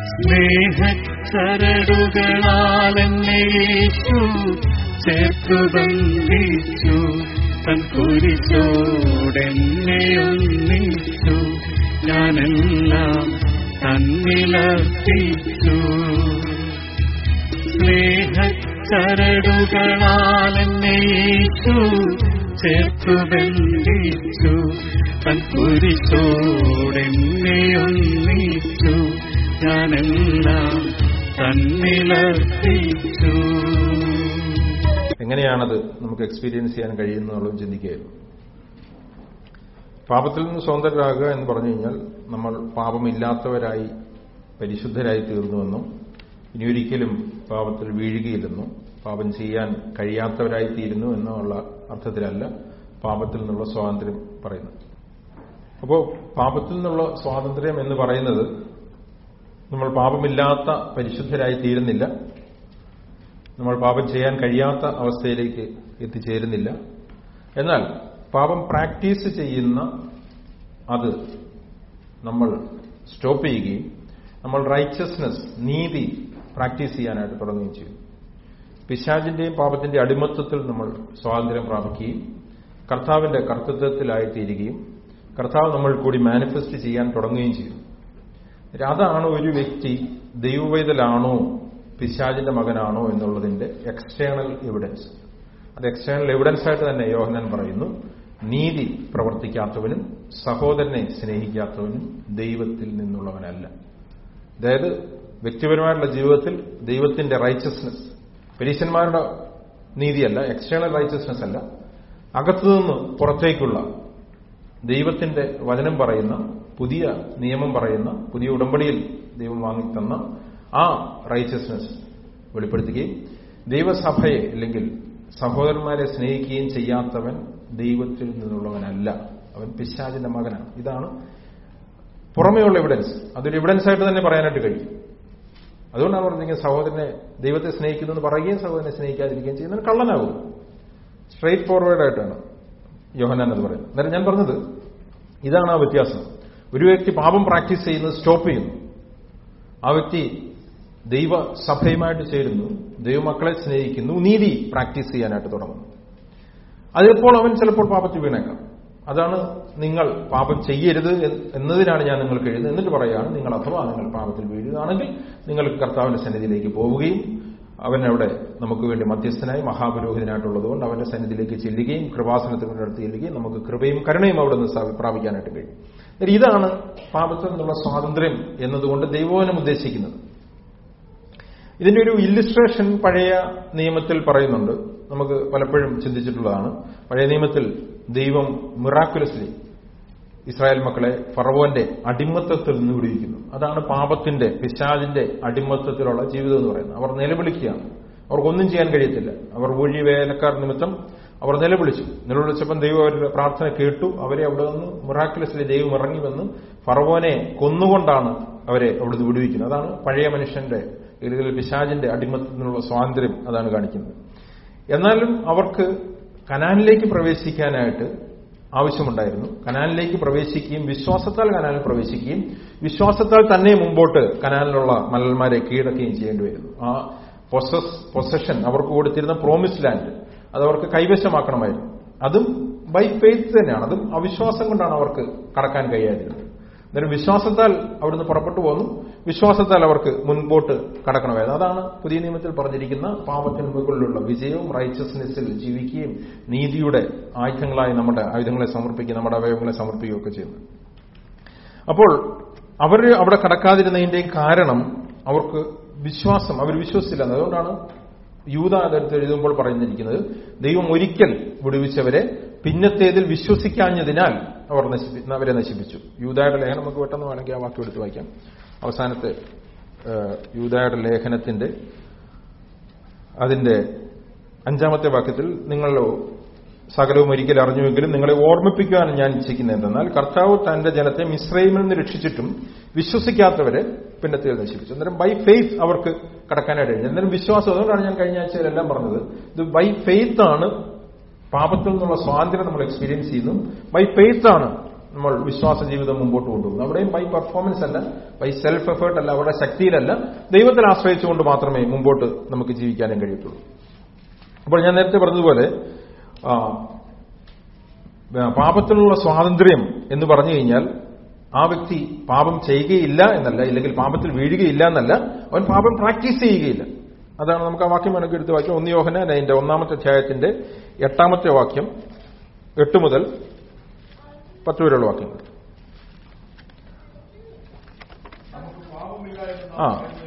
സ്നേഹച്ചരടുകളാൽ എന്നെ യേശു ചേർത്തു ബന്ധിച്ചു തൻ കുരിശോടെന്നെ ഒന്നിച്ചു ഞാനെല്ലാം തന്നിലർപ്പിച്ചു സ്നേഹച്ചരടുകളാൽ എന്നെ യേശു ചേർത്തു ബന്ധിച്ചു തൻ കുരിശോടെന്നെ ഒന്നിച്ചു ഞാനെല്ലാം തന്നിലർപ്പിച്ചു എങ്ങനെയാണത് നമുക്ക് എക്സ്പീരിയൻസ് ചെയ്യാൻ കഴിയുന്നുള്ളതും ചിന്തിക്കുകയായിരുന്നു പാപത്തിൽ നിന്ന് സ്വതന്ത്രരാകുക എന്ന് പറഞ്ഞു കഴിഞ്ഞാൽ നമ്മൾ പാപമില്ലാത്തവരായി പരിശുദ്ധരായി തീർന്നുവെന്നും ഇനിയൊരിക്കലും പാപത്തിൽ വീഴുകയില്ലെന്നും പാപം ചെയ്യാൻ കഴിയാത്തവരായി തീരുന്നു എന്നുള്ള അർത്ഥത്തിലല്ല പാപത്തിൽ നിന്നുള്ള സ്വാതന്ത്ര്യം പറയുന്നത് അപ്പോൾ പാപത്തിൽ നിന്നുള്ള സ്വാതന്ത്ര്യം എന്ന് പറയുന്നത് നമ്മൾ പാപമില്ലാത്ത പരിശുദ്ധരായി തീരുന്നില്ല നമ്മൾ പാപം ചെയ്യാൻ കഴിയാത്ത അവസ്ഥയിലേക്ക് എത്തിച്ചേരുന്നില്ല എന്നാൽ പാപം പ്രാക്ടീസ് ചെയ്യുന്ന അത് നമ്മൾ സ്റ്റോപ്പ് ചെയ്യുകയും നമ്മൾ റൈച്ചസ്നെസ് നീതി പ്രാക്ടീസ് ചെയ്യാനായിട്ട് തുടങ്ങുകയും ചെയ്യും പിശാചിന്റെയും പാപത്തിന്റെ അടിമത്വത്തിൽ നമ്മൾ സ്വാതന്ത്ര്യം പ്രാപിക്കുകയും കർത്താവിന്റെ കർത്തൃത്വത്തിലായിത്തീരുകയും കർത്താവ് നമ്മൾ കൂടി മാനിഫെസ്റ്റ് ചെയ്യാൻ തുടങ്ങുകയും ചെയ്യും അതാണ് ഒരു വ്യക്തി ദൈവവേദലാണോ പിശാചിന്റെ മകനാണോ എന്നുള്ളതിന്റെ എക്സ്റ്റേണൽ എവിഡൻസ് അത് എക്സ്റ്റേണൽ എവിഡൻസ് ആയിട്ട് തന്നെ യോഹനൻ പറയുന്നു നീതി പ്രവർത്തിക്കാത്തവനും സഹോദരനെ സ്നേഹിക്കാത്തവനും ദൈവത്തിൽ നിന്നുള്ളവനല്ല അതായത് വ്യക്തിപരമായിട്ടുള്ള ജീവിതത്തിൽ ദൈവത്തിന്റെ റൈച്ചസ്നെസ് പരീശന്മാരുടെ നീതിയല്ല എക്സ്റ്റേണൽ റൈച്ചസ്നെസ് അല്ല അകത്തുനിന്ന് പുറത്തേക്കുള്ള ദൈവത്തിന്റെ വചനം പറയുന്ന പുതിയ നിയമം പറയുന്ന പുതിയ ഉടമ്പടിയിൽ ദൈവം വാങ്ങിത്തന്ന ആ റൈച്ചസ്നെസ് വെളിപ്പെടുത്തുകയും ദൈവസഭയെ അല്ലെങ്കിൽ സഹോദരന്മാരെ സ്നേഹിക്കുകയും ചെയ്യാത്തവൻ ദൈവത്തിൽ നിന്നുള്ളവനല്ല അവൻ പിശാചിന്റെ മകനാണ് ഇതാണ് പുറമേയുള്ള എവിഡൻസ് അതൊരു എവിഡൻസ് ആയിട്ട് തന്നെ പറയാനായിട്ട് കഴിയും അതുകൊണ്ടാണ് പറഞ്ഞെങ്കിൽ സഹോദരനെ ദൈവത്തെ സ്നേഹിക്കുന്നു എന്ന് പറയുകയും സഹോദരനെ സ്നേഹിക്കാതിരിക്കുകയും ചെയ്യുന്നത് കള്ളനാകും സ്ട്രേറ്റ് ഫോർവേഡ് ആയിട്ടാണ് യോഹനാൻ അത് പറയുന്നത് അന്നേരം ഞാൻ പറഞ്ഞത് ഇതാണ് ആ വ്യത്യാസം ഒരു വ്യക്തി പാപം പ്രാക്ടീസ് ചെയ്യുന്നത് സ്റ്റോപ്പ് ചെയ്യുന്നു ആ വ്യക്തി ദൈവ സഭയുമായിട്ട് ചേരുന്നു ദൈവമക്കളെ സ്നേഹിക്കുന്നു നീതി പ്രാക്ടീസ് ചെയ്യാനായിട്ട് തുടങ്ങുന്നു അതിപ്പോൾ അവൻ ചിലപ്പോൾ പാപത്തിൽ വീണേക്കാം അതാണ് നിങ്ങൾ പാപം ചെയ്യരുത് എന്നതിനാണ് ഞാൻ നിങ്ങൾക്ക് എഴുതുന്നത് എന്നിട്ട് പറയുകയാണ് നിങ്ങൾ അഥവാ നിങ്ങൾ പാപത്തിൽ വീഴുകയാണെങ്കിൽ നിങ്ങൾ കർത്താവിന്റെ സന്നിധിയിലേക്ക് പോവുകയും അവൻ അവിടെ നമുക്ക് വേണ്ടി മധ്യസ്ഥനായി മഹാപുരോഹിതനായിട്ടുള്ളതുകൊണ്ട് അവന്റെ സന്നിധിയിലേക്ക് ചെല്ലുകയും കൃപാസനത്തിൻ്റെ അടുത്ത് ചെല്ലുകയും നമുക്ക് കൃപയും കരുണയും അവിടെ നിന്ന് പ്രാപിക്കാനായിട്ട് കഴിയും ഇതാണ് പാപത്തിൽ നിന്നുള്ള സ്വാതന്ത്ര്യം എന്നതുകൊണ്ട് ദൈവവനം ഉദ്ദേശിക്കുന്നത് ഇതിന്റെ ഒരു ഇല്ലുസ്ട്രേഷൻ പഴയ നിയമത്തിൽ പറയുന്നുണ്ട് നമുക്ക് പലപ്പോഴും ചിന്തിച്ചിട്ടുള്ളതാണ് പഴയ നിയമത്തിൽ ദൈവം മിറാക്കുലസ്ലി ഇസ്രായേൽ മക്കളെ ഫറവോന്റെ അടിമത്തത്തിൽ നിന്ന് വിടുവിക്കുന്നു അതാണ് പാപത്തിന്റെ പിശാജിന്റെ അടിമത്തത്തിലുള്ള ജീവിതം എന്ന് പറയുന്നത് അവർ നിലവിളിക്കുകയാണ് അവർക്കൊന്നും ചെയ്യാൻ കഴിയത്തില്ല അവർ ഊഴി വേലക്കാർ നിമിത്തം അവർ നിലവിളിച്ചു നിലവിളിച്ചപ്പം ദൈവം അവരുടെ പ്രാർത്ഥന കേട്ടു അവരെ അവിടെ നിന്ന് മിറാക്കുലസ്ലി ദൈവം ഇറങ്ങി വന്ന് ഫറവോനെ കൊന്നുകൊണ്ടാണ് അവരെ അവിടുന്ന് വിടുവിക്കുന്നത് അതാണ് പഴയ മനുഷ്യന്റെ അല്ലെങ്കിൽ പിശാജിന്റെ അടിമത്തത്തിൽ നിന്നുള്ള സ്വാതന്ത്ര്യം അതാണ് കാണിക്കുന്നത് എന്നാലും അവർക്ക് കനാനിലേക്ക് പ്രവേശിക്കാനായിട്ട് ആവശ്യമുണ്ടായിരുന്നു കനാലിലേക്ക് പ്രവേശിക്കുകയും വിശ്വാസത്താൽ കനാലിൽ പ്രവേശിക്കുകയും വിശ്വാസത്താൽ തന്നെ മുമ്പോട്ട് കനാലിലുള്ള മലന്മാരെ കീഴടക്കുകയും ചെയ്യേണ്ടി വരുന്നു ആ പൊസസ് പൊസഷൻ അവർക്ക് കൊടുത്തിരുന്ന പ്രോമിസ് ലാൻഡ് അത് അവർക്ക് കൈവശമാക്കണമായിരുന്നു അതും ബൈ ഫെയ്ത്ത് തന്നെയാണ് അതും അവിശ്വാസം കൊണ്ടാണ് അവർക്ക് കടക്കാൻ കഴിയാതിരുന്നത് അന്നേരം വിശ്വാസത്താൽ അവിടുന്ന് പുറപ്പെട്ടു പോന്നു വിശ്വാസത്താൽ അവർക്ക് മുൻപോട്ട് കടക്കണമായിരുന്നു അതാണ് പുതിയ നിയമത്തിൽ പറഞ്ഞിരിക്കുന്ന പാപത്തിന് മുകളിലുള്ള വിജയവും റൈച്ചസ്നെസ്സിൽ ജീവിക്കുകയും നീതിയുടെ ആയുധങ്ങളായി നമ്മുടെ ആയുധങ്ങളെ സമർപ്പിക്കുകയും നമ്മുടെ അവയവങ്ങളെ സമർപ്പിക്കുകയൊക്കെ ചെയ്യുന്നത് അപ്പോൾ അവർ അവിടെ കടക്കാതിരുന്നതിന്റെ കാരണം അവർക്ക് വിശ്വാസം അവർ വിശ്വസിച്ചില്ല അതുകൊണ്ടാണ് യൂത അതെടുത്ത് എഴുതുമ്പോൾ പറഞ്ഞിരിക്കുന്നത് ദൈവം ഒരിക്കൽ വിടുവിച്ചവരെ പിന്നത്തേതിൽ വിശ്വസിക്കാഞ്ഞതിനാൽ അവർ അവരെ നശിപ്പിച്ചു യൂതായുടെ ലേഖനം നമുക്ക് പെട്ടെന്ന് വേണമെങ്കിൽ ആ വാക്യം എടുത്ത് വായിക്കാം അവസാനത്തെ യൂതായുടെ ലേഖനത്തിന്റെ അതിന്റെ അഞ്ചാമത്തെ വാക്യത്തിൽ നിങ്ങൾ സകലവും ഒരിക്കൽ അറിഞ്ഞുവെങ്കിലും നിങ്ങളെ ഓർമ്മിപ്പിക്കുവാൻ ഞാൻ ഇച്ഛിക്കുന്നത് എന്തെന്നാൽ കർത്താവ് തന്റെ ജനത്തെ മിശ്രൈമിൽ നിന്ന് രക്ഷിച്ചിട്ടും വിശ്വസിക്കാത്തവരെ പിന്നത്തേൽ നശിപ്പിച്ചു അന്നേരം ബൈ ഫെയ്ത്ത് അവർക്ക് കടക്കാനായിട്ട് കഴിഞ്ഞു അന്നേരം വിശ്വാസം അതുകൊണ്ടാണ് ഞാൻ കഴിഞ്ഞ ആഴ്ചയിലെല്ലാം പറഞ്ഞത് ഇത് ബൈ ഫെയ്ത്ത് ആണ് പാപത്തിൽ നിന്നുള്ള സ്വാതന്ത്ര്യം നമ്മൾ എക്സ്പീരിയൻസ് ചെയ്യുന്നു ബൈ ഫെയ്ത്ത് ആണ് നമ്മൾ വിശ്വാസ ജീവിതം മുമ്പോട്ട് കൊണ്ടുപോകുന്നത് അവിടെയും ബൈ പെർഫോമൻസ് അല്ല ബൈ സെൽഫ് എഫേർട്ട് അല്ല അവരുടെ ശക്തിയിലല്ല ദൈവത്തിൽ ആശ്രയിച്ചുകൊണ്ട് മാത്രമേ മുമ്പോട്ട് നമുക്ക് ജീവിക്കാനും കഴിയത്തുള്ളൂ അപ്പോൾ ഞാൻ നേരത്തെ പറഞ്ഞതുപോലെ ആ, പാപത്തിലുള്ള സ്വാതന്ത്ര്യം എന്ന് പറഞ്ഞു കഴിഞ്ഞാൽ ആ വ്യക്തി പാപം ചെയ്യുകയില്ല എന്നല്ല ഇല്ലെങ്കിൽ പാപത്തിൽ വീഴുകയില്ല എന്നല്ല അവൻ പാപം പ്രാക്ടീസ് ചെയ്യുകയില്ല അതാണ് നമുക്ക് ആ വാക്യം വേണമെങ്കിൽ എടുത്ത് വാക്യം ഒന്ന് യോഹന അതിന്റെ ഒന്നാമത്തെ അധ്യായത്തിന്റെ എട്ടാമത്തെ വാക്യം എട്ട് മുതൽ പത്ത് വരെയുള്ള വാക്യങ്ങൾ ആ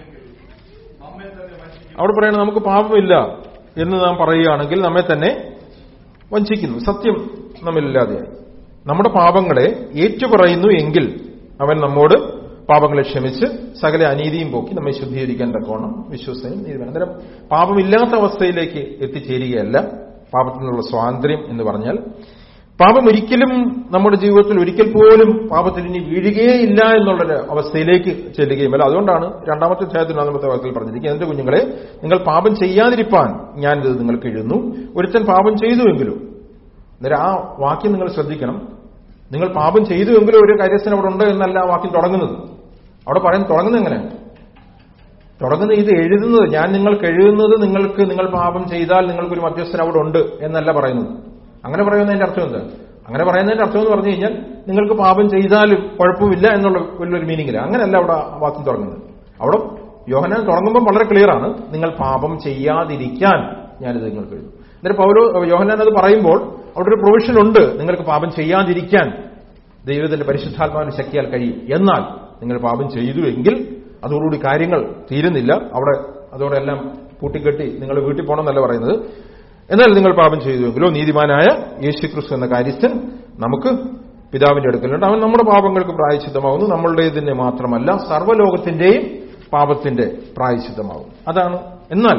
അവിടെ പറയുന്നത് നമുക്ക് പാപമില്ല എന്ന് നാം പറയുകയാണെങ്കിൽ നമ്മെ തന്നെ വഞ്ചിക്കുന്നു സത്യം നമ്മിലില്ലാതെയായി നമ്മുടെ പാപങ്ങളെ ഏറ്റുപറയുന്നു എങ്കിൽ അവൻ നമ്മോട് പാപങ്ങളെ ക്ഷമിച്ച് സകല അനീതിയും പോക്കി നമ്മെ ശുദ്ധീകരിക്കാൻ തക്കവണ്ണം വിശ്വസനയും നീതിവേണം അന്നേരം പാപമില്ലാത്ത അവസ്ഥയിലേക്ക് എത്തിച്ചേരുകയല്ല പാപത്തിൽ നിന്നുള്ള സ്വാതന്ത്ര്യം എന്ന് പറഞ്ഞാൽ പാപം ഒരിക്കലും നമ്മുടെ ജീവിതത്തിൽ ഒരിക്കൽ പോലും പാപത്തിൽ ഇനി വീഴുകയില്ല എന്നുള്ളൊരു അവസ്ഥയിലേക്ക് ചെല്ലുകയുമല്ല അതുകൊണ്ടാണ് രണ്ടാമത്തെ അധ്യായത്തിൽ ഒന്നാമത്തെ വാക്കിൽ പറഞ്ഞിരിക്കുന്നത് എന്റെ കുഞ്ഞുങ്ങളെ നിങ്ങൾ പാപം ചെയ്യാതിരിപ്പാൻ ഞാനിത് നിങ്ങൾക്ക് എഴുതുന്നു ഒരുത്തൻ പാപം ചെയ്തുവെങ്കിലും അന്നേരം ആ വാക്യം നിങ്ങൾ ശ്രദ്ധിക്കണം നിങ്ങൾ പാപം ചെയ്തുവെങ്കിലും ഒരു കാര്യസ്ഥൻ അവിടെ ഉണ്ട് എന്നല്ല ആ വാക്യം തുടങ്ങുന്നത് അവിടെ പറയുന്നത് തുടങ്ങുന്നത് എങ്ങനെയാണ് തുടങ്ങുന്നത് ഇത് എഴുതുന്നത് ഞാൻ നിങ്ങൾക്ക് എഴുതുന്നത് നിങ്ങൾക്ക് നിങ്ങൾ പാപം ചെയ്താൽ നിങ്ങൾക്കൊരു മധ്യസ്ഥൻ അവിടെ ഉണ്ട് എന്നല്ല പറയുന്നത് അങ്ങനെ പറയുന്നതിന്റെ അർത്ഥം എന്താ അങ്ങനെ പറയുന്നതിന്റെ അർത്ഥം എന്ന് പറഞ്ഞു കഴിഞ്ഞാൽ നിങ്ങൾക്ക് പാപം ചെയ്താലും കുഴപ്പമില്ല എന്നുള്ള വലിയൊരു മീനിങ്ങില്ല അങ്ങനെയല്ല അവിടെ ആ വാക്യം തുടങ്ങുന്നത് അവിടെ യോഹനാൻ തുടങ്ങുമ്പോൾ വളരെ ക്ലിയർ ആണ് നിങ്ങൾ പാപം ചെയ്യാതിരിക്കാൻ ഞാനിത് നിങ്ങൾക്ക് എഴുതും എന്നിട്ട് പൗരോ യോഹനാൻ അത് പറയുമ്പോൾ അവിടെ ഒരു പ്രൊവിഷൻ ഉണ്ട് നിങ്ങൾക്ക് പാപം ചെയ്യാതിരിക്കാൻ ദൈവത്തിന്റെ പരിശുദ്ധാത്മാവിന്റെ ശക്തിയാൽ കഴിയും എന്നാൽ നിങ്ങൾ പാപം ചെയ്തു എങ്കിൽ അതോടുകൂടി കാര്യങ്ങൾ തീരുന്നില്ല അവിടെ അതോടെ എല്ലാം പൂട്ടിക്കെട്ടി നിങ്ങൾ വീട്ടിൽ പോകണമെന്നല്ല പറയുന്നത് എന്നാൽ നിങ്ങൾ പാപം ചെയ്തുവെങ്കിലോ നീതിമാനായ യേശുക്രിസ്തു എന്ന കാര്യസ്ഥൻ നമുക്ക് പിതാവിന്റെ അടുക്കലുണ്ട് അവൻ നമ്മുടെ പാപങ്ങൾക്ക് പ്രായച്ചിത്തമാവുന്നു നമ്മളുടേതിനെ മാത്രമല്ല സർവ്വലോകത്തിന്റെയും പാപത്തിന്റെ പ്രായച്ചിത്തമാവും അതാണ് എന്നാൽ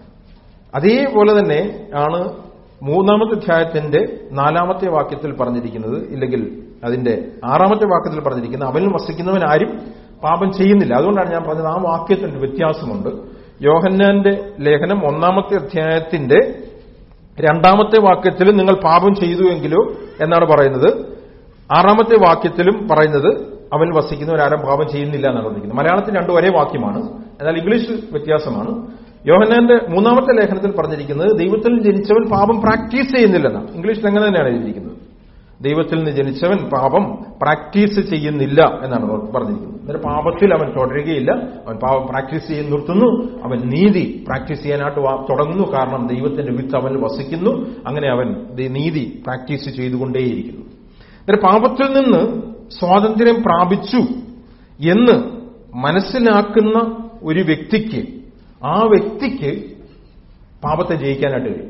അതേപോലെ തന്നെ ആണ് മൂന്നാമത്തെ അധ്യായത്തിന്റെ നാലാമത്തെ വാക്യത്തിൽ പറഞ്ഞിരിക്കുന്നത് ഇല്ലെങ്കിൽ അതിന്റെ ആറാമത്തെ വാക്യത്തിൽ പറഞ്ഞിരിക്കുന്നത് അവനിൽ വസിക്കുന്നവൻ ആരും പാപം ചെയ്യുന്നില്ല അതുകൊണ്ടാണ് ഞാൻ പറഞ്ഞത് ആ വാക്യത്തിന് വ്യത്യാസമുണ്ട് യോഹന്നാന്റെ ലേഖനം ഒന്നാമത്തെ അധ്യായത്തിന്റെ രണ്ടാമത്തെ വാക്യത്തിൽ നിങ്ങൾ പാപം ചെയ്തുവെങ്കിലോ എന്നാണ് പറയുന്നത് ആറാമത്തെ വാക്യത്തിലും പറയുന്നത് അവൻ വസിക്കുന്നവരാരും പാപം ചെയ്യുന്നില്ല എന്നാണ് പറഞ്ഞിരിക്കുന്നത് മലയാളത്തിൽ രണ്ടും ഒരേ വാക്യമാണ് എന്നാൽ ഇംഗ്ലീഷ് വ്യത്യാസമാണ് യോഹന്നാന്റെ മൂന്നാമത്തെ ലേഖനത്തിൽ പറഞ്ഞിരിക്കുന്നത് ദൈവത്തിൽ ജനിച്ചവൻ പാപം പ്രാക്ടീസ് ചെയ്യുന്നില്ലെന്നാണ് ഇംഗ്ലീഷിൽ അങ്ങനെ തന്നെയാണ് എഴുതിയിരിക്കുന്നത് ദൈവത്തിൽ നിന്ന് ജനിച്ചവൻ പാപം പ്രാക്ടീസ് ചെയ്യുന്നില്ല എന്നാണ് പറഞ്ഞിരിക്കുന്നത് അന്നേരം പാപത്തിൽ അവൻ തുടരുകയില്ല അവൻ പാപം പ്രാക്ടീസ് ചെയ്ത് നിർത്തുന്നു അവൻ നീതി പ്രാക്ടീസ് ചെയ്യാനായിട്ട് വാ- തുടങ്ങുന്നു കാരണം ദൈവത്തിന്റെ വിത്ത് അവനിൽ വസിക്കുന്നു അങ്ങനെ അവൻ ദി- നീതി പ്രാക്ടീസ് ചെയ്തുകൊണ്ടേയിരിക്കുന്നു അന്നേരം പാപത്തിൽ നിന്ന് സ്വാതന്ത്ര്യം പ്രാപിച്ചു എന്ന് മനസ്സിലാക്കുന്ന ഒരു വ്യക്തിക്ക് ആ വ്യക്തിക്ക് പാപത്തെ ജയിക്കാനായിട്ട് കഴിയും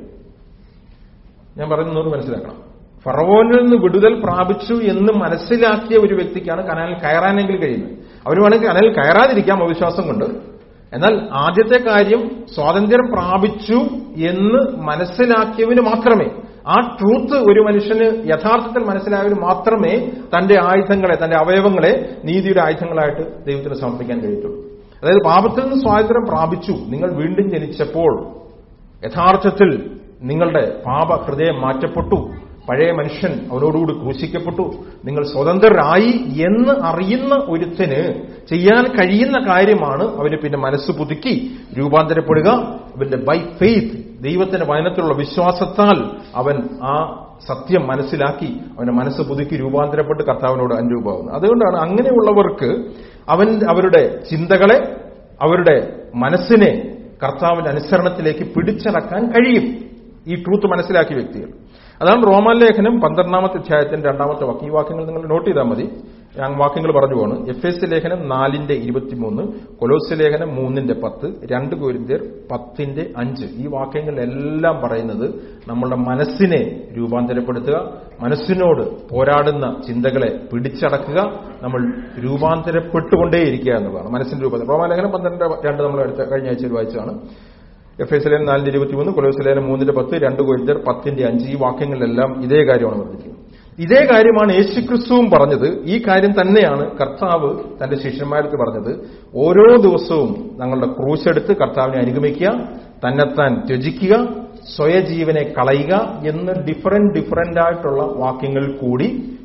ഞാൻ പറയുന്നത് മനസ്സിലാക്കണം ഫറവോനിൽ നിന്ന് വിടുതൽ പ്രാപിച്ചു എന്ന് മനസ്സിലാക്കിയ ഒരു വ്യക്തിക്കാണ് കനാലിൽ കയറാനെങ്കിലും കഴിയുന്നത് അവന് വേണമെങ്കിൽ കനാലിൽ കയറാതിരിക്കാം അവിശ്വാസം കൊണ്ട് എന്നാൽ ആദ്യത്തെ കാര്യം സ്വാതന്ത്ര്യം പ്രാപിച്ചു എന്ന് മനസ്സിലാക്കിയവന് മാത്രമേ ആ ട്രൂത്ത് ഒരു മനുഷ്യന് യഥാർത്ഥത്തിൽ മനസ്സിലായവന് മാത്രമേ തന്റെ ആയുധങ്ങളെ തന്റെ അവയവങ്ങളെ നീതിയുടെ ആയുധങ്ങളായിട്ട് ദൈവത്തിന് സമർപ്പിക്കാൻ കഴിയത്തുള്ളൂ അതായത് പാപത്തിൽ നിന്ന് സ്വാതന്ത്ര്യം പ്രാപിച്ചു നിങ്ങൾ വീണ്ടും ജനിച്ചപ്പോൾ യഥാർത്ഥത്തിൽ നിങ്ങളുടെ പാപ ഹൃദയം മാറ്റപ്പെട്ടു പഴയ മനുഷ്യൻ അവനോടുകൂടി ക്രൂശിക്കപ്പെട്ടു നിങ്ങൾ സ്വതന്ത്രരായി എന്ന് അറിയുന്ന ഒരുത്തന് ചെയ്യാൻ കഴിയുന്ന കാര്യമാണ് അവന് പിന്നെ മനസ്സ് പുതുക്കി രൂപാന്തരപ്പെടുക അവന്റെ ബൈ ഫെയ്ത്ത് ദൈവത്തിന്റെ വചനത്തിലുള്ള വിശ്വാസത്താൽ അവൻ ആ സത്യം മനസ്സിലാക്കി അവന്റെ മനസ്സ് പുതുക്കി രൂപാന്തരപ്പെട്ട് കർത്താവിനോട് അനുരൂപമാകുന്നത് അതുകൊണ്ടാണ് അങ്ങനെയുള്ളവർക്ക് അവൻ അവരുടെ ചിന്തകളെ അവരുടെ മനസ്സിനെ കർത്താവിന്റെ അനുസരണത്തിലേക്ക് പിടിച്ചടക്കാൻ കഴിയും ഈ ട്രൂത്ത് മനസ്സിലാക്കിയ വ്യക്തികൾ അതാണ് റോമാൻ ലേഖനം പന്ത്രണ്ടാമത്തെ അധ്യായത്തിന്റെ രണ്ടാമത്തെ വാക്യം ഈ വാക്യങ്ങൾ നിങ്ങൾ നോട്ട് ചെയ്താൽ മതി ഞാൻ വാക്യങ്ങൾ പറഞ്ഞു പോണ് എഫ് എസ് ലേഖനം നാലിന്റെ ഇരുപത്തിമൂന്ന് കൊലോസ് ലേഖനം മൂന്നിന്റെ പത്ത് രണ്ട് കോരിന്ത്യർ പത്തിന്റെ അഞ്ച് ഈ വാക്യങ്ങളിലെല്ലാം പറയുന്നത് നമ്മളുടെ മനസ്സിനെ രൂപാന്തരപ്പെടുത്തുക മനസ്സിനോട് പോരാടുന്ന ചിന്തകളെ പിടിച്ചടക്കുക നമ്മൾ രൂപാന്തരപ്പെട്ടുകൊണ്ടേയിരിക്കുക എന്നുള്ളതാണ് മനസ്സിന്റെ രൂപാന്തരം റോമാലേഖനം പന്ത്രണ്ട് രണ്ട് നമ്മൾ അടുത്ത കഴിഞ്ഞ ആഴ്ചയിൽ വായിച്ചതാണ് എഫ് എസ് ലേഖനം നാലിന്റെ ഇരുപത്തിമൂന്ന് കൊലോസ് ലേഖനം മൂന്നിന്റെ പത്ത് രണ്ട് കോരിന്ത്യർ പത്തിന്റെ അഞ്ച് ഈ വാക്യങ്ങളിലെല്ലാം ഇതേ കാര്യമാണ് പറഞ്ഞിരിക്കുന്നത് ഇതേ കാര്യമാണ് യേശുക്രിസ്തുവും പറഞ്ഞത് ഈ കാര്യം തന്നെയാണ് കർത്താവ് തന്റെ ശിഷ്യന്മാർക്ക് പറഞ്ഞത് ഓരോ ദിവസവും ഞങ്ങളുടെ ക്രൂശെടുത്ത് കർത്താവിനെ അനുഗമിക്കുക തന്നെത്താൻ ത്യജിക്കുക സ്വയജീവനെ കളയുക എന്ന് ഡിഫറന്റ് ഡിഫറന്റ് ആയിട്ടുള്ള വാക്യങ്ങൾ കൂടി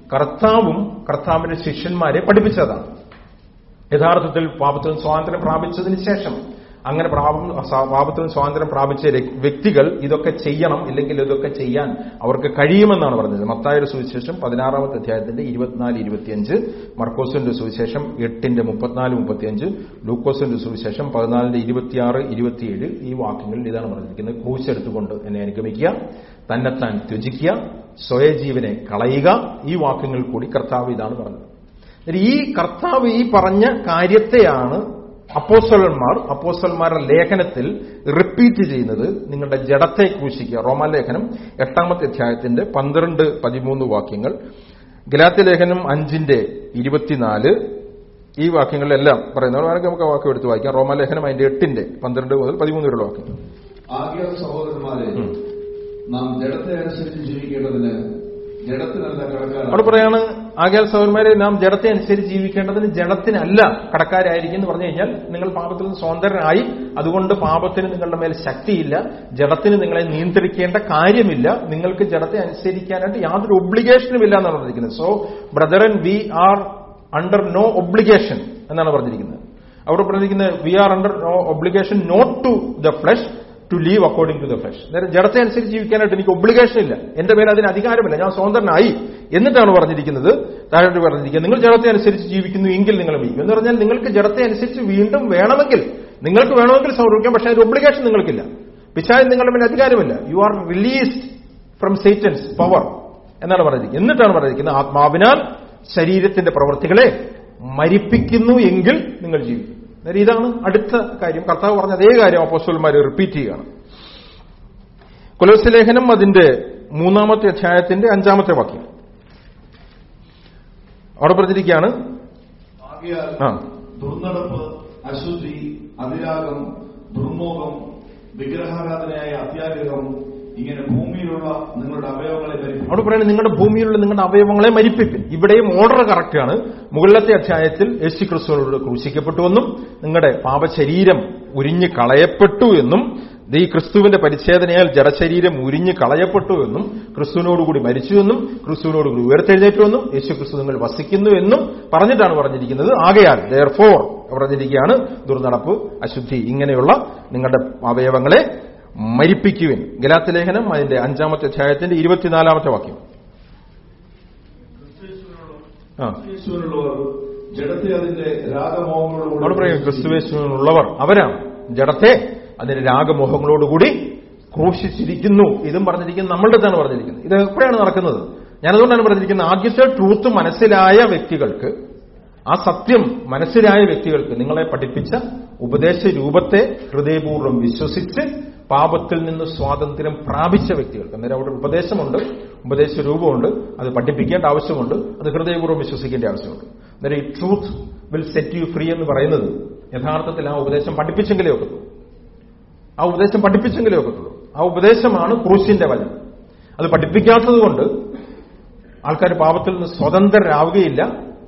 കർത്താവും കർത്താവിന്റെ ശിഷ്യന്മാരെ പഠിപ്പിച്ചതാണ് യഥാർത്ഥത്തിൽ പാപത്തിൽ നിന്ന് സ്വാതന്ത്ര്യം പ്രാപിച്ചതിന് ശേഷം അങ്ങനെ പ്രാപം സ- പാപത്തിൽ നിന്ന് സ്വാതന്ത്ര്യം പ്രാപിച്ച രെ- വ്യക്തികൾ ഇതൊക്കെ ചെയ്യണം ഇല്ലെങ്കിൽ ഇതൊക്കെ ചെയ്യാൻ അവർക്ക് കഴിയുമെന്നാണ് പറഞ്ഞത് മത്തായുടെ സുവിശേഷം പതിനാറാമത്തെ അധ്യായത്തിന്റെ ഇരുപത്തിനാല് ഇരുപത്തിയഞ്ച് മർക്കോസിന്റെ സുവിശേഷം എട്ടിന്റെ മുപ്പത്തിനാല് മുപ്പത്തിയഞ്ച് ലൂക്കോസിന്റെ സുവിശേഷം പതിനാലിന്റെ ഇരുപത്തിയാറ് ഇരുപത്തിയേഴ് ഈ വാക്യങ്ങളിൽ ഇതാണ് പറഞ്ഞിരിക്കുന്നത് ക്രൂശ് എടുത്തുകൊണ്ട് എന്നെ അനുഗമിക്കുക തന്നെത്താൻ ത്യജിക്കുക സ്വയജീവനെ കളയുക ഈ വാക്യങ്ങൾ കൂടി കർത്താവ് ഇതാണ് പറഞ്ഞത് എന്നിട്ട് ഈ കർത്താവ് ഈ പറഞ്ഞ കാര്യത്തെയാണ് അപ്പോസ്തലന്മാർ അപ്പോസ്തലന്മാരുടെ ലേഖനത്തിൽ റിപ്പീറ്റ് ചെയ്യുന്നത് നിങ്ങളുടെ ജഡത്തെ ക്രൂശിക്കുക റോമാലേഖനം എട്ടാമത്തെ അധ്യായത്തിന്റെ പന്ത്രണ്ട് പതിമൂന്ന് വാക്യങ്ങൾ ഗലാത്യ ലേഖനം അഞ്ചിന്റെ ഇരുപത്തിനാല് ഈ വാക്യങ്ങളിലെല്ലാം പറയുന്നത് വേണമെങ്കിൽ നമുക്ക് ആ വാക്യം എടുത്ത് വായിക്കാം റോമാലേഖനം അതിന്റെ എട്ടിന്റെ പന്ത്രണ്ട് മുതൽ പതിമൂന്ന് വരെയുള്ള വാക്യങ്ങൾ ആകിയ സഹോദരന്മാരെ ഉം. നാം ജഡത്തെ അനുസരിച്ച് ജീവിക്കേണ്ടതിന് ജഡത്തിനല്ല അവിടെ കടക്കാരാണ് പറയാണ് ആകയാൽ സൗരന്മാരെ നാം ജഡത്തെ അനുസരിച്ച് ജീവിക്കേണ്ടതിന് ജഡത്തിനല്ല കടക്കാരായിരിക്കും എന്ന് പറഞ്ഞു കഴിഞ്ഞാൽ നിങ്ങൾ പാപത്തിൽ നിന്ന് സ്വതന്ത്രരായി അതുകൊണ്ട് പാപത്തിന് നിങ്ങളുടെ മേൽ ശക്തിയില്ല ജഡത്തിന് നിങ്ങളെ നിയന്ത്രിക്കേണ്ട കാര്യമില്ല നിങ്ങൾക്ക് ജഡത്തെ അനുസരിക്കാനായിട്ട് യാതൊരു ഒബ്ലിഗേഷനും ഇല്ല എന്നാണ് പറഞ്ഞിരിക്കുന്നത് so brethren we are under no obligation എന്നാണ് പറഞ്ഞിരിക്കുന്നത് അവിടെ പറഞ്ഞിരിക്കുന്നത് we are under no obligation not to the flesh to live according to the flesh നേരെ ജഡത്തെ അനുസരിച്ച് ജീവിക്കാനായിട്ട് എനിക്ക് ഒബ്ലിഗേഷൻ ഇല്ല എന്റെ മേൽ അതിന് അധികാരമില്ല ഞാൻ സ്വതന്ത്രനായി എന്നിട്ടാണ് പറഞ്ഞിരിക്കുന്നത് താഴോട്ട് പറഞ്ഞിരിക്കുന്നത് നിങ്ങൾ ജഡത്തെ അനുസരിച്ച് ജീവിക്കുന്നു എങ്കിൽ നിങ്ങൾ വീഴും എന്ന് പറഞ്ഞാൽ നിങ്ങൾക്ക് ജഡത്തെ അനുസരിച്ച് വീണ്ടും വേണമെങ്കിൽ നിങ്ങൾക്ക് വേണമെങ്കിൽ സംഭവിക്കാം പക്ഷേ അതിന്റെ ഒബ്ലിഗേഷൻ നിങ്ങൾക്കില്ല പിശാചിന് നിങ്ങളുടെ മേൽ അധികാരമില്ല you are released from Satan's power എന്നാണ് പറഞ്ഞിരിക്കുന്നത് എന്നിട്ടാണ് പറഞ്ഞിരിക്കുന്നത് ആത്മാവിനാൽ ശരീരത്തിന്റെ പ്രവൃത്തികളെ മരിപ്പിക്കുന്നു എങ്കിൽ നിങ്ങൾ ജീവിക്കും അന്നേരം ഇതാണ് അടുത്ത കാര്യം കർത്താവ് പറഞ്ഞ അതേ കാര്യം അപ്പോസ്റ്റോന്മാർ റിപ്പീറ്റ് ചെയ്യുകയാണ് കൊലോസ് ലേഖനം അതിന്റെ മൂന്നാമത്തെ അധ്യായത്തിന്റെ അഞ്ചാമത്തെ വാക്യം അവിടെ പറഞ്ഞിരിക്കുകയാണ് ആകിയാൽ ആ ദുർനടപ്പ് അശുദ്ധി അതിരാഗം ദുർമോഹം വിഗ്രഹാരാധനയായ അത്യാഗ്രഹം ഇങ്ങനെ ഭൂമിയിലുള്ള നിങ്ങളുടെ അവയവങ്ങളെ ഭരിക്കും അവിടെ പറയുന്നത് നിങ്ങളുടെ ഭൂമിയിലുള്ള നിങ്ങളുടെ അവയവങ്ങളെ മരിപ്പിപ്പിൻ ഇവിടെയും ഓർഡർ കറക്റ്റാണ് മുകളിലത്തെ അധ്യായത്തിൽ യേശു ക്രിസ്തുവിനോട് ക്രൂശിക്കപ്പെട്ടുവെന്നും നിങ്ങളുടെ പാപശരീരം ഉരിഞ്ഞു കളയപ്പെട്ടു എന്നും ഈ ക്രിസ്തുവിന്റെ പരിച്ഛേദനയാൽ ജഡശരീരം ഉരിഞ്ഞു കളയപ്പെട്ടു എന്നും ക്രിസ്തുവിനോടുകൂടി മരിച്ചുവെന്നും ക്രിസ്തുവിനോടുകൂടി ഉയർത്തെഴുന്നേറ്റുവെന്നും യേശു ക്രിസ്തു നിങ്ങൾ വസിക്കുന്നു എന്നും പറഞ്ഞിട്ടാണ് പറഞ്ഞിരിക്കുന്നത് ആകയാൽ ദയർ ഫോർ പറഞ്ഞിരിക്കുകയാണ് ദുർനടപ്പ് അശുദ്ധി ഇങ്ങനെയുള്ള നിങ്ങളുടെ അവയവങ്ങളെ മരിപ്പിക്കുവിൻ ഗലാത്ത് ലേഖനം അതിന്റെ അഞ്ചാമത്തെ അധ്യായത്തിന്റെ ഇരുപത്തിനാലാമത്തെ വാക്യം ആ യേശുവിനുള്ളവർ ജഡത്തെ അതിന്റെ രാഗമോഹങ്ങളോടുകൂടി അവിടെ പറയും ക്രിസ്തുവേശുവിനുള്ളവർ അവരാണ് ജഡത്തെ അതിന്റെ രാഗമോഹങ്ങളോടുകൂടി ക്രൂശിച്ചിരിക്കുന്നു ഇതും പറഞ്ഞിരിക്കുന്നത് നമ്മളുടെ അടുത്താണ് പറഞ്ഞിരിക്കുന്നത് ഇത് എപ്പോഴാണ് നടക്കുന്നത് ഞാനതുകൊണ്ടാണ് പറഞ്ഞിരിക്കുന്നത് ആദ്യത്തെ ട്രൂത്ത് മനസ്സിലായ വ്യക്തികൾക്ക് ആ സത്യം മനസ്സിലായ വ്യക്തികൾക്ക് നിങ്ങളെ പഠിപ്പിച്ച ഉപദേശ രൂപത്തെ ഹൃദയപൂർവ്വം വിശ്വസിച്ച് പാപത്തിൽ നിന്ന് സ്വാതന്ത്ര്യം പ്രാപിച്ച വ്യക്തികൾക്ക് അന്നേരം അവിടെ ഉപദേശമുണ്ട് ഉപദേശ രൂപമുണ്ട് അത് പഠിപ്പിക്കേണ്ട ആവശ്യമുണ്ട് അത് ഹൃദയപൂർവ്വം വിശ്വസിക്കേണ്ട ആവശ്യമുണ്ട് അന്നേരം ഈ truth will set you free എന്ന് പറയുന്നത് യഥാർത്ഥത്തിൽ ആ ഉപദേശം പഠിപ്പിച്ചെങ്കിലേ ഒക്കത്തുള്ളൂ ആ ഉപദേശം പഠിപ്പിച്ചെങ്കിലേ ഒക്കത്തുള്ളൂ ആ ഉപദേശമാണ് ക്രൂശിന്റെ വചനം അത് പഠിപ്പിക്കാത്തത് കൊണ്ട് ആൾക്കാർ പാപത്തിൽ നിന്ന് സ്വതന്ത്രരാവുകയില്ല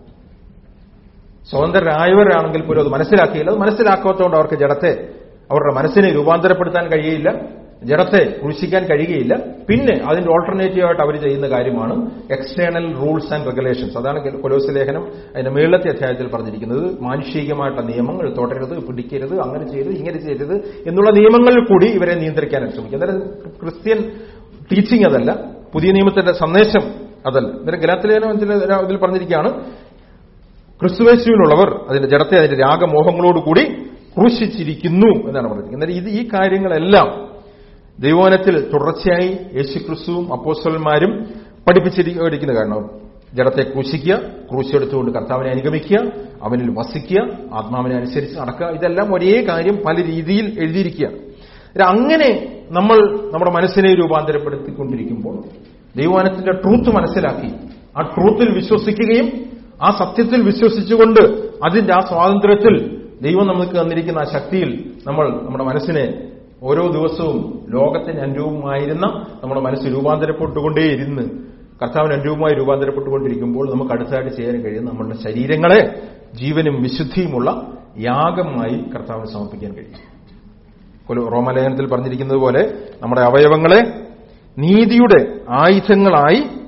സ്വതന്ത്രരായവരാണെങ്കിൽ പോലും അത് മനസ്സിലാക്കിയില്ല അത് മനസ്സിലാക്കാത്തതുകൊണ്ട് അവർക്ക് ജഡത്തെ അവരുടെ മനസ്സിനെ രൂപാന്തരപ്പെടുത്താൻ കഴിയില്ല ജഡത്തെ ക്രൂശിക്കാൻ കഴിയുകയില്ല പിന്നെ അതിന്റെ ഓൾട്ടർനേറ്റീവ് ആയിട്ട് അവർ ചെയ്യുന്ന കാര്യമാണ് എക്സ്റ്റേണൽ റൂൾസ് ആൻഡ് റെഗുലേഷൻസ് അതാണ് കൊലോസ് ലേഖനം അതിന്റെ മേളത്തെ അധ്യായത്തിൽ പറഞ്ഞിരിക്കുന്നത് മാനുഷികമായിട്ടുള്ള നിയമങ്ങൾ തൊടരുത് പിടിക്കരുത് അങ്ങനെ ചെയ്യരുത് ഇങ്ങനെ ചെയ്യരുത് എന്നുള്ള നിയമങ്ങളിൽ കൂടി ഇവരെ നിയന്ത്രിക്കാനായിട്ട് ശ്രമിക്കും അന്നേരം ക്രിസ്ത്യൻ ടീച്ചിങ് അതല്ല പുതിയ നിയമത്തിന്റെ സന്ദേശം അതല്ല അന്നേരം ഗലാത്തിലേഖനം ഇതിൽ പറഞ്ഞിരിക്കുകയാണ് ക്രിസ്തുവേശുവിനുള്ളവർ അതിന്റെ ജഡത്തെ അതിന്റെ രാഗമോഹങ്ങളോടുകൂടി ക്രൂശിച്ചിരിക്കുന്നു എന്നാണ് പറഞ്ഞിരിക്കുന്നത് എന്നാൽ ഇത് ഈ കാര്യങ്ങളെല്ലാം ദൈവവനത്തിൽ തുടർച്ചയായി യേശുക്രിസ്തുവും അപ്പോസ്റ്റലന്മാരും പഠിപ്പിച്ചിരിക്കുന്ന കാരണം ജഡത്തെ ക്രൂശിക്കുക ക്രൂശെടുത്തുകൊണ്ട് കർത്താവിനെ അനുഗമിക്കുക അവനിൽ വസിക്കുക ആത്മാവിനെ അനുസരിച്ച് നടക്കുക ഇതെല്ലാം ഒരേ കാര്യം പല രീതിയിൽ എഴുതിയിരിക്കുക അങ്ങനെ നമ്മൾ നമ്മുടെ മനസ്സിനെ രൂപാന്തരപ്പെടുത്തിക്കൊണ്ടിരിക്കുമ്പോൾ ദൈവവനത്തിന്റെ ട്രൂത്ത് മനസ്സിലാക്കി ആ ട്രൂത്തിൽ വിശ്വസിക്കുകയും ആ സത്യത്തിൽ വിശ്വസിച്ചുകൊണ്ട് അതിന്റെ ആ സ്വാതന്ത്ര്യത്തിൽ ദൈവം നമുക്ക് തന്നിരിക്കുന്ന ആ ശക്തിയിൽ നമ്മൾ നമ്മുടെ മനസ്സിനെ ഓരോ ദിവസവും ലോകത്തിന് അനുരൂപമായിരുന്ന നമ്മുടെ മനസ്സ് രൂപാന്തരപ്പെട്ടുകൊണ്ടേയിരുന്ന് കർത്താവിന് അനുരൂപമായി രൂപാന്തരപ്പെട്ടുകൊണ്ടിരിക്കുമ്പോൾ നമുക്ക് അടുത്തായിട്ട് ചെയ്യാൻ കഴിയും നമ്മളുടെ ശരീരങ്ങളെ ജീവനും വിശുദ്ധിയുമുള്ള യാഗമായി കർത്താവിന് സമർപ്പിക്കാൻ കഴിയും റോമലേഖനത്തിൽ പറഞ്ഞിരിക്കുന്നത് പോലെ നമ്മുടെ അവയവങ്ങളെ നീതിയുടെ ആയുധങ്ങളായി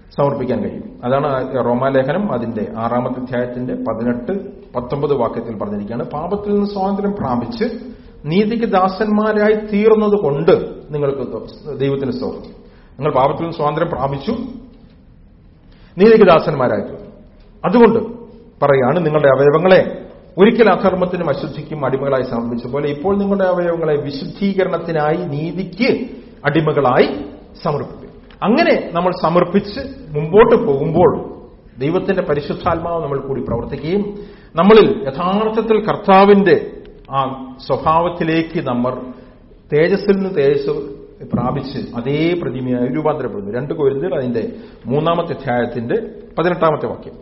സമർപ്പിക്കാൻ കഴിയും അതാണ് ആ റോമാലേഖനം അതിന്റെ ആറാമത്തെ അധ്യായത്തിന്റെ പതിനെട്ട് പത്തൊമ്പത് വാക്യത്തിൽ പറഞ്ഞിരിക്കുകയാണ് പാപത്തിൽ നിന്ന് സ്വാതന്ത്ര്യം പ്രാപിച്ച് നീതിക്ക് ദാസന്മാരായി തീർന്നത് കൊണ്ട് നിങ്ങൾക്ക് ദൈവത്തിന് സ്തോത്രം നിങ്ങൾ പാപത്തിൽ നിന്ന് സ്വാതന്ത്ര്യം പ്രാപിച്ചു നീതിക്ക് ദാസന്മാരായി തീർന്നു അതുകൊണ്ട് പറയാണ് നിങ്ങളുടെ അവയവങ്ങളെ ഒരിക്കൽ അധർമ്മത്തിനും അശുദ്ധിക്കും അടിമകളായി സമർപ്പിച്ച പോലെ ഇപ്പോൾ നിങ്ങളുടെ അവയവങ്ങളെ വിശുദ്ധീകരണത്തിനായി നീതിക്ക് അടിമകളായി സമർപ്പിക്കും അങ്ങനെ നമ്മൾ സമർപ്പിച്ച് മുമ്പോട്ട് പോകുമ്പോൾ ദൈവത്തിന്റെ പരിശുദ്ധാത്മാവ് നമ്മൾ കൂടി പ്രവർത്തിക്കുകയും നമ്മളിൽ യഥാർത്ഥത്തിൽ കർത്താവിന്റെ ആ സ്വഭാവത്തിലേക്ക് നമ്മൾ തേജസ്സിൽ നിന്ന് തേജസ് പ്രാപിച്ച് അതേ പ്രതിമയായി രൂപാന്തരപ്പെടുന്നു രണ്ട് കോരിന്തിൽ അതിന്റെ മൂന്നാമത്തെ അധ്യായത്തിന്റെ പതിനെട്ടാമത്തെ വാക്യം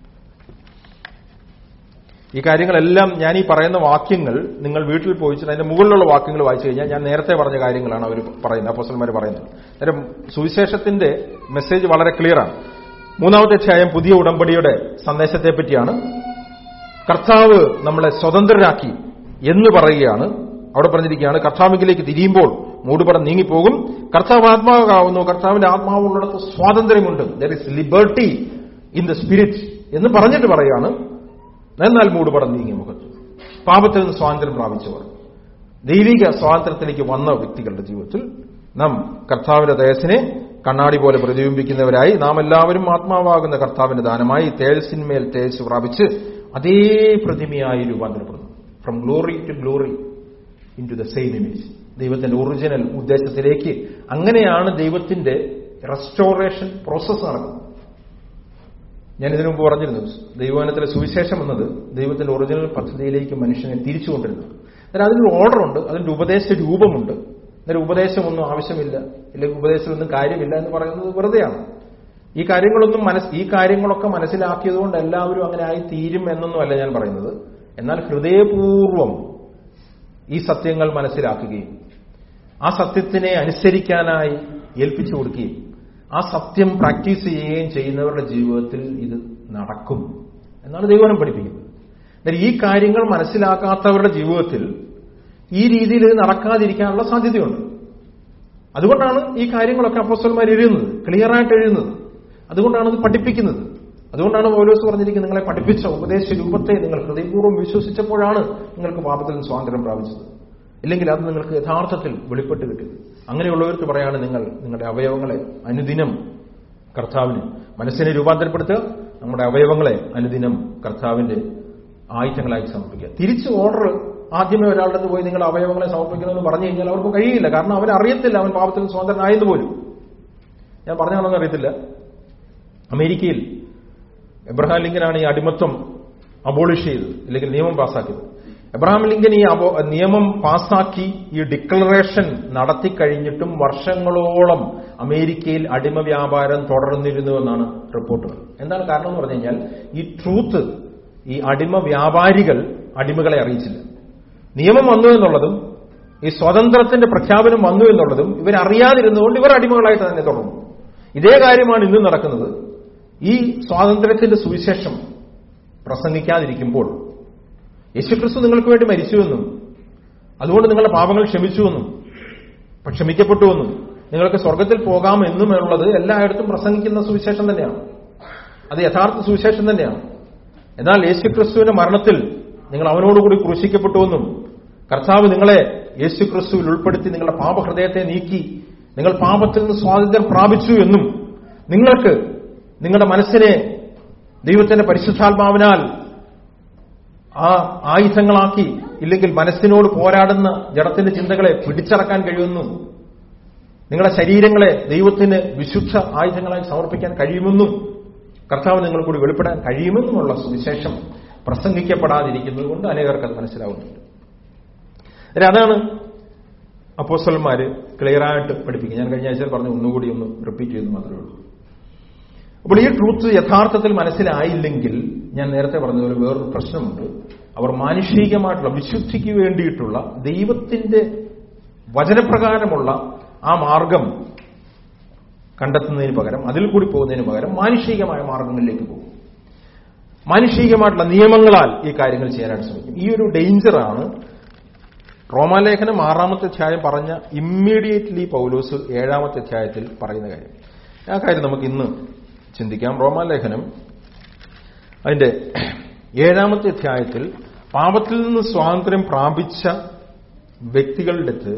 ഈ കാര്യങ്ങളെല്ലാം ഞാൻ ഈ പറയുന്ന വാക്യങ്ങൾ നിങ്ങൾ വീട്ടിൽ പോയിച്ചിട്ട് അതിന്റെ മുകളിലുള്ള വാക്യങ്ങൾ വായിച്ചു കഴിഞ്ഞാൽ ഞാൻ നേരത്തെ പറഞ്ഞ കാര്യങ്ങളാണ് അവർ പറയുന്നത് അപ്പോസ്റ്റന്മാർ പറയുന്നത് അന്നേരം സുവിശേഷത്തിന്റെ മെസ്സേജ് വളരെ ക്ലിയറാണ് മൂന്നാമത്തെ അധ്യായം പുതിയ ഉടമ്പടിയുടെ സന്ദേശത്തെ പറ്റിയാണ് കർത്താവ് നമ്മളെ സ്വതന്ത്രരാക്കി എന്ന് പറയുകയാണ് അവിടെ പറഞ്ഞിരിക്കുകയാണ് കർത്താവിലേക്ക് തിരിയുമ്പോൾ മൂടുപടം നീങ്ങിപ്പോകും കർത്താവ് ആത്മാവാകുന്നു കർത്താവിന്റെ ആത്മാവുള്ളിടത്ത് സ്വാതന്ത്ര്യമുണ്ട് there is liberty in the spirit എന്ന് പറഞ്ഞിട്ട് പറയുകയാണ് എന്നാൽ മൂടുപടം നീങ്ങി മുഖത്ത് പാപത്തിൽ നിന്ന് സ്വാതന്ത്ര്യം പ്രാപിച്ചവർ ദൈവിക സ്വാതന്ത്ര്യത്തിലേക്ക് വന്ന വ്യക്തികളുടെ ജീവിതത്തിൽ നാം കർത്താവിന്റെ തേജസ്സിനെ കണ്ണാടി പോലെ പ്രതിബിംബിക്കുന്നവരായി നാം എല്ലാവരും ആത്മാവാകുന്ന കർത്താവിന്റെ ദാനമായി തേജസ്സിന്മേൽ തേജസ് പ്രാപിച്ച് അതേ പ്രതിമയായി രൂപാന്തരപ്പെടുന്നു from glory to glory into the same image ദൈവത്തിന്റെ ഒറിജിനൽ ഉദ്ദേശത്തിലേക്ക് അങ്ങനെയാണ് ദൈവത്തിന്റെ റെസ്റ്റോറേഷൻ പ്രോസസ്സ് നടക്കുന്നത് ഞാൻ ഇതിനു മുമ്പ് പറഞ്ഞിരുന്നു ദൈവവനത്തിലെ സുവിശേഷം എന്നത് ദൈവത്തിന്റെ ഒറിജിനൽ പദ്ധതിയിലേക്ക് മനുഷ്യനെ തിരിച്ചുകൊണ്ടിരുന്നു എന്നാൽ അതിനൊരു ഓർഡറുണ്ട് അതിന്റെ ഉപദേശ രൂപമുണ്ട് എന്നാൽ ഉപദേശമൊന്നും ആവശ്യമില്ല അല്ലെങ്കിൽ ഉപദേശമൊന്നും കാര്യമില്ല എന്ന് പറയുന്നത് വെറുതെയാണ് ഈ കാര്യങ്ങളൊന്നും മനസ് ഈ കാര്യങ്ങളൊക്കെ മനസ്സിലാക്കിയതുകൊണ്ട് എല്ലാവരും അങ്ങനെ ആയി തീരും എന്നൊന്നുമല്ല ഞാൻ പറയുന്നത് എന്നാൽ ഹൃദയപൂർവം ഈ സത്യങ്ങൾ മനസ്സിലാക്കുകയും ആ സത്യത്തിനെ അനുസരിക്കാനായി ഏൽപ്പിച്ചു കൊടുക്കുകയും ആ സത്യം പ്രാക്ടീസ് ചെയ്യുകയും ചെയ്യുന്നവരുടെ ജീവിതത്തിൽ ഇത് നടക്കും എന്നാണ് ദൈവനം പഠിപ്പിക്കുന്നത് എന്നാൽ ഈ കാര്യങ്ങൾ മനസ്സിലാക്കാത്തവരുടെ ജീവിതത്തിൽ ഈ രീതിയിൽ ഇത് നടക്കാതിരിക്കാനുള്ള സാധ്യതയുണ്ട് അതുകൊണ്ടാണ് ഈ കാര്യങ്ങളൊക്കെ അപ്പോസ്റ്റന്മാർ എഴുതുന്നത് ക്ലിയറായിട്ട് എഴുതുന്നത് അതുകൊണ്ടാണ് ഇത് പഠിപ്പിക്കുന്നത് അതുകൊണ്ടാണ് പൗലോസ് പറഞ്ഞിരിക്കുന്നത് നിങ്ങളെ പഠിപ്പിച്ച ഉപദേശ രൂപത്തെ നിങ്ങൾ ഹൃദയപൂർവ്വം വിശ്വസിച്ചപ്പോഴാണ് നിങ്ങൾക്ക് പാപത്തിൽ നിന്ന് സ്വാതന്ത്ര്യം പ്രാപിച്ചത് ഇല്ലെങ്കിൽ അത് നിങ്ങൾക്ക് യഥാർത്ഥത്തിൽ വെളിപ്പെട്ട് കിട്ടിയത് അങ്ങനെയുള്ളവർക്ക് പറയാണ് നിങ്ങൾ നിങ്ങളുടെ അവയവങ്ങളെ അനുദിനം കർത്താവിന് മനസ്സിനെ രൂപാന്തരപ്പെടുത്തുക നമ്മുടെ അവയവങ്ങളെ അനുദിനം കർത്താവിന്റെ ആയുധങ്ങളായി സമർപ്പിക്കുക തിരിച്ച് ഓർഡർ ആദ്യമേ ഒരാളുടെ അടുത്ത് പോയി നിങ്ങൾ അവയവങ്ങളെ സമർപ്പിക്കണമെന്ന് പറഞ്ഞു കഴിഞ്ഞാൽ അവർക്ക് കഴിയില്ല കാരണം അവൻ അറിയത്തില്ല അവൻ പാപത്തിൽ സ്വതന്ത്രനായത് പോലും ഞാൻ പറഞ്ഞാണെന്ന് അറിയത്തില്ല അമേരിക്കയിൽ എബ്രഹാം ലിങ്കനാണ് ഈ അടിമത്വം അബോളിഷ് ചെയ്തത് അല്ലെങ്കിൽ നിയമം പാസ്സാക്കിയത് എബ്രഹാം ലിങ്കൻ ഈ അബോ നിയമം പാസ്സാക്കി ഈ ഡിക്ലറേഷൻ നടത്തിക്കഴിഞ്ഞിട്ടും വർഷങ്ങളോളം അമേരിക്കയിൽ അടിമ വ്യാപാരം തുടർന്നിരുന്നുവെന്നാണ് റിപ്പോർട്ടുകൾ എന്താണ് കാരണം എന്ന് പറഞ്ഞു കഴിഞ്ഞാൽ ഈ ട്രൂത്ത് ഈ അടിമ വ്യാപാരികൾ അടിമകളെ അറിയിച്ചില്ല നിയമം വന്നു എന്നുള്ളതും ഈ സ്വാതന്ത്ര്യത്തിന്റെ പ്രഖ്യാപനം വന്നു എന്നുള്ളതും ഇവരറിയാതിരുന്നുകൊണ്ട് ഇവർ അടിമകളായിട്ട് തന്നെ തുടർന്നു ഇതേ കാര്യമാണ് ഇന്ന് നടക്കുന്നത് ഈ സ്വാതന്ത്ര്യത്തിന്റെ സുവിശേഷം പ്രസംഗിക്കാതിരിക്കുമ്പോൾ യേശുക്രിസ്തു നിങ്ങൾക്ക് വേണ്ടി മരിച്ചുവെന്നും അതുകൊണ്ട് നിങ്ങളുടെ പാപങ്ങൾ ക്ഷമിച്ചുവെന്നും ക്ഷമിക്കപ്പെട്ടുവെന്നും നിങ്ങൾക്ക് സ്വർഗത്തിൽ പോകാമെന്നും എന്നുള്ളത് എല്ലായിടത്തും പ്രസംഗിക്കുന്ന സുവിശേഷം തന്നെയാണ് അത് യഥാർത്ഥ സുവിശേഷം തന്നെയാണ് എന്നാൽ യേശുക്രിസ്തുവിന്റെ മരണത്തിൽ നിങ്ങൾ അവനോടുകൂടി ക്രൂശിക്കപ്പെട്ടുവെന്നും കർത്താവ് നിങ്ങളെ യേശുക്രിസ്തുവിൽ ഉൾപ്പെടുത്തി നിങ്ങളുടെ പാപഹൃദയത്തെ നീക്കി നിങ്ങൾ പാപത്തിൽ നിന്ന് സ്വാതന്ത്ര്യം പ്രാപിച്ചു എന്നും നിങ്ങൾക്ക് നിങ്ങളുടെ മനസ്സിനെ ദൈവത്തിന്റെ പരിശുദ്ധാത്മാവിനാൽ ആ ആയുധങ്ങളാക്കി ഇല്ലെങ്കിൽ മനസ്സിനോട് പോരാടുന്ന ജഡത്തിന്റെ ചിന്തകളെ പിടിച്ചടക്കാൻ കഴിയുമെന്നും നിങ്ങളുടെ ശരീരങ്ങളെ ദൈവത്തിന് വിശുദ്ധ ആയുധങ്ങളായി സമർപ്പിക്കാൻ കഴിയുമെന്നും കർത്താവ് നിങ്ങൾ കൂടി വെളിപ്പെടാൻ കഴിയുമെന്നുമുള്ള സുവിശേഷം പ്രസംഗിക്കപ്പെടാതിരിക്കുന്നത് കൊണ്ട് അനേകർക്ക് അത് മനസ്സിലാവുന്നുണ്ട് അന്നേരം അതാണ് അപ്പോസ്റ്റലന്മാര് ക്ലിയറായിട്ട് പഠിപ്പിക്കുക ഞാൻ കഴിഞ്ഞ ആഴ്ച പറഞ്ഞു ഒന്നുകൂടി ഒന്ന് റിപ്പീറ്റ് ചെയ്തു മാത്രമേ ഉള്ളൂ അപ്പോൾ ഈ ട്രൂത്ത് യഥാർത്ഥത്തിൽ മനസ്സിലായില്ലെങ്കിൽ ഞാൻ നേരത്തെ പറഞ്ഞതുപോലെ വേറൊരു പ്രശ്നമുണ്ട് അവർ മാനുഷികമായിട്ടുള്ള വിശുദ്ധിക്ക് വേണ്ടിയിട്ടുള്ള ദൈവത്തിന്റെ വചനപ്രകാരമുള്ള ആ മാർഗം കണ്ടെത്തുന്നതിന് പകരം അതിൽ കൂടി പോകുന്നതിന് പകരം മാനുഷികമായ മാർഗങ്ങളിലേക്ക് പോകും മാനുഷികമായിട്ടുള്ള നിയമങ്ങളാൽ ഈ കാര്യങ്ങൾ ചെയ്യാനായിട്ട് ശ്രമിക്കും ഈ ഒരു ഡേഞ്ചറാണ് റോമാലേഖനം ആറാമത്തെ അധ്യായം പറഞ്ഞ ഇമ്മീഡിയറ്റ്ലി പൗലോസ് ഏഴാമത്തെ അധ്യായത്തിൽ പറയുന്ന കാര്യം ആ കാര്യം നമുക്ക് ഇന്ന് ചിന്തിക്കാം റോമാലേഖനം അതിന്റെ ഏഴാമത്തെ അധ്യായത്തിൽ പാപത്തിൽ നിന്ന് സ്വാതന്ത്ര്യം പ്രാപിച്ച വ്യക്തികളുടെ അടുത്ത്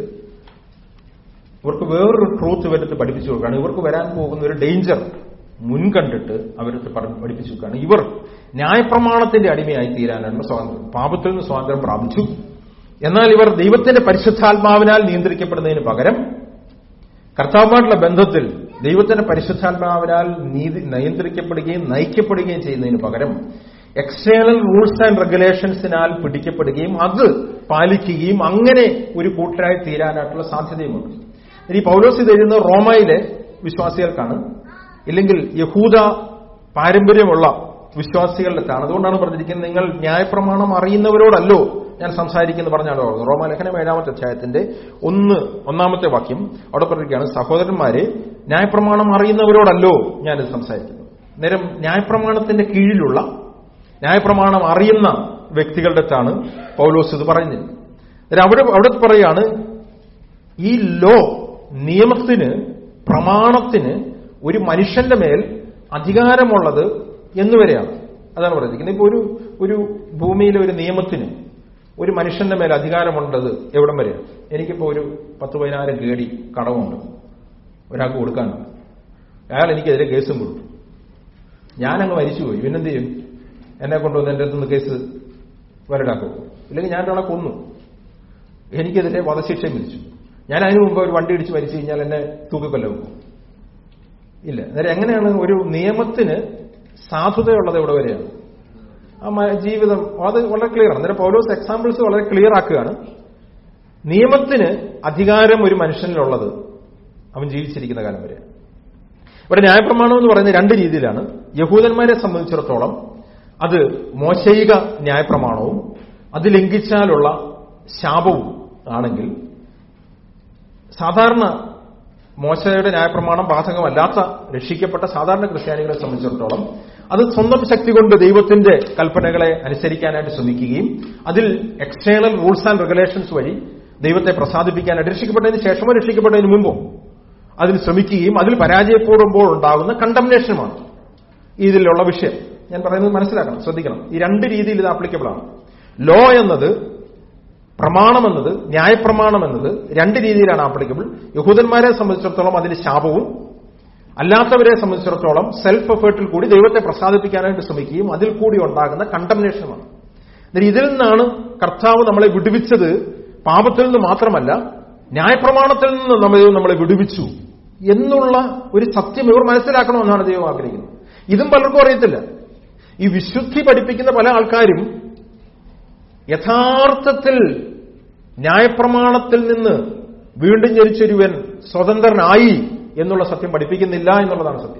ഇവർക്ക് വേറൊരു ട്രൂത്ത് ഇവരടുത്ത് പഠിപ്പിച്ചു കൊടുക്കുകയാണ് ഇവർക്ക് വരാൻ പോകുന്ന ഒരു ഡേഞ്ചർ മുൻകണ്ടിട്ട് അവരടുത്ത് പഠി- പഠിപ്പിച്ചു കൊടുക്കുകയാണ് ഇവർ ന്യായപ്രമാണത്തിന്റെ അടിമയായി തീരാനാണ് സ്വാതന്ത്ര്യം പാപത്തിൽ നിന്ന് സ്വാതന്ത്ര്യം പ്രാപിച്ചു എന്നാൽ ഇവർ ദൈവത്തിന്റെ പരിശുദ്ധാത്മാവിനാൽ നിയന്ത്രിക്കപ്പെടുന്നതിന് പകരം കർത്താവുമായിട്ടുള്ള ബന്ധത്തിൽ ദൈവത്തിന്റെ പരിശുദ്ധാത്മാവിനാൽ നീതി നിയന്ത്രിക്കപ്പെടുകയും നയിക്കപ്പെടുകയും ചെയ്യുന്നതിന് പകരം എക്സ്റ്റേണൽ റൂൾസ് ആൻഡ് റെഗുലേഷൻസിനാൽ പിടിക്കപ്പെടുകയും അത് പാലിക്കുകയും അങ്ങനെ ഒരു കൂട്ടരായി തീരാനായിട്ടുള്ള സാധ്യതയുമുണ്ട് ഇനി പൗലോസ് ഇത് എഴുതുന്ന റോമയിലെ വിശ്വാസികൾക്കാണ് ഇല്ലെങ്കിൽ യഹൂദ പാരമ്പര്യമുള്ള വിശ്വാസികളിലെത്താണ് അതുകൊണ്ടാണ് പറഞ്ഞിരിക്കുന്നത് നിങ്ങൾ ന്യായപ്രമാണം അറിയുന്നവരോടല്ലോ ഞാൻ സംസാരിക്കുന്നു പറഞ്ഞാണ് ഓർക്കുന്നത് റോമാലേഖനം ഏഴാമത്തെ അധ്യായത്തിന്റെ ഒന്ന് ഒന്നാമത്തെ വാക്യം അവിടെ പറഞ്ഞിരിക്കുകയാണ് സഹോദരന്മാരെ ന്യായപ്രമാണം അറിയുന്നവരോടല്ലോ ഞാനിത് സംസാരിക്കുന്നു നേരം ന്യായപ്രമാണത്തിന്റെ കീഴിലുള്ള ന്യായപ്രമാണം അറിയുന്ന വ്യക്തികളുടെ അടുത്താണ് പൗലോസ് ഇത് പറയുന്നത് നേരം അവിടെ അവിടെ പറയുകയാണ് ഈ ലോ നിയമത്തിന് പ്രമാണത്തിന് ഒരു മനുഷ്യന്റെ മേൽ അധികാരമുള്ളത് എന്നുവരെയാണ് അതാണ് പറഞ്ഞിരിക്കുന്നത് ഇപ്പൊ ഒരു ഒരു ഭൂമിയിലെ ഒരു നിയമത്തിന് ഒരു മനുഷ്യന്റെ മേൽ അധികാരമുണ്ടത് എവിടം വരെയാണ് എനിക്കിപ്പോ ഒരു പത്ത് പതിനായിരം കേടി കടമുണ്ട് ഒരാൾക്ക് കൊടുക്കാനുണ്ട് അയാൾ എനിക്കെതിരെ കേസും കൊടുത്തു ഞാനങ്ങ് മരിച്ചുപോയി പിന്നെന്ത് ചെയ്യും എന്നെ കൊണ്ടുവന്ന് എന്റെ അടുത്തുനിന്ന് കേസ് വരടാക്കും ഇല്ലെങ്കിൽ ഞാൻ ഒരാളെ കൊന്നു എനിക്കെതിരെ വധശിക്ഷയും വിധിച്ചു ഞാൻ അതിനു മുമ്പ് ഒരു വണ്ടി ഇടിച്ച് മരിച്ചു കഴിഞ്ഞാൽ എന്നെ തൂക്കിക്കൊല്ല വെക്കും ഇല്ല അന്നേരം എങ്ങനെയാണ് ഒരു നിയമത്തിന് സാധുതയുള്ളത് എവിടെ വരെയാണ് ആ മ- ജീവിതം അത് വളരെ ക്ലിയർ ആണ് അന്നേരം പൗലോസ് എക്സാമ്പിൾസ് വളരെ ക്ലിയർ ആക്കുകയാണ് നിയമത്തിന് അധികാരം ഒരു മനുഷ്യനിലുള്ളത് അവൻ ജീവിച്ചിരിക്കുന്ന കാലം വരെ ഇവിടെ ന്യായപ്രമാണം എന്ന് പറയുന്നത് രണ്ട് രീതിയിലാണ് യഹൂദന്മാരെ സംബന്ധിച്ചിടത്തോളം അത് മോശയിക ന്യായപ്രമാണവും അത് ലംഘിച്ചാലുള്ള ശാപവും ആണെങ്കിൽ സാധാരണ മോശയുടെ ന്യായപ്രമാണം ബാധകമല്ലാത്ത രക്ഷിക്കപ്പെട്ട സാധാരണ ക്രിസ്ത്യാനികളെ സംബന്ധിച്ചിടത്തോളം അത് സ്വന്തം ശക്തി കൊണ്ട് ദൈവത്തിന്റെ കൽപ്പനകളെ അനുസരിക്കാനായിട്ട് ശ്രമിക്കുകയും അതിൽ എക്സ്റ്റേണൽ റൂൾസ് ആൻഡ് റെഗുലേഷൻസ് വഴി ദൈവത്തെ പ്രസാദിപ്പിക്കാനായിട്ട് രക്ഷിക്കപ്പെട്ടതിന് ശേഷമോ രക്ഷിക്കപ്പെട്ടതിന് മുമ്പോ അതിൽ ശ്രമിക്കുകയും അതിൽ പരാജയപ്പെടുമ്പോൾ ഉണ്ടാകുന്ന കണ്ടംനേഷനുമാണ് ഇതിലുള്ള വിഷയം ഞാൻ പറയുന്നത് മനസ്സിലാക്കണം ശ്രദ്ധിക്കണം ഈ രണ്ട് രീതിയിൽ ഇത് ആപ്ലിക്കബിൾ ആണ് ലോ എന്നത് പ്രമാണം എന്നത് ന്യായപ്രമാണം എന്നത് രണ്ട് രീതിയിലാണ് ആപ്ലിക്കബിൾ യഹൂദന്മാരെ സംബന്ധിച്ചിടത്തോളം അതിന് ശാപവും അല്ലാത്തവരെ സംബന്ധിച്ചിടത്തോളം സെൽഫ് എഫേർട്ടിൽ കൂടി ദൈവത്തെ പ്രസാദിപ്പിക്കാനായിട്ട് ശ്രമിക്കുകയും അതിൽ കൂടി ഉണ്ടാകുന്ന കണ്ടംനേഷനുമാണ് എന്നിട്ട് ഇതിൽ നിന്നാണ് കർത്താവ് നമ്മളെ വിടുവിച്ചത് പാപത്തിൽ നിന്ന് മാത്രമല്ല ന്യായപ്രമാണത്തിൽ നിന്ന് നമ്മൾ നമ്മളെ വിടുവിച്ചു എന്നുള്ള ഒരു സത്യം ഇവർ മനസ്സിലാക്കണമെന്നാണ് ദൈവം ആഗ്രഹിക്കുന്നത് ഇതും പലർക്കും അറിയത്തില്ല ഈ വിശുദ്ധി പഠിപ്പിക്കുന്ന പല ആൾക്കാരും യഥാർത്ഥത്തിൽ ന്യായപ്രമാണത്തിൽ നിന്ന് വീണ്ടും ജനിച്ചൊരുവൻ സ്വതന്ത്രനായി എന്നുള്ള സത്യം പഠിപ്പിക്കുന്നില്ല എന്നുള്ളതാണ് സത്യം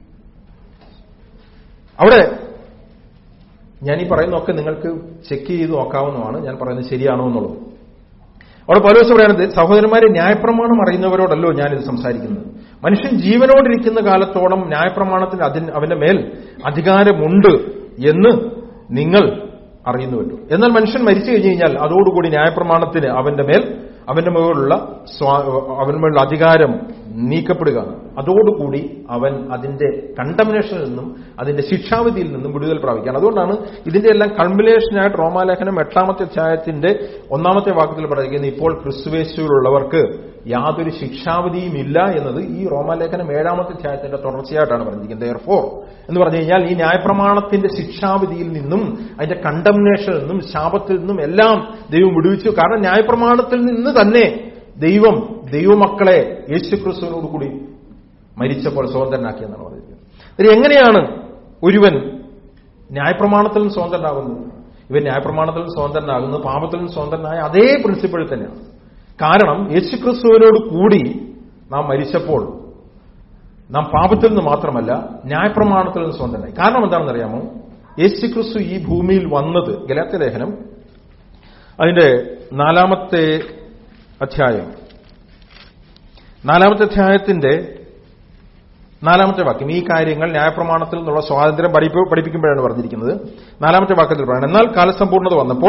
അവിടെ ഞാൻ ഈ പറയുന്നതൊക്കെ നിങ്ങൾക്ക് ചെക്ക് ചെയ്ത് നോക്കാവുന്നതാണ് ഞാൻ പറയുന്നത് ശരിയാണോ എന്നുള്ളത് അവിടെ പൗലോസ് പറയുന്നത് സഹോദരന്മാരെ ന്യായപ്രമാണം അറിയുന്നവരോടല്ലോ ഞാനിത് സംസാരിക്കുന്നത് മനുഷ്യൻ ജീവനോടിരിക്കുന്ന കാലത്തോളം ന്യായപ്രമാണത്തിന് അതിന് അവന്റെ മേൽ അധികാരമുണ്ട് എന്ന് നിങ്ങൾ അറിയുന്നുവല്ലോ എന്നാൽ മനുഷ്യൻ മരിച്ചു കഴിഞ്ഞു കഴിഞ്ഞാൽ അതോടുകൂടി ന്യായപ്രമാണത്തിന് അവന്റെ മേൽ അവന്റെ മുകളിലുള്ള സ്വാ- അവന്റെ മുകളിലുള്ള അധികാരം നീക്കപ്പെടുക അതോടുകൂടി അവൻ അതിന്റെ കണ്ടമിനേഷനിൽ നിന്നും അതിന്റെ ശിക്ഷാവിധിയിൽ നിന്നും വിടുതൽ പ്രാപിക്കുകയാണ് അതുകൊണ്ടാണ് ഇതിന്റെ എല്ലാം കൾമിനേഷനായിട്ട് റോമാലേഖനം എട്ടാമത്തെ അധ്യായത്തിന്റെ ഒന്നാമത്തെ വാക്യത്തിൽ പറയുന്നത് ഇപ്പോൾ ക്രിസ്തുവേശുവിലുള്ളവർക്ക് യാതൊരു ശിക്ഷാവിധിയും ഇല്ല എന്നത് ഈ റോമാലേഖനം ഏഴാമത്തെ അധ്യായത്തിന്റെ തുടർച്ചയായിട്ടാണ് പറഞ്ഞിരിക്കുന്നത് ദയർഫോർ എന്ന് പറഞ്ഞു കഴിഞ്ഞാൽ ഈ ന്യായപ്രമാണത്തിന്റെ ശിക്ഷാവിധിയിൽ നിന്നും അതിന്റെ കണ്ടംനേഷനിൽ നിന്നും ശാപത്തിൽ നിന്നും എല്ലാം ദൈവം വിടുവിച്ചു കാരണം ന്യായപ്രമാണത്തിൽ നിന്ന് തന്നെ ദൈവം ദൈവമക്കളെ യേശുക്രിസ്തുവിനോട് കൂടി മരിച്ചപ്പോൾ സ്വതന്ത്രനാക്കിയെന്നാണ് പറഞ്ഞിരിക്കുന്നത് ഇത് എങ്ങനെയാണ് ഒരുവൻ ന്യായപ്രമാണത്തിൽ നിന്ന് സ്വതന്ത്രനാകുന്നത് ഇവൻ ന്യായപ്രമാണത്തിൽ നിന്ന് സ്വതന്ത്രനാകുന്നത് പാപത്തിൽ നിന്ന് സ്വതന്ത്രനായ അതേ പ്രിൻസിപ്പിൾ തന്നെയാണ് കാരണം യേശുക്രിസ്തുവിനോട് കൂടി നാം മരിച്ചപ്പോൾ നാം പാപത്തിൽ നിന്ന് മാത്രമല്ല ന്യായപ്രമാണത്തിൽ നിന്ന് സ്വന്തനായി കാരണം എന്താണെന്ന് അറിയാമോ യേശുക്രിസ്തു ഈ ഭൂമിയിൽ വന്നത് ഗലാത്യ ലേഖനം അതിന്റെ നാലാമത്തെ അധ്യായം നാലാമത്തെ അധ്യായത്തിന്റെ നാലാമത്തെ വാക്യം ഈ കാര്യങ്ങൾ ന്യായപ്രമാണത്തിൽ നിന്നുള്ള സ്വാതന്ത്ര്യം പഠിപ്പ- പഠിപ്പിക്കുമ്പോഴാണ് പറഞ്ഞിരിക്കുന്നത് നാലാമത്തെ വാക്യത്തിൽ പറയണം എന്നാൽ കാലസമ്പൂർണ്ണത വന്നപ്പോൾ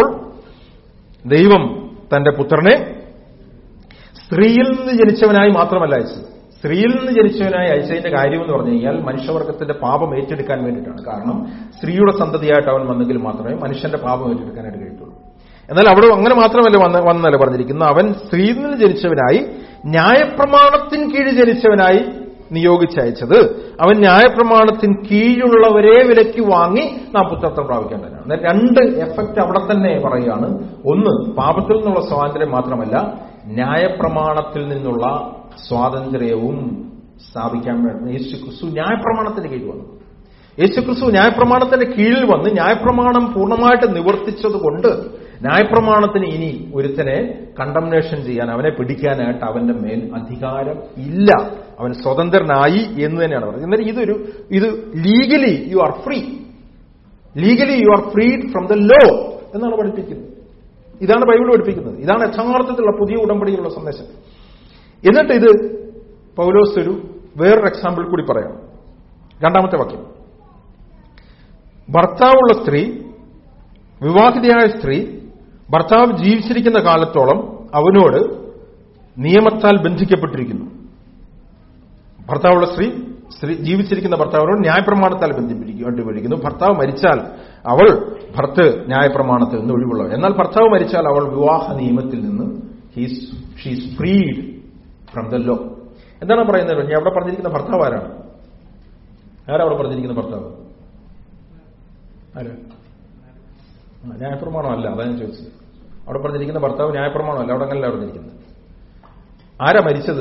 ദൈവം തന്റെ പുത്രനെ സ്ത്രീയിൽ നിന്ന് ജനിച്ചവനായി മാത്രമല്ല അയച്ചത് സ്ത്രീയിൽ നിന്ന് ജനിച്ചവനായി അയച്ചതിന്റെ കാര്യം എന്ന് പറഞ്ഞു കഴിഞ്ഞാൽ മനുഷ്യവർഗത്തിന്റെ പാപം ഏറ്റെടുക്കാൻ വേണ്ടിയിട്ടാണ് കാരണം സ്ത്രീയുടെ സന്തതിയായിട്ട് അവൻ വന്നെങ്കിൽ മാത്രമേ മനുഷ്യന്റെ പാപം ഏറ്റെടുക്കാനായിട്ട് കഴിയത്തുള്ളൂ എന്നാൽ അവിടെ അങ്ങനെ മാത്രമല്ല വന്ന വന്നല്ല പറഞ്ഞിരിക്കുന്നത് അവൻ സ്ത്രീയിൽ നിന്ന് ജനിച്ചവനായി ന്യായപ്രമാണത്തിന് കീഴിൽ ജനിച്ചവനായി നിയോഗിച്ചയച്ചത് അവൻ ന്യായപ്രമാണത്തിന് കീഴുള്ളവരെ വിലയ്ക്ക് വാങ്ങി നാം പുത്രത്വം പ്രാപിക്കാൻ തന്നെയാണ് എന്നാൽ രണ്ട് എഫക്റ്റ് അവിടെ തന്നെ പറയുകയാണ് ഒന്ന് പാപത്തിൽ നിന്നുള്ള സ്വാതന്ത്ര്യം മാത്രമല്ല ന്യായപ്രമാണത്തിൽ നിന്നുള്ള സ്വാതന്ത്ര്യവും സ്ഥാപിക്കാൻ വേണ്ടി യേശു ക്രിസ്തു ന്യായപ്രമാണത്തിന്റെ കീഴിൽ വന്നു യേശുക്രിസ്തു ന്യായപ്രമാണത്തിന്റെ കീഴിൽ വന്ന് ന്യായപ്രമാണം പൂർണ്ണമായിട്ട് നിവർത്തിച്ചതുകൊണ്ട് ന്യായപ്രമാണത്തിന് ഇനി ഒരുത്തനെ കണ്ടംനേഷൻ ചെയ്യാൻ അവനെ പിടിക്കാനായിട്ട് അവന്റെ മേൽ അധികാരം ഇല്ല അവൻ സ്വതന്ത്രനായി എന്ന് തന്നെയാണ് പറയുന്നത് എന്നാൽ ഇതൊരു ഇത് legally you are free legally you are freed from the law എന്നാണ് പഠിപ്പിക്കുന്നത് ഇതാണ് ബൈബിൾ പഠിപ്പിക്കുന്നത് ഇതാണ് യഥാർത്ഥത്തിലുള്ള പുതിയ ഉടമ്പടിയിലുള്ള സന്ദേശം എന്നിട്ട് ഇത് പൗലോസ് ഒരു വേറൊരു എക്സാമ്പിൾ കൂടി പറയാം രണ്ടാമത്തെ വാക്യം ഭർത്താവുള്ള സ്ത്രീ വിവാഹിതയായ സ്ത്രീ ഭർത്താവ് ജീവിച്ചിരിക്കുന്ന കാലത്തോളം അവനോട് നിയമത്താൽ ബന്ധിക്കപ്പെട്ടിരിക്കുന്നു ഭർത്താവുള്ള സ്ത്രീ സ്ത്രീ ജീവിച്ചിരിക്കുന്ന ഭർത്താവിനോട് ന്യായപ്രമാണത്താൽ ബന്ധിപ്പിക്കുന്നു ഭർത്താവ് മരിച്ചാൽ അവൾ ഭർത്ത് ന്യായപ്രമാണത്തിൽ നിന്ന് ഒഴിവുള്ളവർ എന്നാൽ ഭർത്താവ് മരിച്ചാൽ അവൾ വിവാഹ നിയമത്തിൽ നിന്ന് she's freed from the law എന്താണ് പറയുന്നത് ഞാൻ അവിടെ പറഞ്ഞിരിക്കുന്ന ഭർത്താവ് ആരാണ് ആരാ അവിടെ പറഞ്ഞിരിക്കുന്ന ഭർത്താവ് ആരാ ആ, ന്യായപ്രമാണമല്ല അതാ ഞാൻ ചോദിച്ചത് അവിടെ പറഞ്ഞിരിക്കുന്ന ഭർത്താവ് ന്യായപ്രമാണമല്ല അവിടെ അങ്ങനല്ല പറഞ്ഞിരിക്കുന്നത് ആരാ മരിച്ചത്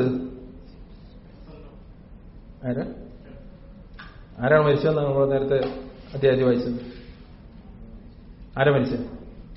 ആരാ ആരാണ് മരിച്ചതെന്ന് നമ്മൾ നേരത്തെ അത്യാവശ്യം വായിച്ചത് ആരാ മരിച്ചത്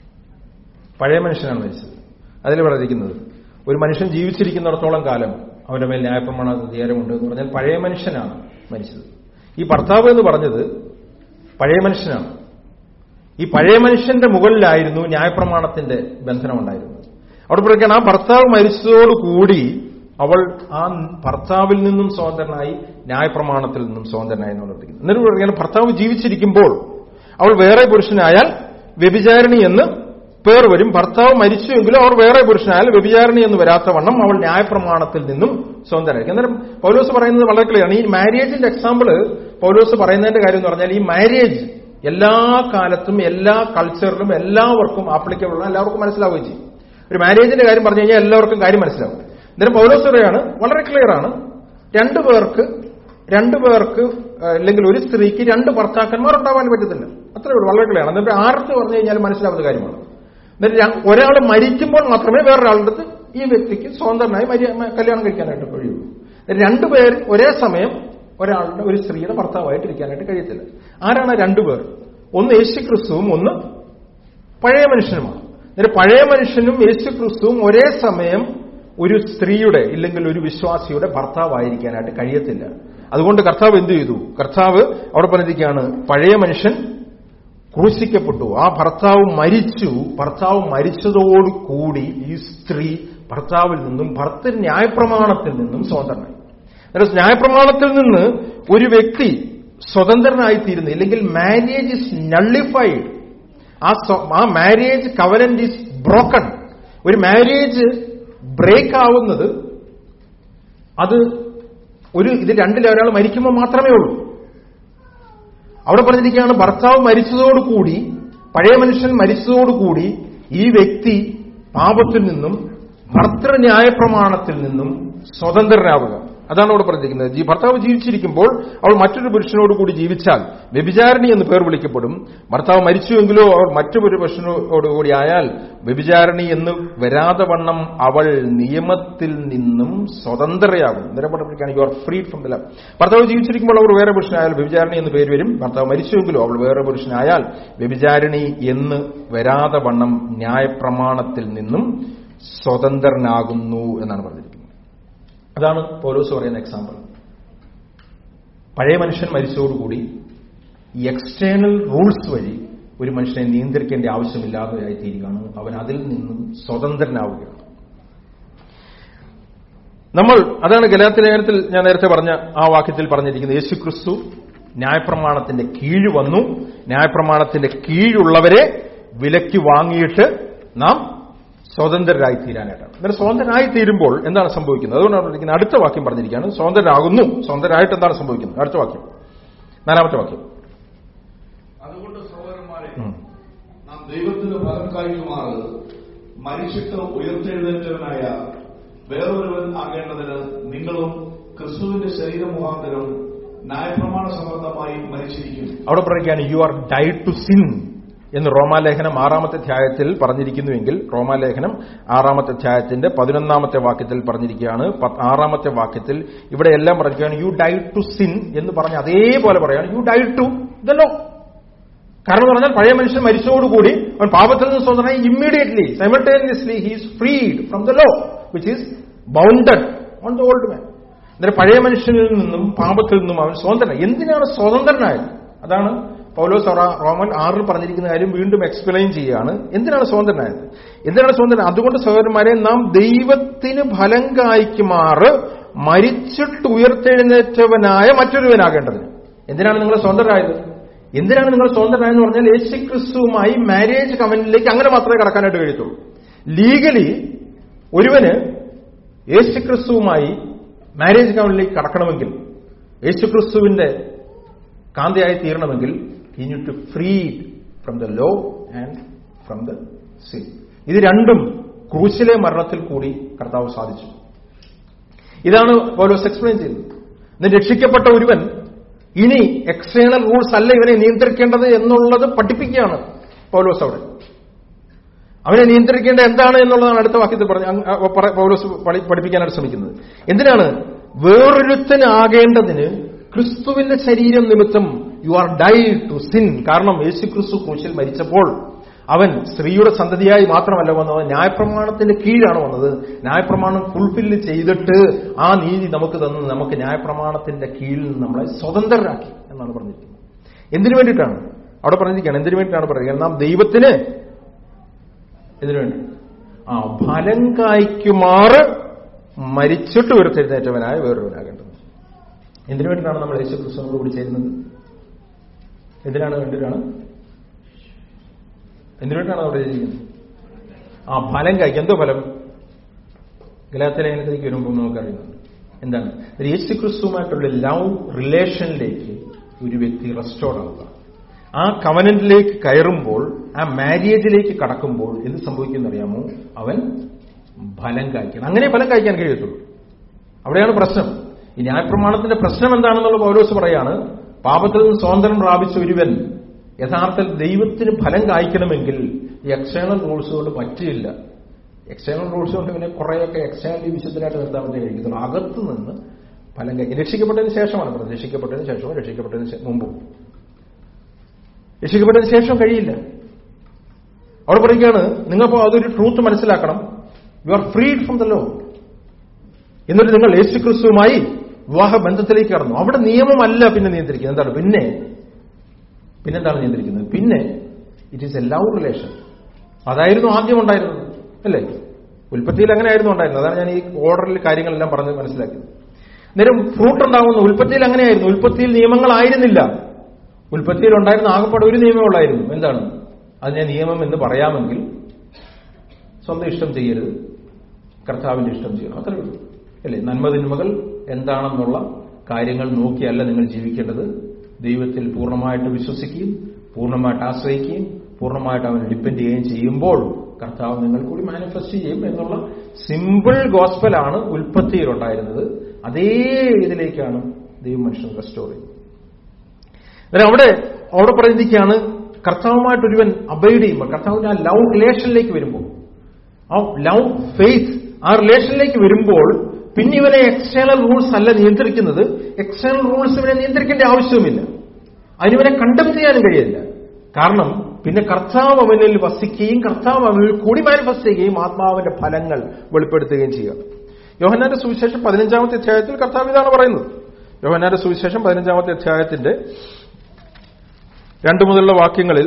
പഴയ മനുഷ്യനാണ് മരിച്ചത് അതിൽ പറഞ്ഞിരിക്കുന്നത് ഒരു മനുഷ്യൻ ജീവിച്ചിരിക്കുന്നിടത്തോളം കാലം അവന്റെ മേൽ ന്യായപ്രമാണ അധികാരമുണ്ട് എന്ന് പറഞ്ഞാൽ പഴയ മനുഷ്യനാണ് മരിച്ചത് ഈ ഭർത്താവ് എന്ന് പറഞ്ഞത് പഴയ മനുഷ്യനാണ് ഈ പഴയ മനുഷ്യന്റെ മുകളിലായിരുന്നു ന്യായപ്രമാണത്തിന്റെ ബന്ധനം ഉണ്ടായിരുന്നത് അവിടെ പറയുകയാണ് ആ ഭർത്താവ് മരിച്ചതോടുകൂടി അവൾ ആ ഭർത്താവിൽ നിന്നും സ്വതന്ത്രനായി ന്യായപ്രമാണത്തിൽ നിന്നും സ്വതന്ത്രനായി എന്ന് പറഞ്ഞിരിക്കുന്നു എന്നിട്ട് പറയുകയാണ് ഭർത്താവ് ജീവിച്ചിരിക്കുമ്പോൾ അവൾ വേറെ പുരുഷനായാൽ വ്യഭിചാരിണി എന്ന് പേർ വരും ഭർത്താവ് മരിച്ചുവെങ്കിലും അവർ വേറെ പുരുഷനായാൽ വ്യഭിചാരിണി എന്ന് വരാത്ത വണ്ണം അവൾ ന്യായപ്രമാണത്തിൽ നിന്നും സ്വതന്ത്രരായിരിക്കും അന്നേരം പൗലോസ് പറയുന്നത് വളരെ ക്ലിയറാണ് ഈ മാരേജിന്റെ എക്സാമ്പിള് പൗലോസ് പറയുന്നതിന്റെ കാര്യം എന്ന് പറഞ്ഞാൽ ഈ മാരേജ് എല്ലാ കാലത്തും എല്ലാ കൾച്ചറിലും എല്ലാവർക്കും ആപ്ലിക്കബിൾ ആണ് എല്ലാവർക്കും മനസ്സിലാവുകയും ചെയ്യും ഒരു മാരേജിന്റെ കാര്യം പറഞ്ഞു കഴിഞ്ഞാൽ എല്ലാവർക്കും കാര്യം മനസ്സിലാവും അന്നേരം പൗലോസ് പറയാണ് വളരെ ക്ലിയർ ആണ് രണ്ടു പേർക്ക് രണ്ടു പേർക്ക് ഏഹ്, അല്ലെങ്കിൽ ഒരു സ്ത്രീക്ക് രണ്ട് ഭർത്താക്കന്മാർ ഉണ്ടാവാൻ പറ്റത്തില്ല അത്രേ ഉള്ളൂ വളരെ ക്ലിയർ ആണ് എന്നിട്ട് ആർക്ക് പറഞ്ഞു കഴിഞ്ഞാൽ മനസ്സിലാവുന്ന കാര്യമാണ് എന്നിട്ട് ഒരാൾ മരിക്കുമ്പോൾ മാത്രമേ വേറൊരാളുടെ അടുത്ത് ഈ വ്യക്തിക്ക് സ്വതന്ത്രനായി മരി- മ- കല്യാണം കഴിക്കാനായിട്ട് കഴിയുള്ളൂ എന്നിട്ട് രണ്ടുപേർ ഒരേ സമയം ഒരാളുടെ ഒരു സ്ത്രീയുടെ ഭർത്താവായിട്ട് ഇരിക്കാനായിട്ട് കഴിയത്തില്ല ആരാണ് ആ രണ്ടുപേർ ഒന്ന് യേശു ക്രിസ്തുവും ഒന്ന് പഴയ മനുഷ്യനുമാണ് എന്നിട്ട് പഴയ മനുഷ്യനും യേശു ക്രിസ്തുവും ഒരേ സമയം ഒരു സ്ത്രീയുടെ ഇല്ലെങ്കിൽ ഒരു വിശ്വാസിയുടെ ഭർത്താവായിരിക്കാനായിട്ട് കഴിയത്തില്ല അതുകൊണ്ട് കർത്താവ് എന്ത് ചെയ്തു കർത്താവ് അവിടെ പറഞ്ഞിരിക്കുകയാണ് പഴയ മനുഷ്യൻ ക്രൂശിക്കപ്പെട്ടു ആ ഭർത്താവ് മരിച്ചു ഭർത്താവ് മരിച്ചതോടുകൂടി ഈ സ്ത്രീ ഭർത്താവിൽ നിന്നും ഭർത്തൃ ന്യായപ്രമാണത്തിൽ നിന്നും സ്വതന്ത്രനായി അതായത് ന്യായപ്രമാണത്തിൽ നിന്ന് ഒരു വ്യക്തി സ്വതന്ത്രനായിത്തീരുന്നു ഇല്ലെങ്കിൽ മാരേജ് ഇസ് നള്ളിഫൈഡ് ആ സ്വ- ആ മാരേജ് കവനന്റ് ഈസ് ബ്രോക്കൺ ഒരു മാരേജ് ബ്രേക്ക് ആവുന്നത് അത് ഒരു ഇത് രണ്ടിൽ ഒരാൾ മരിക്കുമ്പോൾ മാത്രമേ ഉള്ളൂ അവിടെ പറഞ്ഞിരിക്കുകയാണ് ഭർത്താവ് മരിച്ചതോടുകൂടി പഴയ മനുഷ്യൻ മരിച്ചതോടുകൂടി ഈ വ്യക്തി പാപത്തിൽ നിന്നും ഭർത്തൃന്യായ പ്രമാണത്തിൽ നിന്നും സ്വതന്ത്രനാവുക അതാണ് അവിടെ പറഞ്ഞിരിക്കുന്നത് ജീ- ഭർത്താവ് ജീവിച്ചിരിക്കുമ്പോൾ അവൾ മറ്റൊരു പുരുഷനോട് കൂടി ജീവിച്ചാൽ വ്യഭിചാരിണി എന്ന് പേർ വിളിക്കപ്പെടും ഭർത്താവ് മരിച്ചുവെങ്കിലോ അവൾ മറ്റൊരു പുരുഷനോട് കൂടി ആയാൽ വ്യഭിചാരിണി എന്ന് വരാതെ വണ്ണം അവൾ നിയമത്തിൽ നിന്നും സ്വതന്ത്രയാകും നിരപടിപ്പിക്കുകയാണ് you are freed from the love ഭർത്താവ് ജീവിച്ചിരിക്കുമ്പോൾ അവർ വേറെ പുരുഷനായാൽ വ്യഭിചാരിണി എന്ന് പേര് വരും ഭർത്താവ് മരിച്ചുവെങ്കിലോ അവൾ വേറെ പുരുഷനായാൽ വ്യഭിചാരിണി എന്ന് വരാതെ വണ്ണം ന്യായപ്രമാണത്തിൽ നിന്നും സ്വതന്ത്രനാകുന്നു എന്നാണ് പറഞ്ഞിരിക്കുന്നത് അതാണ് പോലോസ് പറയുന്ന എക്സാമ്പിൾ പഴയ മനുഷ്യൻ മരിച്ചതോടുകൂടി ഈ എക്സ്റ്റേണൽ റൂൾസ് വഴി ഒരു മനുഷ്യനെ നിയന്ത്രിക്കേണ്ട ആവശ്യമില്ലാതെയായി തീരുകയാണ് അവൻ അതിൽ നിന്നും സ്വതന്ത്രനാവുകയാണ് നമ്മൾ അതാണ് ഗലാത്തി ലേഖനത്തിൽ ഞാൻ നേരത്തെ പറഞ്ഞ ആ വാക്യത്തിൽ പറഞ്ഞിരിക്കുന്നത് യേശു ക്രിസ്തു ന്യായപ്രമാണത്തിന്റെ കീഴ് വന്നു ന്യായപ്രമാണത്തിന്റെ കീഴുള്ളവരെ വിലയ്ക്ക് വാങ്ങിയിട്ട് നാം സ്വതന്ത്രരായി തീരാനായിട്ടാണ് എന്നാൽ സ്വതന്ത്രരായി തീരുമ്പോൾ എന്താണ് സംഭവിക്കുന്നത് അതുകൊണ്ടാണ് പറഞ്ഞിരിക്കുന്നത് അടുത്ത വാക്യം പറഞ്ഞിരിക്കുകയാണ് സ്വതന്ത്രരാകുന്നു സ്വതന്ത്രരായിട്ട് എന്താണ് സംഭവിക്കുന്നത് അടുത്ത വാക്യം നാലാമത്തെ വാക്യം അതുകൊണ്ട് സഹോദരന്മാരെ ഉം. നാം ദൈവത്തിന് ഫലം കായ്ക്കുമാറ് മരിച്ചിട്ട് ഉയർത്തെഴുന്നേറ്റവനായ വേറൊരുവൻ ആകേണ്ടതിന് നിങ്ങളും ക്രിസ്തുവിന്റെ ശരീര മുഖാന്തരം ന്യായപ്രമാണ സംബന്ധമായി മരിച്ചിരിക്കുന്നു അവിടെ പറയുകയാണ് you are died to sin എന്ന് റോമാലേഖനം ആറാമത്തെ അധ്യായത്തിൽ പറഞ്ഞിരിക്കുന്നുവെങ്കിൽ റോമാലേഖനം ആറാമത്തെ അധ്യായത്തിന്റെ പതിനൊന്നാമത്തെ വാക്യത്തിൽ പറഞ്ഞിരിക്കുകയാണ് പത്ത് ആറാമത്തെ വാക്യത്തിൽ ഇവിടെ എല്ലാം പറഞ്ഞിരിക്കുകയാണ് യു ഡൈഡ് ടു സിൻ എന്ന് പറഞ്ഞ് അതേപോലെ പറയാണ് you died to the law കാരണം എന്ന് പറഞ്ഞാൽ പഴയ മനുഷ്യൻ മരിച്ചതോടുകൂടി അവൻ പാപത്തിൽ നിന്ന് സ്വതന്ത്രമായി immediately simultaneously he's freed from the law which is bounded on the old man അന്നേരം പഴയ മനുഷ്യനിൽ നിന്നും പാപത്തിൽ നിന്നും അവൻ സ്വതന്ത്രൻ എന്തിനാണ് സ്വതന്ത്രനായത് അതാണ് പൗലോസ് റോ- റോമൻ ആറിൽ പറഞ്ഞിരിക്കുന്ന കാര്യം വീണ്ടും എക്സ്പ്ലെയിൻ ചെയ്യുകയാണ് എന്തിനാണ് സ്വതന്ത്രനായത് എന്തിനാണ് സ്വതന്ത്രൻ അതുകൊണ്ട് സഹോദരന്മാരെ നാം ദൈവത്തിന് ഫലം കായ്ക്കുമാറ് മരിച്ചിട്ട് ഉയർത്തെഴുന്നേറ്റവനായ മറ്റൊരുവനാകേണ്ടതിന് എന്തിനാണ് നിങ്ങൾ സ്വതന്ത്രരായത് എന്തിനാണ് നിങ്ങൾ സ്വതന്ത്രനായെന്ന് പറഞ്ഞാൽ യേശു ക്രിസ്തുവുമായി മാരേജ് കമന്റിലേക്ക് അങ്ങനെ മാത്രമേ കടക്കാനായിട്ട് കഴിയത്തുള്ളൂ ലീഗലി ഒരുവന് യേശു ക്രിസ്തുവുമായി മാരേജ് കമന്റിലേക്ക് കടക്കണമെങ്കിൽ യേശു ക്രിസ്തുവിന്റെ കാന്തയായി തീരണമെങ്കിൽ he need to free from the law and from the sin ഇത് രണ്ടും ക്രൂശിലെ മരണത്തിൽ കൂടി കർത്താവ് സാധിച്ചു ഇതാണ് പൗലോസ് എക്സ്പ്ലെയിൻ ചെയ്യുന്നത് ഇന്ന് രക്ഷിക്കപ്പെട്ട ഒരുവൻ ഇനി എക്സ്റ്റേണൽ റൂൾസ് അല്ല ഇവനെ നിയന്ത്രിക്കേണ്ടത് എന്നുള്ളത് പഠിപ്പിക്കുകയാണ് പൗലോസ് അവിടെ അവനെ നിയന്ത്രിക്കേണ്ട എന്താണ് എന്നുള്ളതാണ് അടുത്ത വാക്യത്തിൽ പറഞ്ഞ അങ് അ- പറ- പൗലോസ് പഠി- പഠിപ്പിക്കാനായിട്ട് ശ്രമിക്കുന്നത് എന്തിനാണ് വേറൊരുത്തനാകേണ്ടതിന് ക്രിസ്തുവിന്റെ ശരീരം നിമിത്തം you are die to sin കാരണം യേശു ക്രിസ്തു ക്രൂശിൽ മരിച്ചപ്പോൾ അവൻ സ്ത്രീയുടെ സന്തതിയായി മാത്രമല്ല വന്നത് ന്യായപ്രമാണത്തിന്റെ കീഴാണ് വന്നത് ന്യായപ്രമാണം ഫുൾഫില്ല് ചെയ്തിട്ട് ആ നീതി നമുക്ക് തന്ന് നമുക്ക് ന്യായപ്രമാണത്തിന്റെ കീഴിൽ നിന്ന് നമ്മളെ സ്വതന്ത്രരാക്കി എന്നാണ് പറഞ്ഞിരിക്കുന്നത് എന്തിനു വേണ്ടിയിട്ടാണ് അവിടെ പറഞ്ഞിരിക്കുകയാണ് എന്തിനു വേണ്ടിയിട്ടാണ് പറയുക നാം ദൈവത്തിന് ഇതിനു വേണ്ടി ആ ഫലം കായ്ക്കുമാറ് മരിച്ചിട്ട് ഉയർത്തെഴുന്നേറ്റവനായ വേറൊരുവനാകേണ്ടത് എന്തിനു വേണ്ടിയിട്ടാണ് നമ്മൾ യേശു ക്രിസ്തുവിനോട് കൂടി ചേരുന്നത് എന്തിനാണ് വേണ്ടിയിട്ടാണ് എന്തിനു വേണ്ടിയിട്ടാണ് അവിടെ ചെയ്യുന്നത് ആ ഫലം കായ്ക്കും എന്തോ ഫലം ഗലാത്തിലേഖനത്തിലേക്ക് വരുമ്പോൾ നമുക്കറിയുന്നുണ്ട് എന്താണ് ഒരു യേശു ക്രിസ്തുവുമായിട്ടുള്ള ലവ് റിലേഷനിലേക്ക് ഒരു വ്യക്തി റെസ്റ്റോർഡ് ആവുക ആ കവനന്റിലേക്ക് കയറുമ്പോൾ ആ മാര്യേജിലേക്ക് കടക്കുമ്പോൾ എന്ത് സംഭവിക്കുന്നറിയാമോ അവൻ ഫലം കായ്ക്കണം അങ്ങനെ ഫലം കായ്ക്കാൻ കഴിയത്തുള്ളൂ അവിടെയാണ് പ്രശ്നം ഈ ന്യായപ്രമാണത്തിന്റെ പ്രശ്നം എന്താണെന്നുള്ള പൗലോസ് പറയാണ് പാപത്തിൽ നിന്ന് സ്വാതന്ത്ര്യം പ്രാപിച്ച ഒരുവൻ യഥാർത്ഥത്തിൽ ദൈവത്തിന് ഫലം കായ്ക്കണമെങ്കിൽ ഈ എക്സ്റ്റേണൽ റൂൾസ് കൊണ്ട് പറ്റില്ല എക്സ്റ്റേണൽ റൂൾസ് കൊണ്ട് പിന്നെ കുറേയൊക്കെ എക്സ്റ്റേണലി വിശുദ്ധനായിട്ട് നിർത്താൻ പറ്റി കഴിക്കത്തുള്ളൂ അകത്ത് നിന്ന് ഫലം കഴിക്കും രക്ഷിക്കപ്പെട്ടതിന് ശേഷമാണ് പറഞ്ഞത് രക്ഷിക്കപ്പെട്ടതിന് ശേഷവും രക്ഷിക്കപ്പെട്ടതിന് ശേ- മുമ്പും രക്ഷിക്കപ്പെട്ടതിന് ശേഷം കഴിയില്ല അവിടെ പറയുകയാണ് നിങ്ങളിപ്പോൾ അതൊരു ട്രൂത്ത് മനസ്സിലാക്കണം you are freed from the law എന്നിട്ട് നിങ്ങൾ യേശു ക്രിസ്തുവുമായി വിവാഹ ബന്ധത്തിലേക്ക് കടന്നു അവിടെ നിയമമല്ല പിന്നെ നിയന്ത്രിക്കുന്നത് എന്താണ് പിന്നെ പിന്നെന്താണ് നിയന്ത്രിക്കുന്നത് പിന്നെ it is a love relation അതായിരുന്നു ആദ്യം ഉണ്ടായിരുന്നത് അല്ലേ ഉൽപ്പത്തിയിൽ അങ്ങനെ ആയിരുന്നു ഉണ്ടായിരുന്നത് അതാണ് ഞാൻ ഈ ഓർഡറിൽ കാര്യങ്ങളെല്ലാം പറഞ്ഞ് മനസ്സിലാക്കിയത് നേരം ഫ്രൂട്ട് ഉണ്ടാകുന്നു ഉൽപ്പത്തിയിൽ അങ്ങനെയായിരുന്നു ഉൽപ്പത്തിയിൽ നിയമങ്ങളായിരുന്നില്ല ഉൽപ്പത്തിയിൽ ഉണ്ടായിരുന്ന ആകപ്പാടെ ഒരു നിയമമേ ഉള്ളായിരുന്നു എന്താണ് അതിനെ നിയമം എന്ന് പറയാമെങ്കിൽ സ്വന്തം ഇഷ്ടം ചെയ്യരുത് കർത്താവിന്റെ ഇഷ്ടം ചെയ്യണം അത്രേ ഉള്ളൂ അല്ലേ നന്മതിന്മകൾ എന്താണെന്നുള്ള കാര്യങ്ങൾ നോക്കിയല്ല നിങ്ങൾ ജീവിക്കേണ്ടത് ദൈവത്തിൽ പൂർണ്ണമായിട്ട് വിശ്വസിക്കുകയും പൂർണ്ണമായിട്ട് ആശ്രയിക്കുകയും പൂർണ്ണമായിട്ട് അവനെ ഡിപ്പെൻഡ് ചെയ്യുകയും ചെയ്യുമ്പോൾ കർത്താവ് നിങ്ങൾ കൂടി മാനിഫെസ്റ്റ് ചെയ്യും എന്നുള്ള സിമ്പിൾ ഗോസ്പലാണ് ഉൽപ്പത്തിയിലുണ്ടായിരുന്നത് അതേ ഇതിലേക്കാണ് ദൈവം മനുഷ്യൻ റെസ്റ്റോർ ചെയ്യുന്നത് അന്നേരം അവിടെ അവിടെ പറയുന്നതൊക്കെയാണ് കർത്താവുമായിട്ട് ഒരുവൻ അബൈഡ് ചെയ്യുമ്പോൾ കർത്താവിന്റെ ആ ലവ് റിലേഷനിലേക്ക് വരുമ്പോൾ ആ ലവ് ഫെയ്ത്ത് ആ റിലേഷനിലേക്ക് വരുമ്പോൾ പിന്നെ ഇവനെ എക്സ്റ്റേണൽ റൂൾസ് അല്ല നിയന്ത്രിക്കുന്നത് എക്സ്റ്റേണൽ റൂൾസ് ഇവനെ നിയന്ത്രിക്കേണ്ട ആവശ്യവുമില്ല അതിനിവനെ കണ്ടം ചെയ്യാനും കഴിയില്ല കാരണം പിന്നെ കർത്താവ് അവനിൽ വസിക്കുകയും കർത്താവ് അവനിൽ കൂടി മാനിഫെസ്റ്റ് ചെയ്യുകയും ആത്മാവിന്റെ ഫലങ്ങൾ വെളിപ്പെടുത്തുകയും ചെയ്യുക യോഹന്നാന്റെ സുവിശേഷം പതിനഞ്ചാമത്തെ അധ്യായത്തിൽ കർത്താവ് ഇതാണ് പറയുന്നത് യോഹന്നാന്റെ സുവിശേഷം പതിനഞ്ചാമത്തെ അധ്യായത്തിന്റെ രണ്ടു മുതലുള്ള വാക്യങ്ങളിൽ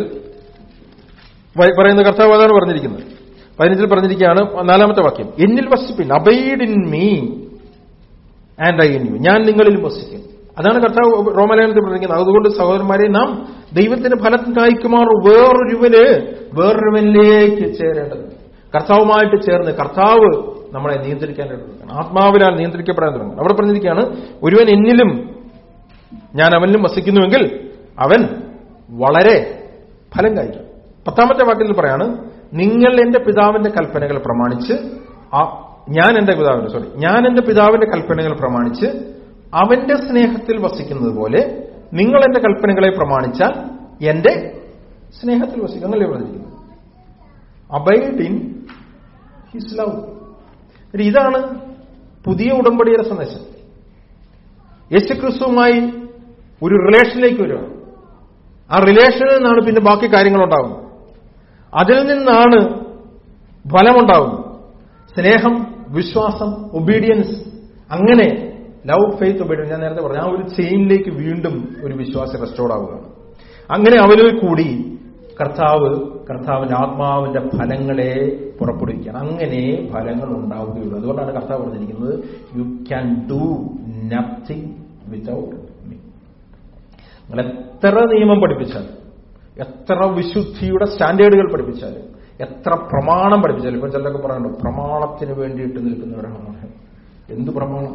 വ- പറയുന്ന കർത്താവ് അതാണ് പറഞ്ഞിരിക്കുന്നത് പതിനഞ്ചിൽ പറഞ്ഞിരിക്കുകയാണ് നാലാമത്തെ വാക്യം എന്നിൽ വസിപ്പിൻ abide in me and I in you ഞാൻ നിങ്ങളിൽ വസിക്കും അതാണ് കർത്താവ് റോമലേഖനത്തിൽ പറഞ്ഞിരിക്കുന്നത് അതുകൊണ്ട് സഹോദരന്മാരെ നാം ദൈവത്തിന് ഫലം കായ്ക്കുമാർ വേറൊരുവന് വേറൊരുവനിലേക്ക് ചേരേണ്ടത് കർത്താവുമായിട്ട് ചേർന്ന് കർത്താവ് നമ്മളെ നിയന്ത്രിക്കാനായിട്ട് തുടങ്ങണം. ആത്മാവിനാൽ നിയന്ത്രിക്കപ്പെടാൻ തുടങ്ങണം അവിടെ പറഞ്ഞിരിക്കുകയാണ് ഒരുവൻ എന്നിലും ഞാൻ അവനിലും വസിക്കുന്നുവെങ്കിൽ അവൻ വളരെ ഫലം കായ്ക്കും പത്താമത്തെ വാക്യത്തിൽ പറയാണ് നിങ്ങൾ എന്റെ പിതാവിന്റെ കൽപ്പനകൾ പ്രമാണിച്ച് ആ- ഞാൻ എന്റെ പിതാവിന്റെ സോറി ഞാൻ എന്റെ പിതാവിന്റെ കൽപ്പനകൾ പ്രമാണിച്ച് അവന്റെ സ്നേഹത്തിൽ വസിക്കുന്നത് പോലെ നിങ്ങൾ എന്റെ കൽപ്പനകളെ പ്രമാണിച്ചാൽ എന്റെ സ്നേഹത്തിൽ വസിക്കും അങ്ങനല്ലേ പറഞ്ഞിരിക്കുന്നത് അബൈഡ് ഇൻ ഹിസ് ലവ് ഇതാണ് പുതിയ ഉടമ്പടിയുടെ സന്ദേശം യേശുക്രിസ്തുവുമായി ഒരു റിലേഷനിലേക്ക് വരിക ആ റിലേഷനിൽ നിന്നാണ് പിന്നെ ബാക്കി കാര്യങ്ങൾ ഉണ്ടാകുന്നത് അതിൽ നിന്നാണ് ഫലമുണ്ടാകുന്നത് സ്നേഹം വിശ്വാസം ഒബീഡിയൻസ് അങ്ങനെ ലവ് ഫെയ്ത്ത് ഒബീഡിയൻസ് ഞാൻ നേരത്തെ പറഞ്ഞു ആ ഒരു ചെയിനിലേക്ക് വീണ്ടും ഒരു വിശ്വാസം റെസ്റ്റോർഡ് ആവുകയാണ് അങ്ങനെ അവനിൽ കൂടി കർത്താവ് കർത്താവിന്റെ ആത്മാവിന്റെ ഫലങ്ങളെ പുറപ്പെടുവിക്കുകയാണ് അങ്ങനെ ഫലങ്ങൾ ഉണ്ടാവുകയുള്ളൂ അതുകൊണ്ടാണ് കർത്താവ് പറഞ്ഞിരിക്കുന്നത് you can do nothing without me നിങ്ങൾ എത്ര നിയമം പഠിപ്പിച്ചാൽ എത്ര വിശുദ്ധിയുടെ സ്റ്റാൻഡേർഡുകൾ പഠിപ്പിച്ചാൽ എത്ര പ്രമാണം പഠിപ്പിച്ചാലും ഇപ്പൊ ചിലരൊക്കെ പറയുന്നുണ്ട് പ്രമാണത്തിന് വേണ്ടിയിട്ട് നിൽക്കുന്നവരാണ് എന്ത് പ്രമാണം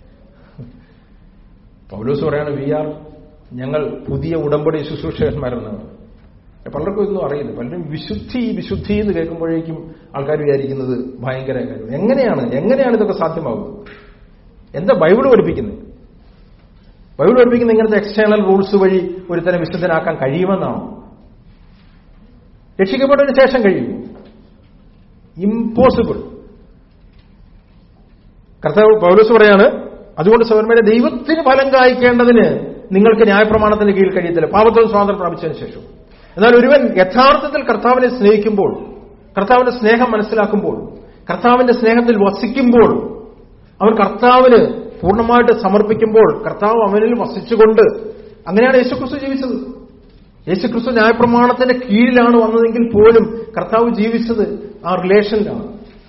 പൗലോസ് പറയാണ് വി ആർ ഞങ്ങൾ പുതിയ ഉടമ്പടി ശുശ്രൂഷകന്മാരെന്നാണ് പലർക്കും ഇതൊന്നും അറിയില്ല പലരും വിശുദ്ധി വിശുദ്ധി എന്ന് കേൾക്കുമ്പോഴേക്കും ആൾക്കാർ വിചാരിക്കുന്നത് ഭയങ്കര കാര്യം എങ്ങനെയാണ് എങ്ങനെയാണ് ഇതൊക്കെ സാധ്യമാകുന്നത് എന്താ ബൈബിൾ പഠിപ്പിക്കുന്നത് ബൈബിൾ പഠിപ്പിക്കുന്ന ഇങ്ങനത്തെ എക്സ്റ്റേണൽ റൂൾസ് വഴി ഒരുത്തനെ വിശുദ്ധനാക്കാൻ കഴിയുമെന്നാണോ രക്ഷിക്കപ്പെട്ടതിന് ശേഷം കഴിയുമോ ഇമ്പോസിബിൾ കർത്താവ് പൗലോസ് പറയാണ് അതുകൊണ്ട് സൗരന്മാരെ ദൈവത്തിന് ഫലം കായ്ക്കേണ്ടതിന് നിങ്ങൾക്ക് ന്യായപ്രമാണത്തിന് കീഴിൽ കഴിയത്തില്ല പാപത്തിൽ സ്വാതന്ത്ര്യം പ്രാപിച്ചതിന് ശേഷം എന്നാൽ ഒരുവൻ യഥാർത്ഥത്തിൽ കർത്താവിനെ സ്നേഹിക്കുമ്പോൾ കർത്താവിന്റെ സ്നേഹം മനസ്സിലാക്കുമ്പോൾ കർത്താവിന്റെ സ്നേഹത്തിൽ വസിക്കുമ്പോൾ അവൻ കർത്താവിന് പൂർണ്ണമായിട്ട് സമർപ്പിക്കുമ്പോൾ കർത്താവ് അവനിൽ വസിച്ചുകൊണ്ട് അങ്ങനെയാണ് യേശുക്രിസ്തു ജീവിച്ചത് യേശുക്രിസ്തു ന്യായപ്രമാണത്തിന്റെ കീഴിലാണ് വന്നതെങ്കിൽ പോലും കർത്താവ് ജീവിച്ചത് ആ റിലേഷനിലാണ്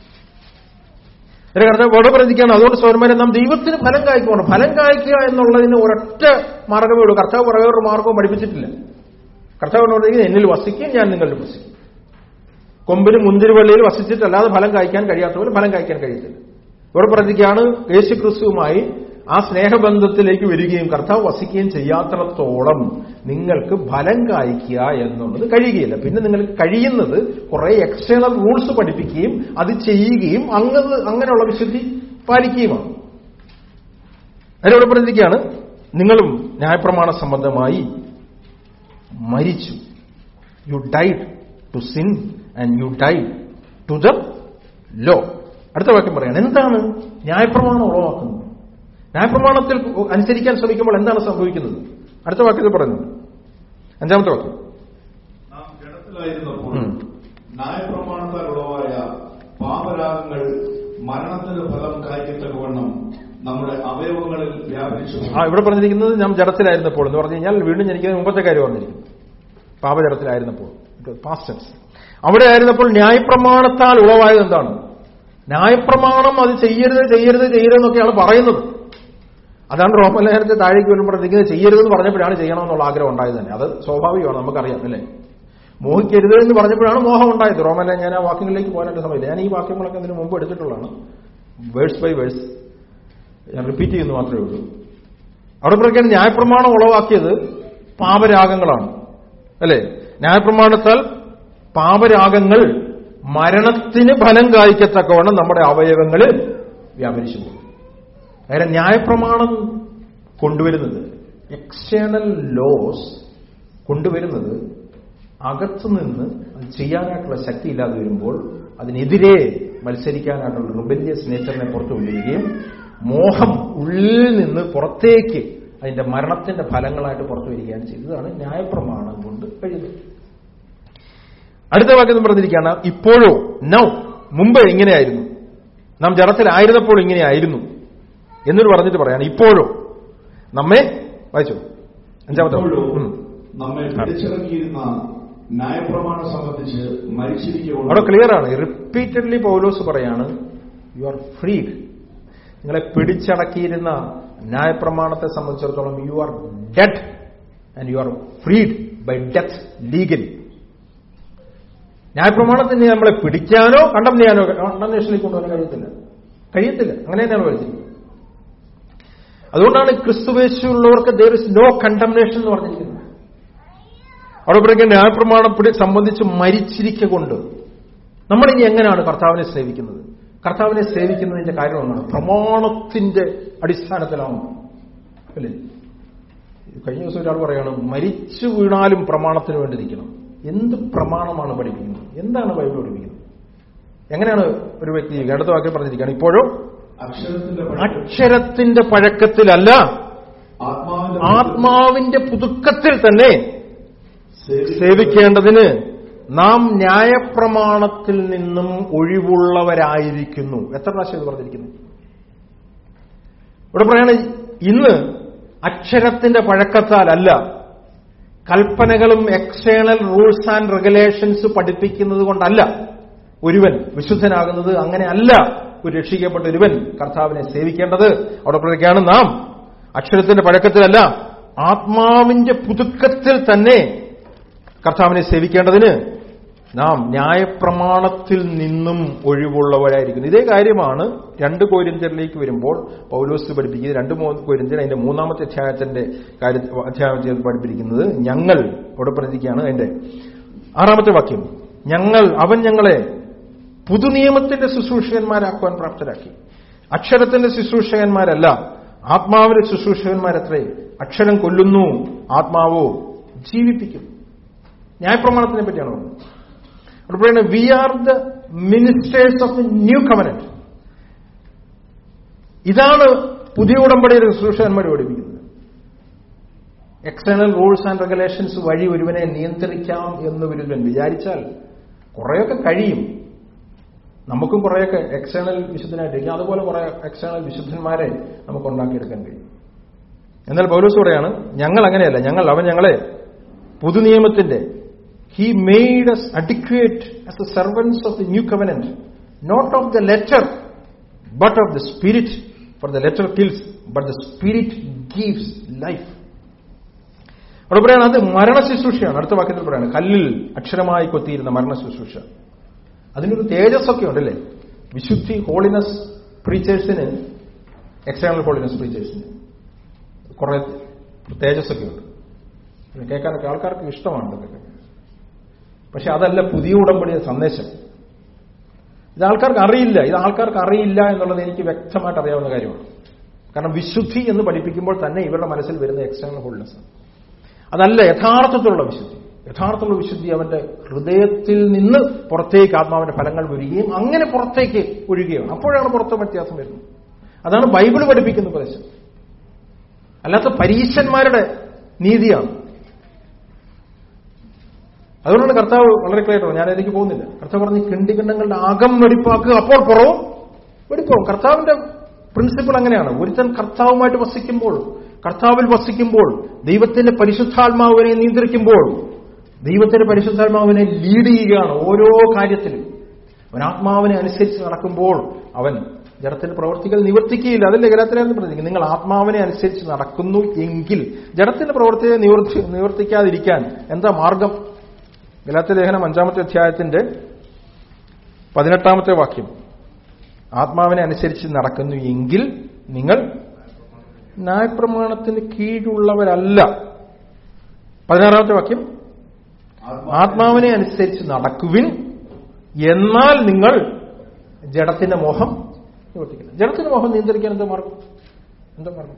ഒരു കർത്താവ് ഇവിടെ പറഞ്ഞിരിക്കുകയാണ് അതുകൊണ്ട് സൗരന്മാരെ നാം ദൈവത്തിന് ഫലം കായ്ക്കുവാണ് ഫലം കായ്ക്കുക എന്നുള്ളതിന് ഒരൊറ്റ മാർഗമേ ഉള്ളൂ കർത്താവ് പുറകെ ഒരു മാർഗവും പഠിപ്പിച്ചിട്ടില്ല കർത്താവ് പറഞ്ഞിരിക്കുന്നത് എന്നിൽ വസിക്കും ഞാൻ നിങ്ങളിൽ വസിക്കും കൊമ്പിന് മുന്തിരിവള്ളിയിൽ വസിച്ചിട്ടല്ലാതെ ഫലം കായ്ക്കാൻ കഴിയാത്തവന് ഫലം കായ്ക്കാൻ കഴിയത്തില്ല ഇവിടെ പറഞ്ഞിരിക്കുകയാണ് യേശു ക്രിസ്തുവുമായി ആ സ്നേഹബന്ധത്തിലേക്ക് വരികയും കർത്താവ് വസിക്കുകയും ചെയ്യാത്തിടത്തോളം നിങ്ങൾക്ക് ഫലം കായ്ക്കുക എന്നുള്ളത് കഴിയുകയില്ല പിന്നെ നിങ്ങൾക്ക് കഴിയുന്നത് കുറെ എക്സ്റ്റേണൽ റൂൾസ് പഠിപ്പിക്കുകയും അത് ചെയ്യുകയും അങ്ങത് അങ്ങനെയുള്ള വിശുദ്ധി പാലിക്കുകയുമാണ് അതിലൂടെ പറഞ്ഞിരിക്കുകയാണ് നിങ്ങളും ന്യായപ്രമാണ സംബന്ധമായി മരിച്ചു you died to sin and you died to the law അടുത്ത വാക്യം പറയാണ് എന്താണ് ന്യായപ്രമാണം ഉളവാക്കുന്നത് ന്യായപ്രമാണത്തിൽ അനുസരിക്കാൻ ശ്രമിക്കുമ്പോൾ എന്താണ് സംഭവിക്കുന്നത് അടുത്ത വാക്യത്തിൽ പറയുന്നത് അഞ്ചാമത്തെ വാക്യം നാം ജഡത്തിലായിരുന്നപ്പോൾ ഉം. ന്യായപ്രമാണത്താൽ ഉളവായ പാപരാഗങ്ങൾ മരണത്തിന്റെ ഫലം കായ്ക്കത്തക്കവണ്ണം നമ്മുടെ അവയവങ്ങളിൽ വ്യാപരിച്ചു ആ ഇവിടെ പറഞ്ഞിരിക്കുന്നത് ഞാൻ ജഡത്തിലായിരുന്നപ്പോൾ എന്ന് പറഞ്ഞു കഴിഞ്ഞാൽ വീണ്ടും എനിക്ക് മുമ്പത്തെ കാര്യം പറഞ്ഞിരിക്കുന്നു പാപജടത്തിലായിരുന്നപ്പോൾ പാസ്റ്റൻസ് അവിടെ ആയിരുന്നപ്പോൾ ന്യായപ്രമാണത്താൽ ഉളവായത് എന്താണ് ന്യായപ്രമാണം അത് ചെയ്യരുത് ചെയ്യരുത് ചെയ്യരുതെന്നൊക്കെയാണ് പറയുന്നത് അതാണ് റോമലേഖനത്തെ താഴേക്ക് വരുമ്പോൾ പറഞ്ഞിരിക്കുന്നത് ചെയ്യരുതെന്ന് പറഞ്ഞപ്പോഴാണ് ചെയ്യണമെന്നുള്ള ആഗ്രഹം ഉണ്ടായത് തന്നെ അത് സ്വാഭാവികമാണ് നമുക്കറിയാം അല്ലേ മോഹിക്കരുത് എന്ന് പറഞ്ഞപ്പോഴാണ് മോഹം ഉണ്ടായത് റോമല ഞാൻ ആ വാക്യങ്ങളിലേക്ക് പോകാനായിട്ട് സമയമില്ല ഞാൻ ഈ വാക്യങ്ങളൊക്കെ ഇതിന് മുമ്പ് എടുത്തിട്ടുള്ളതാണ് വേഴ്സ് ബൈ വേഴ്സ് ഞാൻ റിപ്പീറ്റ് ചെയ്യുന്നു മാത്രമേ ഉള്ളൂ അവിടെ പറയുകയാണ് ന്യായപ്രമാണം ഉളവാക്കിയത് പാപരാഗങ്ങളാണ് അല്ലേ ന്യായപ്രമാണത്താൽ പാപരാഗങ്ങൾ മരണത്തിന് ഫലം കായ്ക്കത്തക്കവണ്ണം നമ്മുടെ അവയവങ്ങളിൽ വ്യാപരിച്ചു പോകും അതായത് ന്യായപ്രമാണം കൊണ്ടുവരുന്നത് എക്സ്റ്റേണൽ ലോസ് കൊണ്ടുവരുന്നത് അകത്തുനിന്ന് അത് ചെയ്യാനായിട്ടുള്ള ശക്തി ഇല്ലാതെ വരുമ്പോൾ അതിനെതിരെ മത്സരിക്കാനായിട്ടുള്ള റിബല്യസ് നേച്ചറിനെ പുറത്തു കൊണ്ടുവരികയും മോഹം ഉള്ളിൽ നിന്ന് പുറത്തേക്ക് അതിന്റെ മരണത്തിന്റെ ഫലങ്ങളായിട്ട് പുറത്തു വരികയാണ് ചെയ്തതാണ് ന്യായപ്രമാണം കൊണ്ട് കഴിയുന്നത് അടുത്ത വാക്യം പറഞ്ഞിരിക്കുകയാണ് ഇപ്പോഴോ നൗ മുമ്പ് ഇങ്ങനെയായിരുന്നു നാം ജഡത്തിലായിരുന്നപ്പോൾ ഇങ്ങനെയായിരുന്നു എന്നൊരു പറഞ്ഞിട്ട് പറയാണ് ഇപ്പോഴോ നമ്മെ വായിച്ചു അഞ്ചാമത്തെ ഇപ്പോഴോ ഉം. നമ്മെ പിടിച്ചിറക്കിയിരുന്ന ന്യായപ്രമാണം സംബന്ധിച്ച് അവിടെ മരിച്ചിരിക്കുകൊണ്ട് ക്ലിയർ ആണ് റിപ്പീറ്റഡ്ലി പൗലോസ് പറയാണ് യു ആർ ഫ്രീഡ് നിങ്ങളെ പിടിച്ചടക്കിയിരുന്ന ന്യായപ്രമാണത്തെ സംബന്ധിച്ചിടത്തോളം you are dead and you are freed by death legally ന്യായപ്രമാണത്തിന് നമ്മളെ പിടിക്കാനോ കണ്ടം ചെയ്യാനോ കണ്ടംനേഷനിലേക്ക് കൊണ്ടുവരാൻ കഴിയത്തില്ല കഴിയത്തില്ല അങ്ങനെ തന്നെയാണ് പഠിച്ചിരിക്കുന്നത് അതുകൊണ്ടാണ് ക്രിസ്തുവേശുള്ളവർക്ക് ദർ ഇസ് നോ കണ്ടംനേഷൻ എന്ന് പറഞ്ഞിരിക്കുന്നത് അവിടെ പറയുക ന്യായപ്രമാണം പിടി സംബന്ധിച്ച് മരിച്ചിരിക്കൊണ്ട് നമ്മളിനി എങ്ങനെയാണ് കർത്താവിനെ സേവിക്കുന്നത് കർത്താവിനെ സേവിക്കുന്നതിന്റെ കാര്യം ഒന്നാണ് പ്രമാണത്തിന്റെ അടിസ്ഥാനത്തിലാണ് അല്ലേ കഴിഞ്ഞ ദിവസം ഒരാൾ പറയാണ് മരിച്ചു വീണാലും പ്രമാണത്തിന് വേണ്ടി നിൽക്കണം എന്ത് പ്രമാണമാണ് പഠിപ്പിക്കുന്നത് എന്താണ് ബൈബിൾ പഠിപ്പിക്കുന്നത് എങ്ങനെയാണ് ഒരു വ്യക്തി ജീവിക്കുക? അടുത്ത വാക്യം പറഞ്ഞിരിക്കുകയാണ് ഇപ്പോഴും അക്ഷരത്തിന്റെ പഴക്കം അക്ഷരത്തിന്റെ പഴക്കത്തിലല്ല ആത്മാവിന്റെ ആത്മാവിന്റെ പുതുക്കത്തിൽ തന്നെ സേവി- സേവിക്കേണ്ടതിന് നാം ന്യായപ്രമാണത്തിൽ നിന്നും ഒഴിവുള്ളവരായിരിക്കുന്നു എത്ര പ്രാവശ്യം ഇത് പറഞ്ഞിരിക്കുന്നു ഇവിടെ പറയാണ് ഇന്ന് അക്ഷരത്തിന്റെ പഴക്കത്താലല്ല കൽപ്പനകളും എക്സ്റ്റേണൽ റൂൾസ് ആൻഡ് റെഗുലേഷൻസ് പഠിപ്പിക്കുന്നത് കൊണ്ടല്ല ഒരുവൻ വിശുദ്ധനാകുന്നത് അങ്ങനെ അല്ല ഒരു രക്ഷിക്കപ്പെട്ട ഒരുവൻ കർത്താവിനെ സേവിക്കേണ്ടത് അവിടെ പറയുകയാണ് നാം അക്ഷരത്തിന്റെ പഴക്കത്തിലല്ല ആത്മാവിന്റെ പുതുക്കത്തിൽ തന്നെ കർത്താവിനെ സേവിക്കേണ്ടതിന് നാം ന്യായപ്രമാണത്തിൽ നിന്നും ഒഴിവുള്ളവരായിരിക്കുന്നു ഇതേ കാര്യമാണ് രണ്ട് കോരിന്ത്യരിലേക്ക് വരുമ്പോൾ പൗലോസ് പഠിപ്പിക്കുന്നത് രണ്ട് മൂന്ന് കോരിന്ത്യർ അതിന്റെ മൂന്നാമത്തെ അധ്യായത്തിന്റെ കാര്യ അധ്യായത്തിൽ പഠിപ്പിക്കുന്നത് ഞങ്ങൾ ഇവിടെ പറഞ്ഞിരിക്കുകയാണ് അതിന്റെ ആറാമത്തെ വാക്യം ഞങ്ങൾ അവൻ ഞങ്ങളെ പുതുനിയമത്തിന്റെ ശുശ്രൂഷകന്മാരാക്കുവാൻ പ്രാപ്തരാക്കി അക്ഷരത്തിന്റെ ശുശ്രൂഷകന്മാരല്ല ആത്മാവിന്റെ ശുശ്രൂഷകന്മാരത്രേ അക്ഷരം കൊല്ലുന്നു ആത്മാവോ ജീവിപ്പിക്കും ന്യായപ്രമാണത്തിനെ പറ്റിയാണ് പറയുന്നത് അവിടെ പറയുന്നത് we are the ministers of the new covenant ഇതാണ് പുതിയ ഉടമ്പടിയുടെ ശുശ്രൂഷകന്മാർ പഠിപ്പിക്കുന്നത് എക്സ്റ്റേണൽ റൂൾസ് ആൻഡ് റെഗുലേഷൻസ് വഴി ഒരുവനെ നിയന്ത്രിക്കാം എന്ന് ഒരുവൻ വിചാരിച്ചാൽ കുറേയൊക്കെ കഴിയും നമുക്കും കുറേയൊക്കെ എക്സ്റ്റേണൽ വിശുദ്ധനായിട്ടിരിക്കും അതുപോലെ കുറെ എക്സ്റ്റേണൽ വിശുദ്ധന്മാരെ നമുക്ക് ഉണ്ടാക്കിയെടുക്കാൻ കഴിയും എന്നാൽ പൗലോസ് പറയാണ് ഞങ്ങൾ അങ്ങനെയല്ല ഞങ്ങൾ അവൻ ഞങ്ങളെ പുതുനിയമത്തിന്റെ he made us adequate as the servants of the new covenant not of the letter but of the spirit for the letter kills but the spirit gives life അവിടെ പറയാണ് അത് മരണ ശുശ്രൂഷയാണ് അടുത്ത വാക്യത്തിൽ പറയാണ് കല്ലിൽ അക്ഷരമായി കൊത്തിയിരുന്ന മരണ ശുശ്രൂഷ അതിനൊരു തേജസ്സൊക്കെ ഉണ്ടല്ലേ വിശുദ്ധി ഹോളിനെസ് പ്രീച്ചേഴ്സിന് എക്സ്റ്റേണൽ ഹോളിനെസ് പ്രീച്ചേഴ്സിന് കുറെ തേജസ്സൊക്കെ ഉണ്ട് ഇത് കേൾക്കാനൊക്കെ ആൾക്കാർക്ക് ഇഷ്ടമാണ് ഇതൊക്കെ പക്ഷെ അതല്ല പുതിയ ഉടമ്പടിയുടെ സന്ദേശം ഇത് ആൾക്കാർക്ക് അറിയില്ല ഇത് ആൾക്കാർക്ക് അറിയില്ല എന്നുള്ളത് എനിക്ക് വ്യക്തമായിട്ട് അറിയാവുന്ന കാര്യമാണ് കാരണം വിശുദ്ധി എന്ന് പഠിപ്പിക്കുമ്പോൾ തന്നെ ഇവരുടെ മനസ്സിൽ വരുന്ന എക്സ്റ്റേണൽ ഹോൾനെസ് അതല്ല യഥാർത്ഥത്തിലുള്ള വിശുദ്ധി യഥാർത്ഥത്തിലുള്ള വിശുദ്ധി അവന്റെ ഹൃദയത്തിൽ നിന്ന് പുറത്തേക്ക് ആത്മാവിന്റെ ഫലങ്ങൾ വരികയും അങ്ങനെ പുറത്തേക്ക് ഒഴുകുകയാണ് അപ്പോഴാണ് പുറത്തെ വ്യത്യാസം വരുന്നത് അതാണ് ബൈബിൾ പഠിപ്പിക്കുന്ന ഉപദേശം അല്ലാത്ത പരീശന്മാരുടെ നീതിയാണ് അതുകൊണ്ടാണ് കർത്താവ് വളരെ ക്ലിയർ ഞാൻ അതിലേക്ക് പോകുന്നില്ല കർത്താവ് പറഞ്ഞ് കിണ്ടികണ്ഡങ്ങളുടെ അകം വെടിപ്പാക്കുക അപ്പോൾ പുറവും വെടിപ്പാവും കർത്താവിന്റെ പ്രിൻസിപ്പിൾ അങ്ങനെയാണ് ഒരുത്തൻ കർത്താവുമായിട്ട് വസിക്കുമ്പോൾ കർത്താവിൽ വസിക്കുമ്പോൾ ദൈവത്തിന്റെ പരിശുദ്ധാത്മാവിനെ നിയന്ത്രിക്കുമ്പോൾ ദൈവത്തിന്റെ പരിശുദ്ധാത്മാവിനെ ലീഡ് ചെയ്യുകയാണ് ഓരോ കാര്യത്തിലും അവൻ ആത്മാവിനെ അനുസരിച്ച് നടക്കുമ്പോൾ അവൻ ജഡത്തിന്റെ പ്രവർത്തികൾ നിവർത്തിക്കുകയില്ല അതല്ലേ ഗലാത്തിലായിരുന്നു പറഞ്ഞിരിക്കുന്നത് നിങ്ങൾ ആത്മാവിനെ അനുസരിച്ച് നടക്കുന്നു എങ്കിൽ ജഡത്തിന്റെ പ്രവർത്തിയെ നിവർത്തി നിവർത്തിക്കാതിരിക്കാൻ എന്താ മാർഗം ഗലാത്ത ലേഖനം അഞ്ചാമത്തെ അധ്യായത്തിന്റെ പതിനെട്ടാമത്തെ വാക്യം ആത്മാവിനെ അനുസരിച്ച് നടക്കുന്നു എങ്കിൽ നിങ്ങൾ ന്യായപ്രമാണത്തിന് കീഴുള്ളവരല്ല പതിനാറാമത്തെ വാക്യം ആത്മാവിനെ അനുസരിച്ച് നടക്കുവിൻ എന്നാൽ നിങ്ങൾ ജഡത്തിന്റെ മോഹം നിവർത്തിക്കില്ല ജഡത്തിന്റെ മോഹം നിയന്ത്രിക്കാൻ എന്താ മാർഗം എന്താ മാർഗം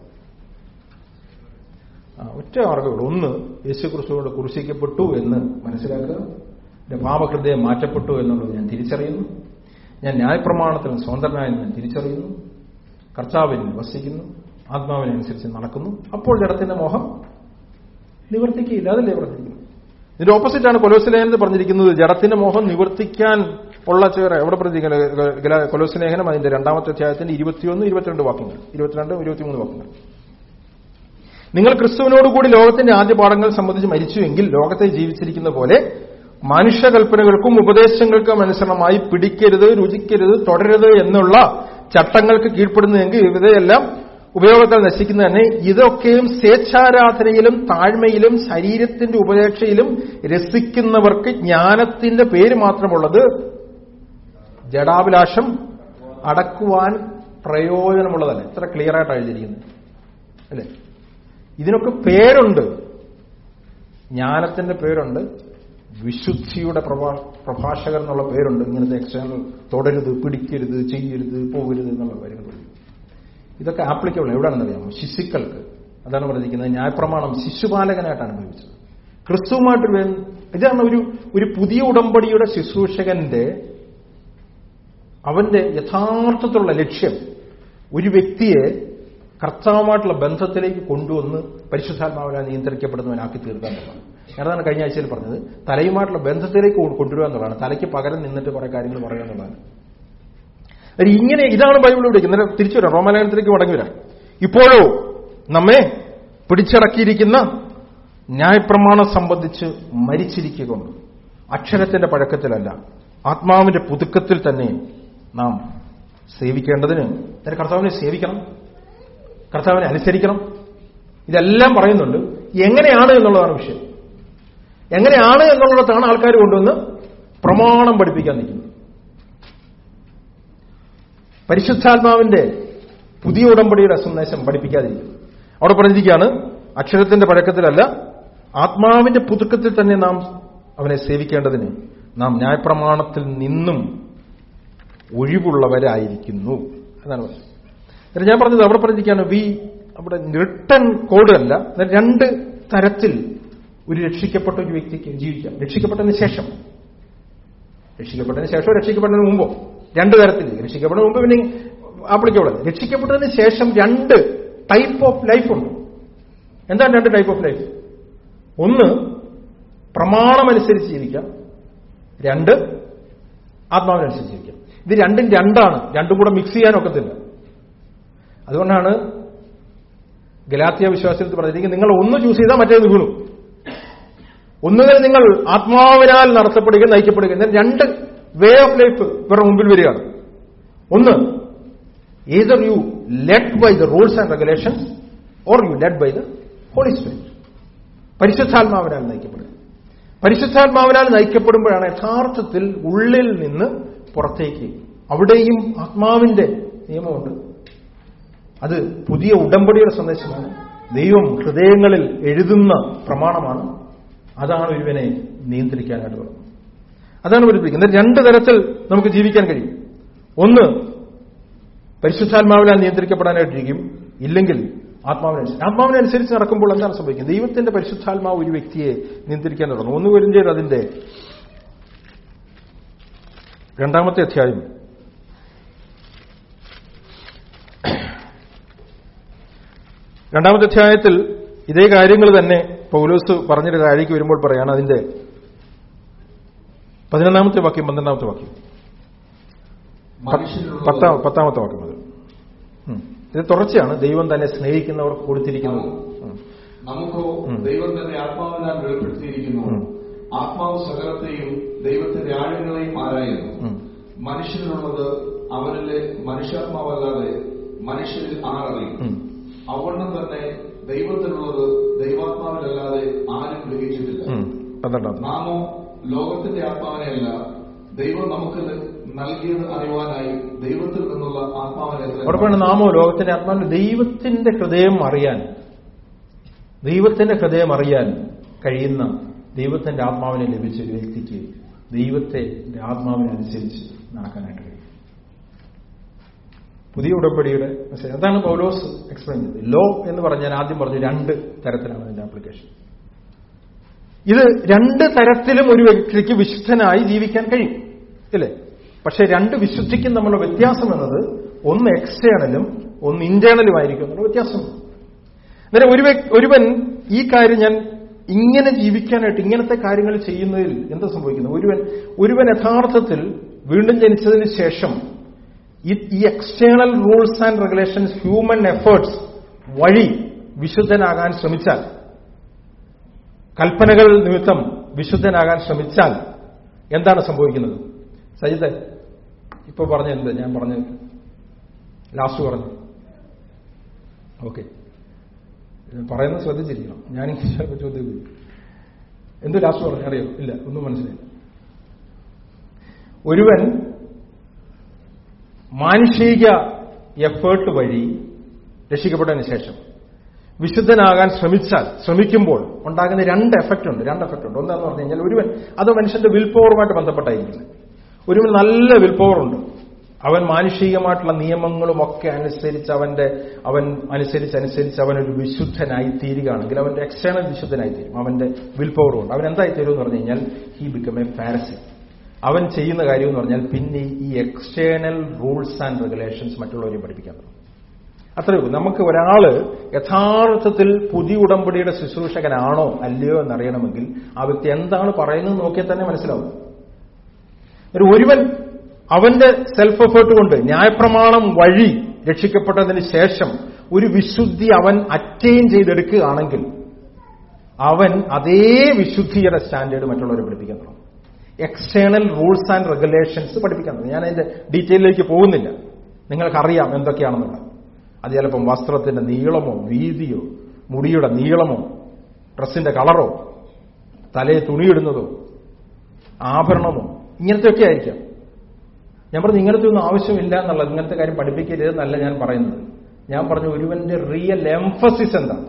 ആ, ഒറ്റ മാർഗമുള്ളൂ ഒന്ന് യേശു ക്രിസ്തുവോട് കുറിശിക്കപ്പെട്ടു എന്ന് മനസ്സിലാക്കുക എന്റെ പാപഹൃദയം മാറ്റപ്പെട്ടു എന്നുള്ളത് ഞാൻ തിരിച്ചറിയുന്നു ഞാൻ ന്യായപ്രമാണത്തിൽ സ്വതന്ത്രനായി ഞാൻ തിരിച്ചറിയുന്നു കർത്താവിൽ വസിക്കുന്നു ആത്മാവിനെ അനുസരിച്ച് നടക്കുന്നു അപ്പോൾ ജഡത്തിന്റെ മോഹം നിവർത്തിക്കുകയില്ല അതല്ലേ പറഞ്ഞിരിക്കുന്നു ഇതിന്റെ ഓപ്പോസിറ്റാണ് കൊലോസിലേഖനത്തിൽ പറഞ്ഞിരിക്കുന്നത് ജഡത്തിന്റെ മോഹം നിവർത്തിക്കാൻ ഉള്ള ചേര എവിടെ പറഞ്ഞിരിക്കുന്നത് കൊലോസിലേഖനം അതിന്റെ രണ്ടാമത്തെ അധ്യായത്തിന്റെ ഇരുപത്തിയൊന്ന് ഇരുപത്തിരണ്ട് വാക്യങ്ങൾ ഇരുപത്തിരണ്ട് ഇരുപത്തിമൂന്ന് വാക്യങ്ങൾ നിങ്ങൾ ക്രിസ്തുവിനോടുകൂടി ലോകത്തിന്റെ ആദ്യ പാഠങ്ങൾ സംബന്ധിച്ച് മരിച്ചുവെങ്കിൽ ലോകത്തെ ജീവിച്ചിരിക്കുന്ന പോലെ മനുഷ്യകൽപ്പനകൾക്കും ഉപദേശങ്ങൾക്കും അനുസരണമായി പിടിക്കരുത് രുചിക്കരുത് തുടരരുത് എന്നുള്ള ചട്ടങ്ങൾക്ക് കീഴ്പ്പെടുന്നതെങ്കിൽ ഇവരെയെല്ലാം ഉപയോഗത്താൽ നശിക്കുന്നത് തന്നെ ഇതൊക്കെയും സ്വേച്ഛാരാധനയിലും താഴ്മയിലും ശരീരത്തിന്റെ ഉപേക്ഷയിലും രസിക്കുന്നവർക്ക് ജ്ഞാനത്തിന്റെ പേര് മാത്രമുള്ളത് ജഡാഭിലാഷം അടക്കുവാൻ പ്രയോജനമുള്ളതല്ല എത്ര ക്ലിയർ ആയിട്ട് എഴുതിയിരിക്കുന്നത് അല്ലേ ഇതിനൊക്കെ പേരുണ്ട് ജ്ഞാനത്തിന്റെ പേരുണ്ട് വിശുദ്ധിയുടെ പ്രഭാ പ്രഭാഷകർ എന്നുള്ള പേരുണ്ട് ഇങ്ങനത്തെ എക്സ്റ്റേണൽ തുടരുത് പിടിക്കരുത് ചെയ്യരുത് പോകരുത് എന്നുള്ള കാര്യങ്ങൾ പറയും ഇതൊക്കെ ആപ്ലിക്കബിൾ എവിടെയാണെന്നറിയാമോ ശിശുക്കൾക്ക് അതാണ് പറഞ്ഞിരിക്കുന്നത് ന്യായപ്രമാണം ശിശുപാലകനായിട്ടാണ് ഉപയോഗിച്ചത് ക്രിസ്തുവുമായിട്ട് വേ- ഇതാണ് ഒരു ഒരു പുതിയ ഉടമ്പടിയുടെ ശുശ്രൂഷകന്റെ അവന്റെ യഥാർത്ഥത്തിലുള്ള ലക്ഷ്യം ഒരു വ്യക്തിയെ കർത്താവുമായിട്ടുള്ള ബന്ധത്തിലേക്ക് കൊണ്ടുവന്ന് പരിശുദ്ധാത്മാവിനെ നിയന്ത്രിക്കപ്പെടുന്നവനാക്കി തീർക്കുക എന്നുള്ളതാണ് ഞാനതാണ് കഴിഞ്ഞ ആഴ്ചയിൽ പറഞ്ഞത് തലയുമായിട്ടുള്ള ബന്ധത്തിലേക്ക് കൊ- കൊണ്ടുവരിക എന്നുള്ളതാണ് തലയ്ക്ക് പകരം നിന്നിട്ട് കുറെ കാര്യങ്ങൾ പറയുക എന്നുള്ളതാണ് അത് ഇങ്ങനെ ഇതാണ് ബൈബിൾ വിളിക്കുന്നത് എന്നിട്ട് തിരിച്ചു വരാം റോമാലയനത്തിലേക്ക് മടങ്ങി വരാം ഇപ്പോഴോ നമ്മെ പിടിച്ചടക്കിയിരിക്കുന്ന ന്യായപ്രമാണം സംബന്ധിച്ച് മരിച്ചിരിക്കുകയുണ്ട് അക്ഷരത്തിന്റെ പഴക്കത്തിലല്ല ആത്മാവിന്റെ പുതുക്കത്തിൽ തന്നെ നാം സേവിക്കേണ്ടതിന് അതായത് കർത്താവിനെ സേവിക്കണം കർത്താവിനെ അനുസരിക്കണം ഇതെല്ലാം പറയുന്നുണ്ട് എങ്ങനെയാണ് എന്നുള്ളതാണ് വിഷയം എങ്ങനെയാണ് എന്നുള്ളിടത്താണ് ആൾക്കാർ കൊണ്ടുവന്ന് പ്രമാണം പഠിപ്പിക്കാൻ നിൽക്കുന്നത് പരിശുദ്ധാത്മാവിന്റെ പുതിയ ഉടമ്പടിയുടെ സന്ദേശം പഠിപ്പിക്കാതിരിക്കും അവിടെ പറഞ്ഞിരിക്കുകയാണ് അക്ഷരത്തിന്റെ പഴക്കത്തിലല്ല ആത്മാവിന്റെ പുതുക്കത്തിൽ തന്നെ നാം അവനെ സേവിക്കേണ്ടതിന് നാം ന്യായപ്രമാണത്തിൽ നിന്നും ഒഴിവുള്ളവരായിരിക്കുന്നു എന്നാണ് പറഞ്ഞത് എന്നിട്ട് ഞാൻ പറഞ്ഞത് അവിടെ പറഞ്ഞിരിക്കുകയാണ് വി അവിടെ റിട്ടൺ കോഡ് അല്ല എന്നാൽ രണ്ട് തരത്തിൽ ഒരു രക്ഷിക്കപ്പെട്ട ഒരു വ്യക്തിക്ക് ജീവിക്കാം രക്ഷിക്കപ്പെട്ടതിന് ശേഷം രക്ഷിക്കപ്പെട്ടതിന് ശേഷമോ രക്ഷിക്കപ്പെട്ടതിന് മുമ്പോ രണ്ട് തരത്തിൽ രക്ഷിക്കപ്പെട്ടതിന് മുമ്പ് പിന്നെ ആപ്ലിക്കബിൾ അല്ല രക്ഷിക്കപ്പെട്ടതിന് ശേഷം രണ്ട് ടൈപ്പ് ഓഫ് ലൈഫ് ഉണ്ട് എന്താണ് രണ്ട് ടൈപ്പ് ഓഫ് ലൈഫ് ഒന്ന് പ്രമാണമനുസരിച്ച് ജീവിക്കാം രണ്ട് ആത്മാവിനനുസരിച്ച് ജീവിക്കാം ഇത് രണ്ടും രണ്ടാണ് രണ്ടും കൂടെ മിക്സ് ചെയ്യാൻ ഒക്കത്തില്ല അതുകൊണ്ടാണ് ഗലാത്തിയ വിശ്വാസത്തിൽ പറഞ്ഞിരിക്കുന്നത് നിങ്ങൾ ഒന്ന് ചൂസ് ചെയ്താൽ മറ്റേത് വീണു ഒന്നുകിൽ നിങ്ങൾ ആത്മാവിനാൽ നടത്തപ്പെടുക നയിക്കപ്പെടുക എന്നാൽ രണ്ട് വേ ഓഫ് ലൈഫ് ഇവരുടെ മുമ്പിൽ വരികയാണ് ഒന്ന് either you led by the rules and regulations or you led by the holy spirit പരിശുദ്ധാത്മാവിനാൽ നയിക്കപ്പെടുക പരിശുദ്ധാത്മാവിനാൽ നയിക്കപ്പെടുമ്പോഴാണ് യഥാർത്ഥത്തിൽ ഉള്ളിൽ നിന്ന് പുറത്തേക്ക് അവിടെയും ആത്മാവിന്റെ നിയമമുണ്ട് അത് പുതിയ ഉടമ്പടിയുടെ സന്ദേശമാണ് ദൈവം ഹൃദയങ്ങളിൽ എഴുതുന്ന പ്രമാണമാണ് അതാണ് ഒരുവനെ നിയന്ത്രിക്കാനായിട്ട് പറയുന്നത് അതാണ് പഠിപ്പിക്കുന്നത് രണ്ട് തരത്തിൽ നമുക്ക് ജീവിക്കാൻ കഴിയും ഒന്ന് പരിശുദ്ധാത്മാവിനാൽ നിയന്ത്രിക്കപ്പെടാനായിട്ടിരിക്കും ഇല്ലെങ്കിൽ ആത്മാവിനനുസരിച്ച് ആത്മാവിനനുസരിച്ച് നടക്കുമ്പോൾ എന്താണ് സംഭവിക്കുന്നത് ദൈവത്തിന്റെ പരിശുദ്ധാത്മാവ് ഒരു വ്യക്തിയെ നിയന്ത്രിക്കാൻ തുടങ്ങും ഒന്ന് വരും ചെയ്ത് അതിന്റെ രണ്ടാമത്തെ അധ്യായം രണ്ടാമത്തെ അധ്യായത്തിൽ ഇതേ കാര്യങ്ങൾ തന്നെ പൗലോസ് പറഞ്ഞൊരു കാര്യക്ക് വരുമ്പോൾ പറയാണ് അതിന്റെ പതിനൊന്നാമത്തെ വാക്യം പന്ത്രണ്ടാമത്തെ വാക്യം മനുഷ്യനുള്ള പത്താം പത്താമത്തെ വാക്യം അത് ഉം. ഇത് തുടർച്ചയാണ് ദൈവം തന്നെ സ്നേഹിക്കുന്നവർക്ക് കൊടുത്തിരിക്കുന്നത് ഉം. നമുക്കോ ഉം. ദൈവം തന്നെ ആത്മാവിനാൽ വെളിപ്പെടുത്തിയിരിക്കുന്നു ഉം. ആത്മാവ് സകലത്തെയും ദൈവത്തിന്റെ ആഴങ്ങളെയും ആരായുന്നു ഉം. മനുഷ്യനിലുള്ളത് അവനിലെ മനുഷ്യാത്മാവല്ലാതെ മനുഷ്യരിൽ ആരറിയും ഉം. അവണ്ണം തന്നെ ദൈവത്തിലുള്ളത് ദൈവാത്മാവിലല്ലാതെ ആരും ഗ്രഹിച്ചിട്ടില്ല ഉം. പന്ത്രണ്ടാമത്തെ നാമോ ലോകത്തിന്റെ ആത്മാവിനെയല്ല ദൈവം നമുക്ക് നൽകിയത് അറിയുവാനായി ദൈവത്തിൽ നിന്നുള്ള ആത്മാവിനെ ഉറപ്പാണ് നാമോ ലോകത്തിന്റെ ആത്മാവിന് ദൈവത്തിന്റെ ഹൃദയം അറിയാൻ ദൈവത്തിന്റെ ഹൃദയം അറിയാൻ കഴിയുന്ന ദൈവത്തിന്റെ ആത്മാവിനെ ലഭിച്ച ഒരു വ്യക്തിക്ക് ദൈവത്തെ ആത്മാവിനനുസരിച്ച് നടക്കാനായിട്ട് കഴിയും പുതിയ ഉടമ്പടിയുടെ മെസ്സേജ് അതാണ് പൗലോസ് എക്സ്പ്ലെയിൻ ചെയ്തത് ലോ എന്ന് പറഞ്ഞാൽ ആദ്യം പറഞ്ഞു രണ്ട് തരത്തിലാണ് അതിന്റെ ആപ്ലിക്കേഷൻ ഇത് രണ്ട് തരത്തിലും ഒരു വ്യക്തിക്ക് വിശുദ്ധനായി ജീവിക്കാൻ കഴിയും ഇല്ലേ പക്ഷെ രണ്ട് വിശുദ്ധിക്കും തമ്മിലുള്ള വ്യത്യാസം എന്നത് ഒന്ന് എക്സ്റ്റേണലും ഒന്ന് ഇന്റേണലും ആയിരിക്കും എന്നുള്ള വ്യത്യാസമുണ്ട് അന്നേരം ഒരു വ്യക്- ഒരുവൻ ഈ കാര്യം ഞാൻ ഇങ്ങനെ ജീവിക്കാനായിട്ട് ഇങ്ങനത്തെ കാര്യങ്ങൾ ചെയ്യുന്നതിൽ എന്താ സംഭവിക്കുന്നത് ഒരുവൻ ഒരുവൻ യഥാർത്ഥത്തിൽ വീണ്ടും ജനിച്ചതിന് ശേഷം ഈ ഈ external rules and regulations human efforts വഴി വിശുദ്ധനാകാൻ ശ്രമിച്ചാൽ കൽപ്പനകൾ നിമിത്തം വിശുദ്ധനാകാൻ ശ്രമിച്ചാൽ എന്താണ് സംഭവിക്കുന്നത് സജിത് ഇപ്പൊ പറഞ്ഞ എന്ത് ഞാൻ പറഞ്ഞ ലാസ്റ്റ് പറഞ്ഞു ഓക്കെ പറയുന്നത് ശ്രദ്ധിച്ചിരിക്കണം ഞാനിങ്ങനെ ചിലപ്പോൾ ചോദ്യം ചെയ്യും. എന്ത് ലാസ്റ്റ് പറഞ്ഞു അറിയോ ഇല്ല ഒന്നും മനസ്സിലായില്ല ഒരുവൻ മാനുഷിക എഫേർട്ട് വഴി രക്ഷിക്കപ്പെട്ടതിന് ശേഷം വിശുദ്ധനാകാൻ ശ്രമിച്ചാൽ ശ്രമിക്കുമ്പോൾ ഉണ്ടാകുന്ന രണ്ട് എഫക്റ്റ് ഉണ്ട് രണ്ട് എഫക്റ്റ് ഉണ്ട് ഒന്നാന്ന് പറഞ്ഞു കഴിഞ്ഞാൽ ഒരുവൻ അത് മനുഷ്യന്റെ വിൽ പവറുമായിട്ട് ബന്ധപ്പെട്ടായിരിക്കുന്നത് ഒരുവൻ നല്ല വിൽ പവർ ഉണ്ട് അവൻ മാനുഷികമായിട്ടുള്ള നിയമങ്ങളും ഒക്കെ അനുസരിച്ച് അവന്റെ അവൻ അനുസരിച്ച് അനുസരിച്ച് അവൻ ഒരു വിശുദ്ധനായി തീരുകയാണെങ്കിൽ അവന്റെ എക്സ്റ്റേണൽ വിശുദ്ധനായി തീരും അവന്റെ വിൽ പവർ കൊണ്ട് അവൻ എന്തായി തീരും എന്ന് പറഞ്ഞു കഴിഞ്ഞാൽ ഹി ബിക്കം എ ഫാരസി അവൻ ചെയ്യുന്ന കാര്യം എന്ന് പറഞ്ഞാൽ പിന്നെ ഈ എക്സ്റ്റേണൽ റൂൾസ് ആൻഡ് റെഗുലേഷൻസ് മറ്റുള്ളവരെ പഠിപ്പിക്കാൻ തുടങ്ങും അത്രയേ ഉള്ളൂ നമുക്ക് ഒരാള് യഥാർത്ഥത്തിൽ പുതിയ ഉടമ്പടിയുടെ ശുശ്രൂഷകനാണോ അല്ലയോ എന്നറിയണമെങ്കിൽ ആ വ്യക്തി എന്താണ് പറയുന്നത് നോക്കിയാൽ തന്നെ മനസ്സിലാവും ഒരു ഒരുവൻ അവന്റെ സെൽഫ് എഫേർട്ട് കൊണ്ട് ന്യായപ്രമാണം വഴി രക്ഷിക്കപ്പെട്ടതിന് ശേഷം ഒരു വിശുദ്ധി അവൻ അറ്റൈൻ ചെയ്തെടുക്കുകയാണെങ്കിൽ അവൻ അതേ വിശുദ്ധിയുടെ സ്റ്റാൻഡേർഡ് മറ്റുള്ളവരെ പഠിപ്പിക്കാൻ തുടങ്ങും എക്സ്റ്റേണൽ റൂൾസ് ആൻഡ് റെഗുലേഷൻസ് പഠിപ്പിക്കാൻ തുടങ്ങും ഞാൻ അതിന്റെ ഡീറ്റെയിലേക്ക് പോകുന്നില്ല നിങ്ങൾക്കറിയാം എന്തൊക്കെയാണെന്നുള്ളത് അത് ചിലപ്പം വസ്ത്രത്തിന്റെ നീളമോ വീതിയോ മുടിയുടെ നീളമോ ഡ്രസ്സിന്റെ കളറോ തലയെ തുണിയിടുന്നതോ ആഭരണമോ ഇങ്ങനത്തെയൊക്കെ ആയിരിക്കാം ഞാൻ പറഞ്ഞു ഇങ്ങനത്തെ ഒന്നും ആവശ്യമില്ല എന്നുള്ളത് ഇങ്ങനത്തെ കാര്യം പഠിപ്പിക്കരുതെന്നല്ല ഞാൻ പറയുന്നത് ഞാൻ പറഞ്ഞു ഒരുവന്റെ റിയൽ എംഫസിസ് എന്താണ്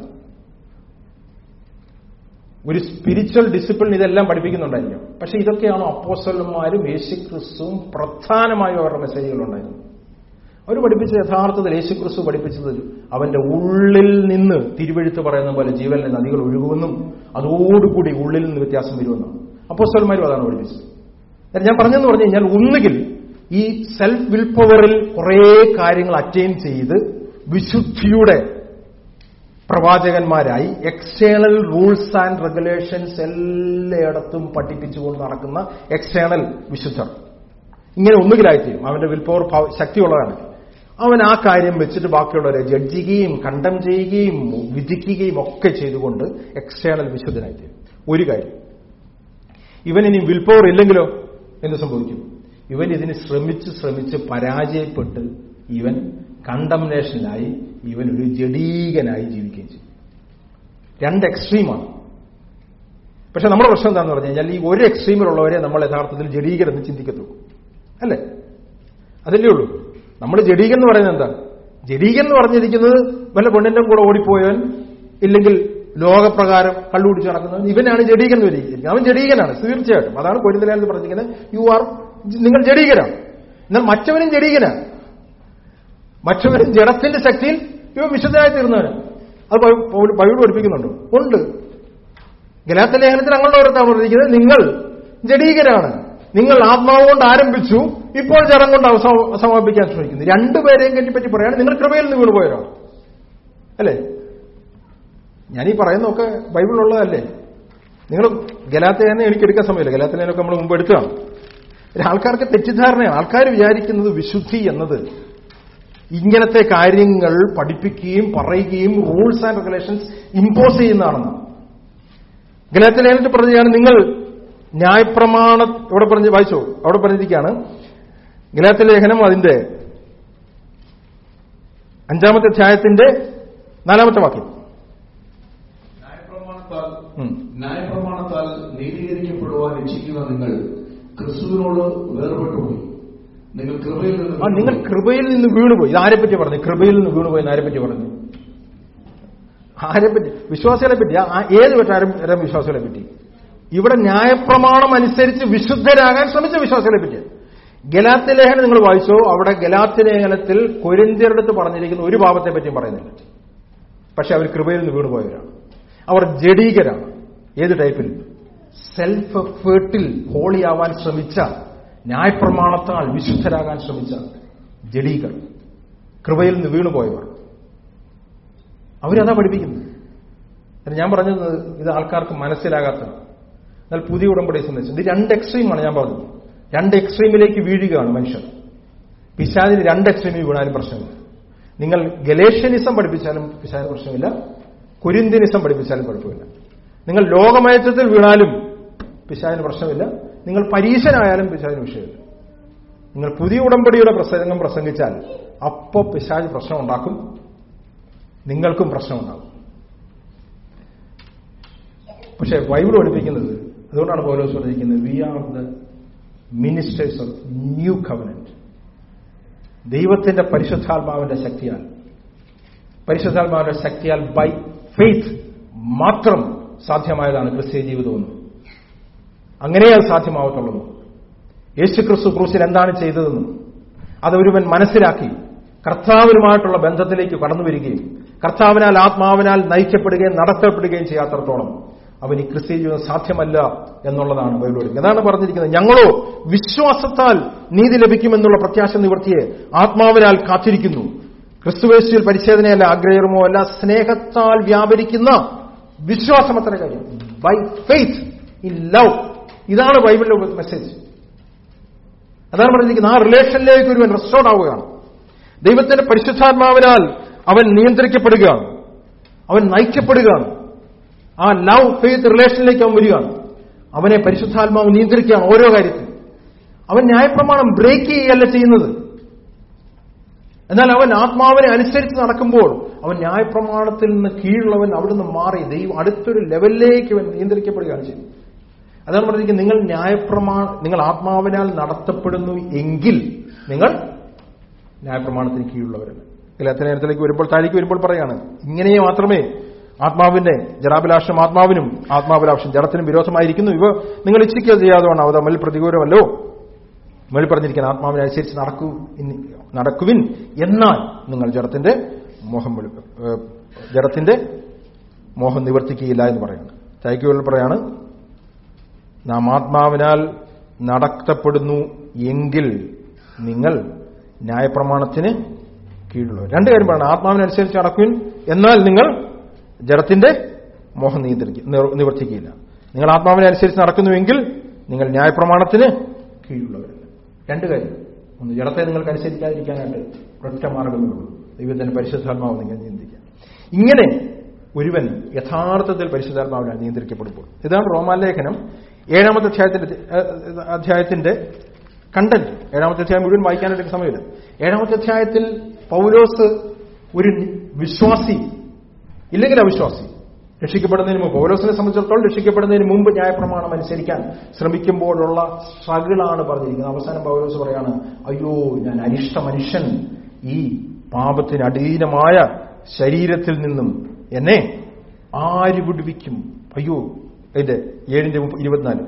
ഒരു സ്പിരിച്വൽ ഡിസിപ്ലിൻ ഇതെല്ലാം പഠിപ്പിക്കുന്നുണ്ടായിരിക്കാം പക്ഷെ ഇതൊക്കെയാണ് അപ്പോസ്റ്റലന്മാരും യേശുക്രിസ്തുവും പ്രധാനമായും അവരുടെ മെസ്സേജുകളുണ്ടായിരുന്നു അവർ പഠിപ്പിച്ച യഥാർത്ഥത്തിൽ യേശുക്രിസ്തു പഠിപ്പിച്ചത് അവന്റെ ഉള്ളിൽ നിന്ന് തിരുവഴുത്ത് പറയുന്ന പോലെ ജീവനിലെ നദികൾ ഒഴുകുമെന്നും അതോടുകൂടി ഉള്ളിൽ നിന്ന് വ്യത്യാസം വരുമെന്നാണ് അപ്പോസ്റ്റലന്മാരും അതാണ് പഠിപ്പിച്ചത് എന്നാൽ ഞാൻ പറഞ്ഞെന്ന് പറഞ്ഞു കഴിഞ്ഞാൽ ഒന്നുകിൽ ഈ സെൽഫ് വിൽ പവറിൽ കുറേ കാര്യങ്ങൾ അറ്റൈൻ ചെയ്ത് വിശുദ്ധിയുടെ പ്രവാചകന്മാരായി എക്സ്റ്റേണൽ റൂൾസ് ആൻഡ് റെഗുലേഷൻസ് എല്ലായിടത്തും പഠിപ്പിച്ചുകൊണ്ട് നടക്കുന്ന എക്സ്റ്റേണൽ വിശുദ്ധർ ഇങ്ങനെ ഒന്നുകിലായിത്തീരും അവന്റെ വിൽ പവർ ശക്തിയുള്ളതാണ് അവൻ ആ കാര്യം വെച്ചിട്ട് ബാക്കിയുള്ളവരെ ജഡ്ജിക്കുകയും കണ്ടം ചെയ്യുകയും വിധിക്കുകയും ഒക്കെ ചെയ്തുകൊണ്ട് എക്സ്റ്റേണൽ വിശുദ്ധനായിത്തീരും ഒരു കാര്യം ഇവൻ ഇനി വിൽ പവർ ഇല്ലെങ്കിലോ എന്ത് സംഭവിക്കും ഇവൻ ഇതിന് ശ്രമിച്ച് ശ്രമിച്ച് പരാജയപ്പെട്ട് ഇവൻ കണ്ടംനേഷനായി ഇവൻ ഒരു ജഡീകനായി ജീവിക്കുകയും ചെയ്യും രണ്ട് എക്സ്ട്രീമാണ് പക്ഷെ നമ്മുടെ പ്രശ്നം എന്താണെന്ന് പറഞ്ഞു കഴിഞ്ഞാൽ ഈ ഒരു എക്സ്ട്രീമിലുള്ളവരെ നമ്മൾ യഥാർത്ഥത്തിൽ ജഡീകരെന്ന് ചിന്തിക്കത്തുള്ളൂ അല്ലേ അതല്ലേ ഉള്ളൂ നമ്മൾ ജഡീകൻ എന്ന് പറയുന്നത് എന്താ ജഡീകൻ എന്ന് പറഞ്ഞിരിക്കുന്നത് വല്ല പെണ്ണിന്റെ കൂടെ ഓടിപ്പോയവൻ ഇല്ലെങ്കിൽ ലോകപ്രകാരം കള്ളുപിടിച്ച് നടക്കുന്നവൻ ഇവനാണ് ജഡീകൻ എന്ന് വരിയിരിക്കുന്നത് അവൻ ജഡീകനാണ് തീർച്ചയായിട്ടും അതാണ് കൊരിന്തലാന്ന് പറഞ്ഞിരിക്കുന്നത് യു ആർ നിങ്ങൾ ജഡീകനാണ് എന്നാൽ മറ്റവനും ജഡീകനാണ് മറ്റവനും ജഡത്തിന്റെ ശക്തിയിൽ ഇവ വിശുദ്ധനായി തീർന്നവന് അത് ബൈബിൾ പഠിപ്പിക്കുന്നുണ്ടോ ഉണ്ട് ഗലാത്ത ലേഖനത്തിൽ അങ്ങോട്ട് ഓർത്താണ് പറഞ്ഞിരിക്കുന്നത് നിങ്ങൾ ജഡീകരാണ് നിങ്ങൾ ആത്മാവ് കൊണ്ട് ആരംഭിച്ചു ഇപ്പോൾ ജഡം കൊണ്ട് സമാപിക്കാൻ ശ്രമിക്കുന്നു രണ്ടുപേരെയും പറ്റി പറയാണ് നിങ്ങൾ കൃപയിൽ നിന്ന് വീണുപോയവരാണ് അല്ലേ ഞാനീ പറയുന്നതൊക്കെ ബൈബിളുള്ളതല്ലേ നിങ്ങൾ ഗലാത്തലേഖനം എനിക്ക് എടുക്കാൻ സമയമില്ല ഗലാത്തലേഖനമൊക്കെ നമ്മൾ മുമ്പ് എടുത്തതാണ് ആൾക്കാർക്ക് തെറ്റിദ്ധാരണയാണ് ആൾക്കാർ വിചാരിക്കുന്നത് വിശുദ്ധി എന്നത് ഇങ്ങനത്തെ കാര്യങ്ങൾ പഠിപ്പിക്കുകയും പറയുകയും റൂൾസ് ആൻഡ് റെഗുലേഷൻസ് ഇമ്പോസ് ചെയ്യുന്നതാണെന്ന് ഗലാത്തലേഖനത്തിൽ പറഞ്ഞാണ് നിങ്ങൾ ന്യായപ്രമാണ ഇവിടെ പറഞ്ഞ് വായിച്ചോ അവിടെ പറഞ്ഞിരിക്കുകയാണ് ഗലാത്ത ലേഖനം അതിന്റെ അഞ്ചാമത്തെ അധ്യായത്തിന്റെ നാലാമത്തെ വാക്യം ന്യായപ്രമാണത്താൽ ഉം. ന്യായപ്രമാണത്താൽ നീതീകരിക്കപ്പെടുവാൻ ഇച്ഛിക്കുന്ന നിങ്ങൾ ക്രിസ്തുവിനോട് വേർപെട്ടുപോയി നിങ്ങൾ കൃപയിൽ ആ നിന്ന് നിങ്ങൾ കൃപയിൽ നിന്ന് വീണുപോയി ഇത് ആരെപ്പറ്റി പറഞ്ഞു കൃപയിൽ നിന്ന് വീണുപോയി എന്ന് ആരെപ്പറ്റി പറഞ്ഞു ആരെപ്പറ്റി വിശ്വാസികളെ പറ്റി ആ ഏത് പറ്റാരും തരം വിശ്വാസികളെ പറ്റി ഇവിടെ ന്യായപ്രമാണം അനുസരിച്ച് വിശുദ്ധരാകാൻ ശ്രമിച്ച വിശ്വാസികളെ പറ്റി ഗലാത്തി ലേഖനം നിങ്ങൾ വായിച്ചോ അവിടെ ഗലാത്തി ലേഖനത്തിൽ കൊരിന്ത്യരുടെ പറഞ്ഞിരിക്കുന്ന ഒരു പാപത്തെ പറ്റിയും പറയുന്നില്ല പക്ഷെ അവർ കൃപയിൽ നിന്ന് വീണുപോയവരാണ് അവർ ജഡീകരാണ് ഏത് ടൈപ്പിൽ സെൽഫ് എഫേർട്ടിൽ ഹോളിയാവാൻ ശ്രമിച്ച ന്യായപ്രമാണത്താൽ വിശുദ്ധരാകാൻ ശ്രമിച്ച ജഡീകർ കൃപയിൽ നിന്ന് വീണുപോയവർ അവരതാ പഠിപ്പിക്കുന്നത് എന്നിട്ട് ഞാൻ പറഞ്ഞത് ഇത് ആൾക്കാർക്ക് മനസ്സിലാകാത്തതാണ് എന്നാൽ പുതിയ ഉടമ്പടി സംബന്ധിച്ച് ഇത് രണ്ട് എക്സ്ട്രീമാണ് ഞാൻ പറഞ്ഞത് രണ്ട് എക്സ്ട്രീമിലേക്ക് വീഴുകയാണ് മനുഷ്യർ പിശാദിന് രണ്ട് എക്സ്ട്രീമിൽ വീണാലും പ്രശ്നമില്ല നിങ്ങൾ ഗലേഷ്യനിസം പഠിപ്പിച്ചാലും പിശാദിന് പ്രശ്നമില്ല കുരിന്തിനിസം പഠിപ്പിച്ചാലും കുഴപ്പമില്ല നിങ്ങൾ ലോകമയറ്റത്തിൽ വീണാലും പിശാദിന് പ്രശ്നമില്ല നിങ്ങൾ പരീശനായാലും പിശാദിന് വിഷയമില്ല നിങ്ങൾ പുതിയ ഉടമ്പടിയുടെ പ്രസംഗം പ്രസംഗിച്ചാൽ അപ്പോൾ പിശാജ് പ്രശ്നം ഉണ്ടാക്കും നിങ്ങൾക്കും പ്രശ്നമുണ്ടാകും പക്ഷേ ബൈബിൾ പഠിപ്പിക്കുന്നത് അതുകൊണ്ടാണ് പൗലോസ് പറഞ്ഞിരിക്കുന്നത് we are the ministers of new covenant ദൈവത്തിന്റെ പരിശുദ്ധാത്മാവിന്റെ ശക്തിയാൽ പരിശുദ്ധാത്മാവിന്റെ ശക്തിയാൽ ബൈ ഫെയ്ത്ത് മാത്രം സാധ്യമായതാണ് ക്രിസ്ത്യ ജീവിതമെന്ന് അങ്ങനെ അത് സാധ്യമാവത്തുള്ളൂ യേശു ക്രിസ്തു ക്രൂസിൽ എന്താണ് ചെയ്തതെന്നും അത് ഒരുവൻ മനസ്സിലാക്കി കർത്താവിനുമായിട്ടുള്ള ബന്ധത്തിലേക്ക് കടന്നു വരികയും കർത്താവിനാൽ ആത്മാവിനാൽ നയിക്കപ്പെടുകയും നടത്തപ്പെടുകയും ചെയ്യാത്തടത്തോളം അവൻ ഈ ക്രിസ്ത്യ ജീവിതം സാധ്യമല്ല എന്നുള്ളതാണ് ബൈബിൾ പഠിക്കുന്നത് അതാണ് പറഞ്ഞിരിക്കുന്നത് ഞങ്ങളോ വിശ്വാസത്താൽ നീതി ലഭിക്കുമെന്നുള്ള പ്രത്യാശ നിവർത്തിയെ ആത്മാവിനാൽ കാത്തിരിക്കുന്നു ക്രിസ്തുവേശുവിൽ പരിച്ഛേദനയല്ല ആഗ്രഹമോ അല്ല സ്നേഹത്താൽ വ്യാപരിക്കുന്ന വിശ്വാസം അത്ര കാര്യം ബൈ ഫെയ്ത്ത് ഇൻ ലവ് ഇതാണ് ബൈബിളിലെ മെസ്സേജ് അതാണ് പറഞ്ഞിരിക്കുന്നത് ആ റിലേഷനിലേക്ക് ഒരുവൻ റെസ്റ്റോർഡ് ആവുകയാണ് ദൈവത്തിന്റെ പരിശുദ്ധാത്മാവിനാൽ അവൻ നിയന്ത്രിക്കപ്പെടുകയാണ് അവൻ നയിക്കപ്പെടുകയാണ് ആ ലവ് ഫെയ്ത്ത് റിലേഷനിലേക്ക് അവൻ വരികയാണ് അവനെ പരിശുദ്ധാത്മാവ് നിയന്ത്രിക്കുകയാണ് ഓരോ കാര്യത്തിലും അവൻ ന്യായപ്രമാണം ബ്രേക്ക് ചെയ്യുകയല്ല ചെയ്യുന്നത് എന്നാൽ അവൻ ആത്മാവിനെ അനുസരിച്ച് നടക്കുമ്പോൾ അവൻ ന്യായപ്രമാണത്തിൽ നിന്ന് കീഴുള്ളവൻ അവിടുന്ന് മാറി ദൈവം അടുത്തൊരു ലെവലിലേക്ക് അവൻ നിയന്ത്രിക്കപ്പെടുകയാണ് ചെയ്യുന്നത് അതാണ് പറഞ്ഞിരിക്കുന്നത് നിങ്ങൾ ന്യായപ്രമാ നിങ്ങൾ ആത്മാവിനാൽ നടത്തപ്പെടുന്നു എങ്കിൽ നിങ്ങൾ ന്യായപ്രമാണത്തിന് കീഴുള്ളവരല്ല ഗലാത്ത നേരത്തിലേക്ക് വരുമ്പോൾ താഴേക്ക് വരുമ്പോൾ പറയാണ് ഇങ്ങനെ മാത്രമേ ആത്മാവിന്റെ ജടാഭിലാഷം ആത്മാവിനും ആത്മാഭിലാഷം ജഡത്തിനും വിരോധമായിരിക്കുന്നു ഇവ നിങ്ങൾ ഇച്ഛിക്കുക ചെയ്യാതെയാണ് അവ തമ്മിൽ പ്രതികൂലമല്ലോ മേളിൽ പറഞ്ഞിരിക്കുന്ന ആത്മാവിനെ അനുസരിച്ച് നടക്കൂ ഇനി നടക്കുവിൻ എന്നാൽ നിങ്ങൾ ജഡത്തിന്റെ മോഹം വെളി ഏഹ് ജഡത്തിന്റെ മോഹം നിവർത്തിക്കുകയില്ല എന്ന് പറയുന്നു തായ്ക്കുകളിൽ പറയാണ് നാം ആത്മാവിനാൽ നടത്തപ്പെടുന്നു എങ്കിൽ നിങ്ങൾ ന്യായപ്രമാണത്തിന് കീഴുള്ളവർ രണ്ട് കാര്യം പറയണം ആത്മാവിനനുസരിച്ച് നടക്കുവിൻ എന്നാൽ നിങ്ങൾ ജഡത്തിന്റെ മോഹം നിയന്ത്രിക്ക നിവ- നിവർത്തിക്കുകയില്ല നിങ്ങൾ ആത്മാവിനെ അനുസരിച്ച് നടക്കുന്നുവെങ്കിൽ നിങ്ങൾ ന്യായപ്രമാണത്തിന് കീഴുള്ളവരല്ല രണ്ട് കാര്യം ഒന്ന് ജഡത്തെ നിങ്ങൾക്ക് അനുസരിക്കാതിരിക്കാനായിട്ട് ഒറ്റ മാർഗമേ ഉള്ളൂ ദൈവത്തിന്റെ പരിശുദ്ധാത്മാവ് നിങ്ങൾ നിയന്ത്രിക്കുക ഇങ്ങനെ ഒരുവൻ യഥാർത്ഥത്തിൽ പരിശുദ്ധാത്മാവിനാൽ നിയന്ത്രിക്കപ്പെടുമ്പോൾ ഇതാണ് റോമാലേഖനം ഏഴാമത്തെ അധ്യായത്തിന്റെ ഏഹ്, അധ്യായത്തിന്റെ കണ്ടന്റ് ഏഴാമത്തെ അധ്യായം മുഴുവൻ വായിക്കാനായിട്ട് സമയമില്ല ഏഴാമത്തെ അധ്യായത്തിൽ പൗലോസ് ഒരു വിശ്വാസി ഇല്ലെങ്കിൽ അവിശ്വാസി രക്ഷിക്കപ്പെടുന്നതിന് മുമ്പ് പൗലോസിനെ സംബന്ധിച്ചിടത്തോളം രക്ഷിക്കപ്പെടുന്നതിന് മുമ്പ് ന്യായപ്രമാണം അനുസരിക്കാൻ ശ്രമിക്കുമ്പോഴുള്ള സ്ട്രഗിളാണ് പറഞ്ഞിരിക്കുന്നത് അവസാനം പൗലോസ് പറയാണ് അയ്യോ ഞാൻ അനിഷ്ട മനുഷ്യൻ ഈ പാപത്തിന് അധീനമായ ശരീരത്തിൽ നിന്നും എന്നെ ആര് വിടുവിക്കും അയ്യോ അതിന്റെ ഏഴിന്റെ മുപ്പ- ഇരുപത്തിനാല്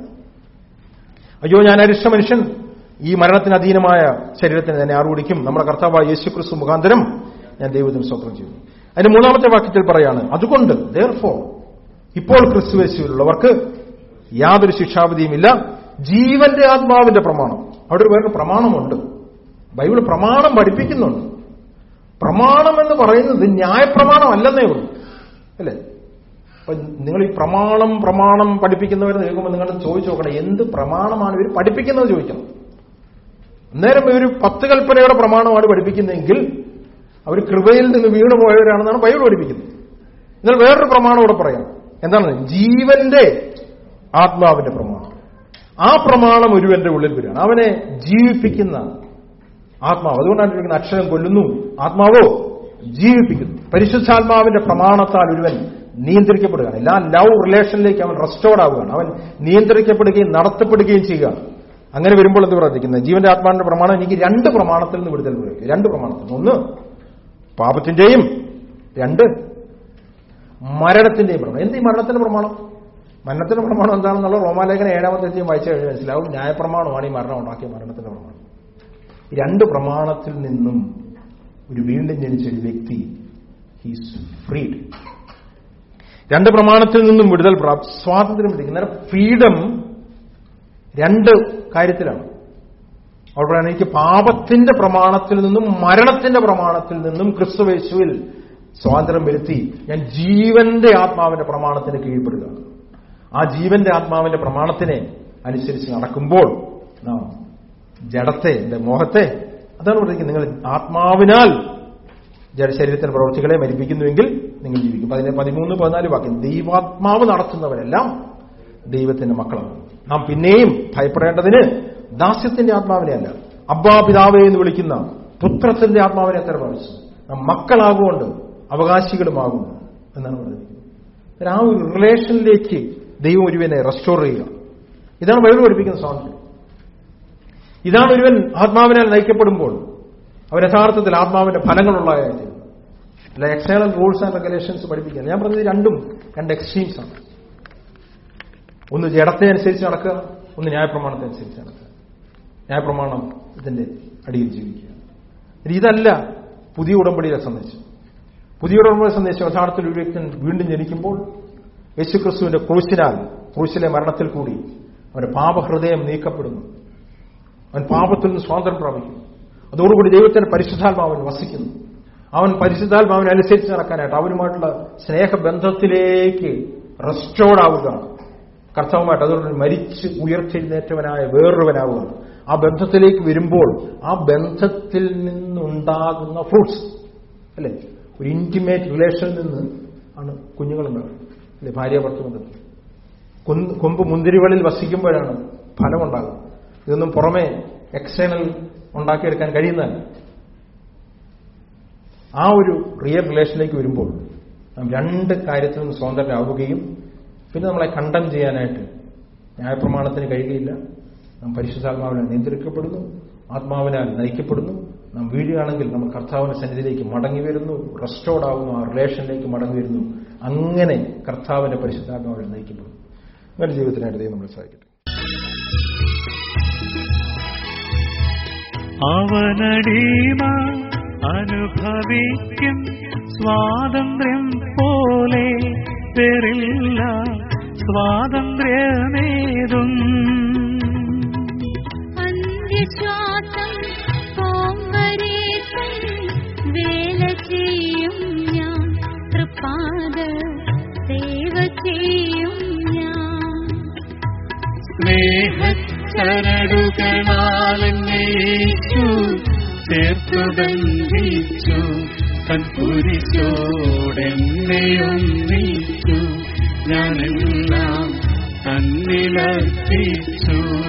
അയ്യോ ഞാൻ അരിഷ്ട മനുഷ്യൻ ഈ മരണത്തിന് അധീനമായ ശരീരത്തിന് തന്നെ ആർ ഓടിക്കും നമ്മുടെ കർത്താവായ യേശു ക്രിസ്തു മുഖാന്തരം ഞാൻ ദൈവത്തിന് സ്വപ്നം ചെയ്യുന്നു അതിന്റെ മൂന്നാമത്തെ വാക്യത്തിൽ പറയാണ് അതുകൊണ്ട് ദർഫോർ ഇപ്പോൾ ക്രിസ്തുവേശുവിലുള്ളവർക്ക് യാതൊരു ശിക്ഷാവിധിയുമില്ല ജീവന്റെ ആത്മാവിന്റെ പ്രമാണം അവിടെ ഒരു വേറൊരു പ്രമാണമുണ്ട് ബൈബിൾ പ്രമാണം പഠിപ്പിക്കുന്നുണ്ട് പ്രമാണം എന്ന് പറയുന്നത് ന്യായപ്രമാണം അല്ലെന്നേ ഉള്ളൂ അല്ലേ അപ്പൊ നിങ്ങൾ ഈ പ്രമാണം പ്രമാണം പഠിപ്പിക്കുന്നവരെന്ന് കേൾക്കുമ്പോൾ നിങ്ങൾ ചോദിച്ചു നോക്കണം എന്ത് പ്രമാണമാണ് ഇവർ പഠിപ്പിക്കുന്നത് ചോദിക്കണം അന്നേരം ഇവർ പത്ത് കൽപ്പനയുടെ പ്രമാണമാണ് പഠിപ്പിക്കുന്നതെങ്കിൽ അവർ കൃപയിൽ നിന്ന് വീണു പോയവരാണെന്നാണ് ബൈബിൾ പഠിപ്പിക്കുന്നത് എന്നാൽ വേറൊരു പ്രമാണം ഇവിടെ പറയാം എന്താണ് ജീവന്റെ ആത്മാവിന്റെ പ്രമാണം ആ പ്രമാണം ഒരുവന്റെ ഉള്ളിൽ വരികയാണ് അവനെ ജീവിപ്പിക്കുന്ന ആത്മാവ് അതുകൊണ്ടാണ് ഇരിക്കുന്നത് അക്ഷരം കൊല്ലുന്നു ആത്മാവോ ജീവിപ്പിക്കുന്നു പരിശുദ്ധാത്മാവിന്റെ പ്രമാണത്താൽ ഒരുവൻ നിയന്ത്രിക്കപ്പെടുകയാണ് എല്ലാ ലവ് റിലേഷനിലേക്ക് അവൻ റെസ്റ്റോർഡ് ആവുകയാണ് അവൻ നിയന്ത്രിക്കപ്പെടുകയും നടത്തപ്പെടുകയും ചെയ്യുകയാണ് അങ്ങനെ വരുമ്പോൾ എന്ത് പ്രാർത്ഥിക്കുന്നത് ജീവന്റെ ആത്മാവിന്റെ പ്രമാണം എനിക്ക് രണ്ട് പ്രമാണത്തിൽ നിന്ന് വിടുതൽ ലഭിക്കും രണ്ട് പ്രമാണത്തിൽ ഒന്ന് പാപത്തിന്റെയും രണ്ട് മരണത്തിന്റെയും പ്രമാണം എന്ത് ഈ മരണത്തിന്റെ പ്രമാണം മരണത്തിന്റെ പ്രമാണം എന്താണെന്നുള്ള റോമാലേഖന ഏഴാമത്തെ അധ്യായം വായിച്ചു കഴിഞ്ഞാൽ മനസ്സിലാവും ന്യായപ്രമാണമാണ് ഈ മരണം ഉണ്ടാക്കിയ മരണത്തിന്റെ പ്രമാണം ഈ രണ്ട് പ്രമാണത്തിൽ നിന്നും ഒരു വീണ്ടും ജനിച്ച ഒരു വ്യക്തി ഹീസ് ഫ്രീഡ് രണ്ട് പ്രമാണത്തിൽ നിന്നും വിടുതൽ പ്രാപ്തി സ്വാതന്ത്ര്യം ലഭിക്കും അന്നേരം ഫ്രീഡം രണ്ട് കാര്യത്തിലാണ് അവിടെ പറയാൻ എനിക്ക് പാപത്തിന്റെ പ്രമാണത്തിൽ നിന്നും മരണത്തിന്റെ പ്രമാണത്തിൽ നിന്നും ക്രിസ്തുവേശുവിൽ സ്വാതന്ത്ര്യം വരുത്തി ഞാൻ ജീവന്റെ ആത്മാവിന്റെ പ്രമാണത്തിന് കീഴ്പ്പെടുകയാണ് ആ ജീവന്റെ ആത്മാവിന്റെ പ്രമാണത്തിനെ അനുസരിച്ച് നടക്കുമ്പോൾ നാം ജഡത്തെ എന്റെ മോഹത്തെ അതാണ് പറഞ്ഞിരിക്കുന്നത് നിങ്ങൾ ആത്മാവിനാൽ ജഡശരീരത്തിന്റെ പ്രവൃത്തികളെ മരിപ്പിക്കുന്നുവെങ്കിൽ നിങ്ങൾ ജീവിക്കും അതിന്റെ പതിമൂന്ന് പതിനാല് വാക്യം ദൈവാത്മാവ് നടത്തുന്നവരെല്ലാം ദൈവത്തിന്റെ മക്കളാണ് നാം പിന്നെയും ഭയപ്പെടേണ്ടതിന് ദാസ്യത്തിന്റെ ആത്മാവിനെ അല്ല അബ്ബാ പിതാവേ എന്ന് വിളിക്കുന്ന പുത്രത്തിന്റെ ആത്മാവിനെ എത്ര പ്രാവശ്യം നാം മക്കളാകുകൊണ്ട് അവകാശികളുമാകുന്നു എന്നാണ് പറഞ്ഞിരിക്കുന്നത് ആ ഒരു റിലേഷനിലേക്ക് ദൈവം ഒരുവനെ റെസ്റ്റോർ ചെയ്യുക ഇതാണ് ബൈബിൾ പഠിപ്പിക്കുന്ന സ്വാതന്ത്ര്യം ഇതാണ് ഒരുവൻ ആത്മാവിനാൽ നയിക്കപ്പെടുമ്പോൾ അവൻ യഥാർത്ഥത്തിൽ ആത്മാവിന്റെ ഫലങ്ങളുള്ളതായിട്ട് അല്ല എക്സ്റ്റേണൽ റൂൾസ് ആൻഡ് റെഗുലേഷൻസ് പഠിപ്പിക്കുക ഞാൻ പറഞ്ഞത് രണ്ടും രണ്ട് എക്സ്ട്രീംസ് ആണ് ഒന്ന് ജഡത്തെ അനുസരിച്ച് നടക്കുക ഒന്ന് ന്യായപ്രമാണത്തെ അനുസരിച്ച് നടക്കുക ന്യായപ്രമാണം ഇതിന്റെ അടിയിൽ ജീവിക്കുക ഇതല്ല പുതിയ ഉടമ്പടിയിലെ സന്ദേശം പുതിയ ഉടമ്പടി സന്ദേശം യഥാർത്ഥത്തിൽ ഒരു വ്യക്തി വീണ്ടും ജനിക്കുമ്പോൾ യേശുക്രിസ്തുവിന്റെ ക്രൂശിനാൽ ക്രൂശിലെ മരണത്തിൽ കൂടി അവന്റെ പാപഹൃദയം നീക്കപ്പെടുന്നു അവൻ പാപത്തിൽ നിന്ന് സ്വാതന്ത്ര്യം പ്രാപിക്കുന്നു അതോടുകൂടി ദൈവത്തിന്റെ പരിശുദ്ധാത്മാവൻ വസിക്കുന്നു അവൻ പരിശുദ്ധാത്മാവിനെ അനുസരിച്ച് നടക്കാനായിട്ട് അവനുമായിട്ടുള്ള സ്നേഹബന്ധത്തിലേക്ക് റെസ്റ്റോർഡ് ആവുക കർത്താവുമായിട്ട് അതുകൊണ്ട് മരിച്ച് ഉയർത്തെഴുന്നേറ്റവനായ വേറൊരുവനാവുക ആ ബന്ധത്തിലേക്ക് വരുമ്പോൾ ആ ബന്ധത്തിൽ നിന്നുണ്ടാകുന്ന ഫ്രൂട്ട്സ് അല്ലെ ഒരു ഇന്റിമേറ്റ് റിലേഷനിൽ നിന്ന് ആണ് കുഞ്ഞുങ്ങളുണ്ടാകുന്നത് അല്ലെ ഭാര്യ ഭർത്തൃബന്ധം കൊമ്പ് മുന്തിരിവളിൽ വസിക്കുമ്പോഴാണ് ഫലമുണ്ടാകുന്നത് ഇതൊന്നും പുറമെ എക്സ്റ്റേണൽ ഉണ്ടാക്കിയെടുക്കാൻ കഴിയുന്നതല്ല ആ ഒരു റിയൽ റിലേഷനിലേക്ക് വരുമ്പോൾ നാം രണ്ട് കാര്യത്തിൽ നിന്ന് സ്വതന്ത്രരാവുകയും പിന്നെ നമ്മളെ കണ്ടം ചെയ്യാനായിട്ട് ന്യായപ്രമാണത്തിന് കഴിയുകയില്ല നാം പരിശുദ്ധാത്മാവിനാൽ നിയന്ത്രിക്കപ്പെടുന്നു ആത്മാവിനാൽ നയിക്കപ്പെടുന്നു നാം വീഴുകയാണെങ്കിൽ നമ്മൾ കർത്താവിന്റെ സന്നിധിയിലേക്ക് മടങ്ങി വരുന്നു റെസ്റ്റോർഡ് ആവുന്നു ആ റിലേഷനിലേക്ക് മടങ്ങി വരുന്നു അങ്ങനെ കർത്താവിന്റെ പരിശുദ്ധാത്മാവിൽ നയിക്കപ്പെടുന്നു അങ്ങനെ ജീവിതത്തിനായിട്ട് ദൈവം നമ്മളെ സഹായിക്കട്ടെ അവനടിമ അനുഭവിക്കും സ്വാതന്ത്ര്യം പോലെ പെറില്ല സ്വാതന്ത്ര്യമേതും അന്ത്യശ്വാസം പോംവരേക്കും വേല ചെയ്യും ഞാൻ തൃപ്പാദ സേവ ചെയ്യും ഞാൻ സ്നേഹച്ചരടുകളാലെന്നേറ്റു ചേർത്തു ബന്ധിച്ചു തൻ കുരിശോടെന്നെയൊന്നിച്ചു ഞാനെല്ലാം തന്നിലർപ്പിച്ചു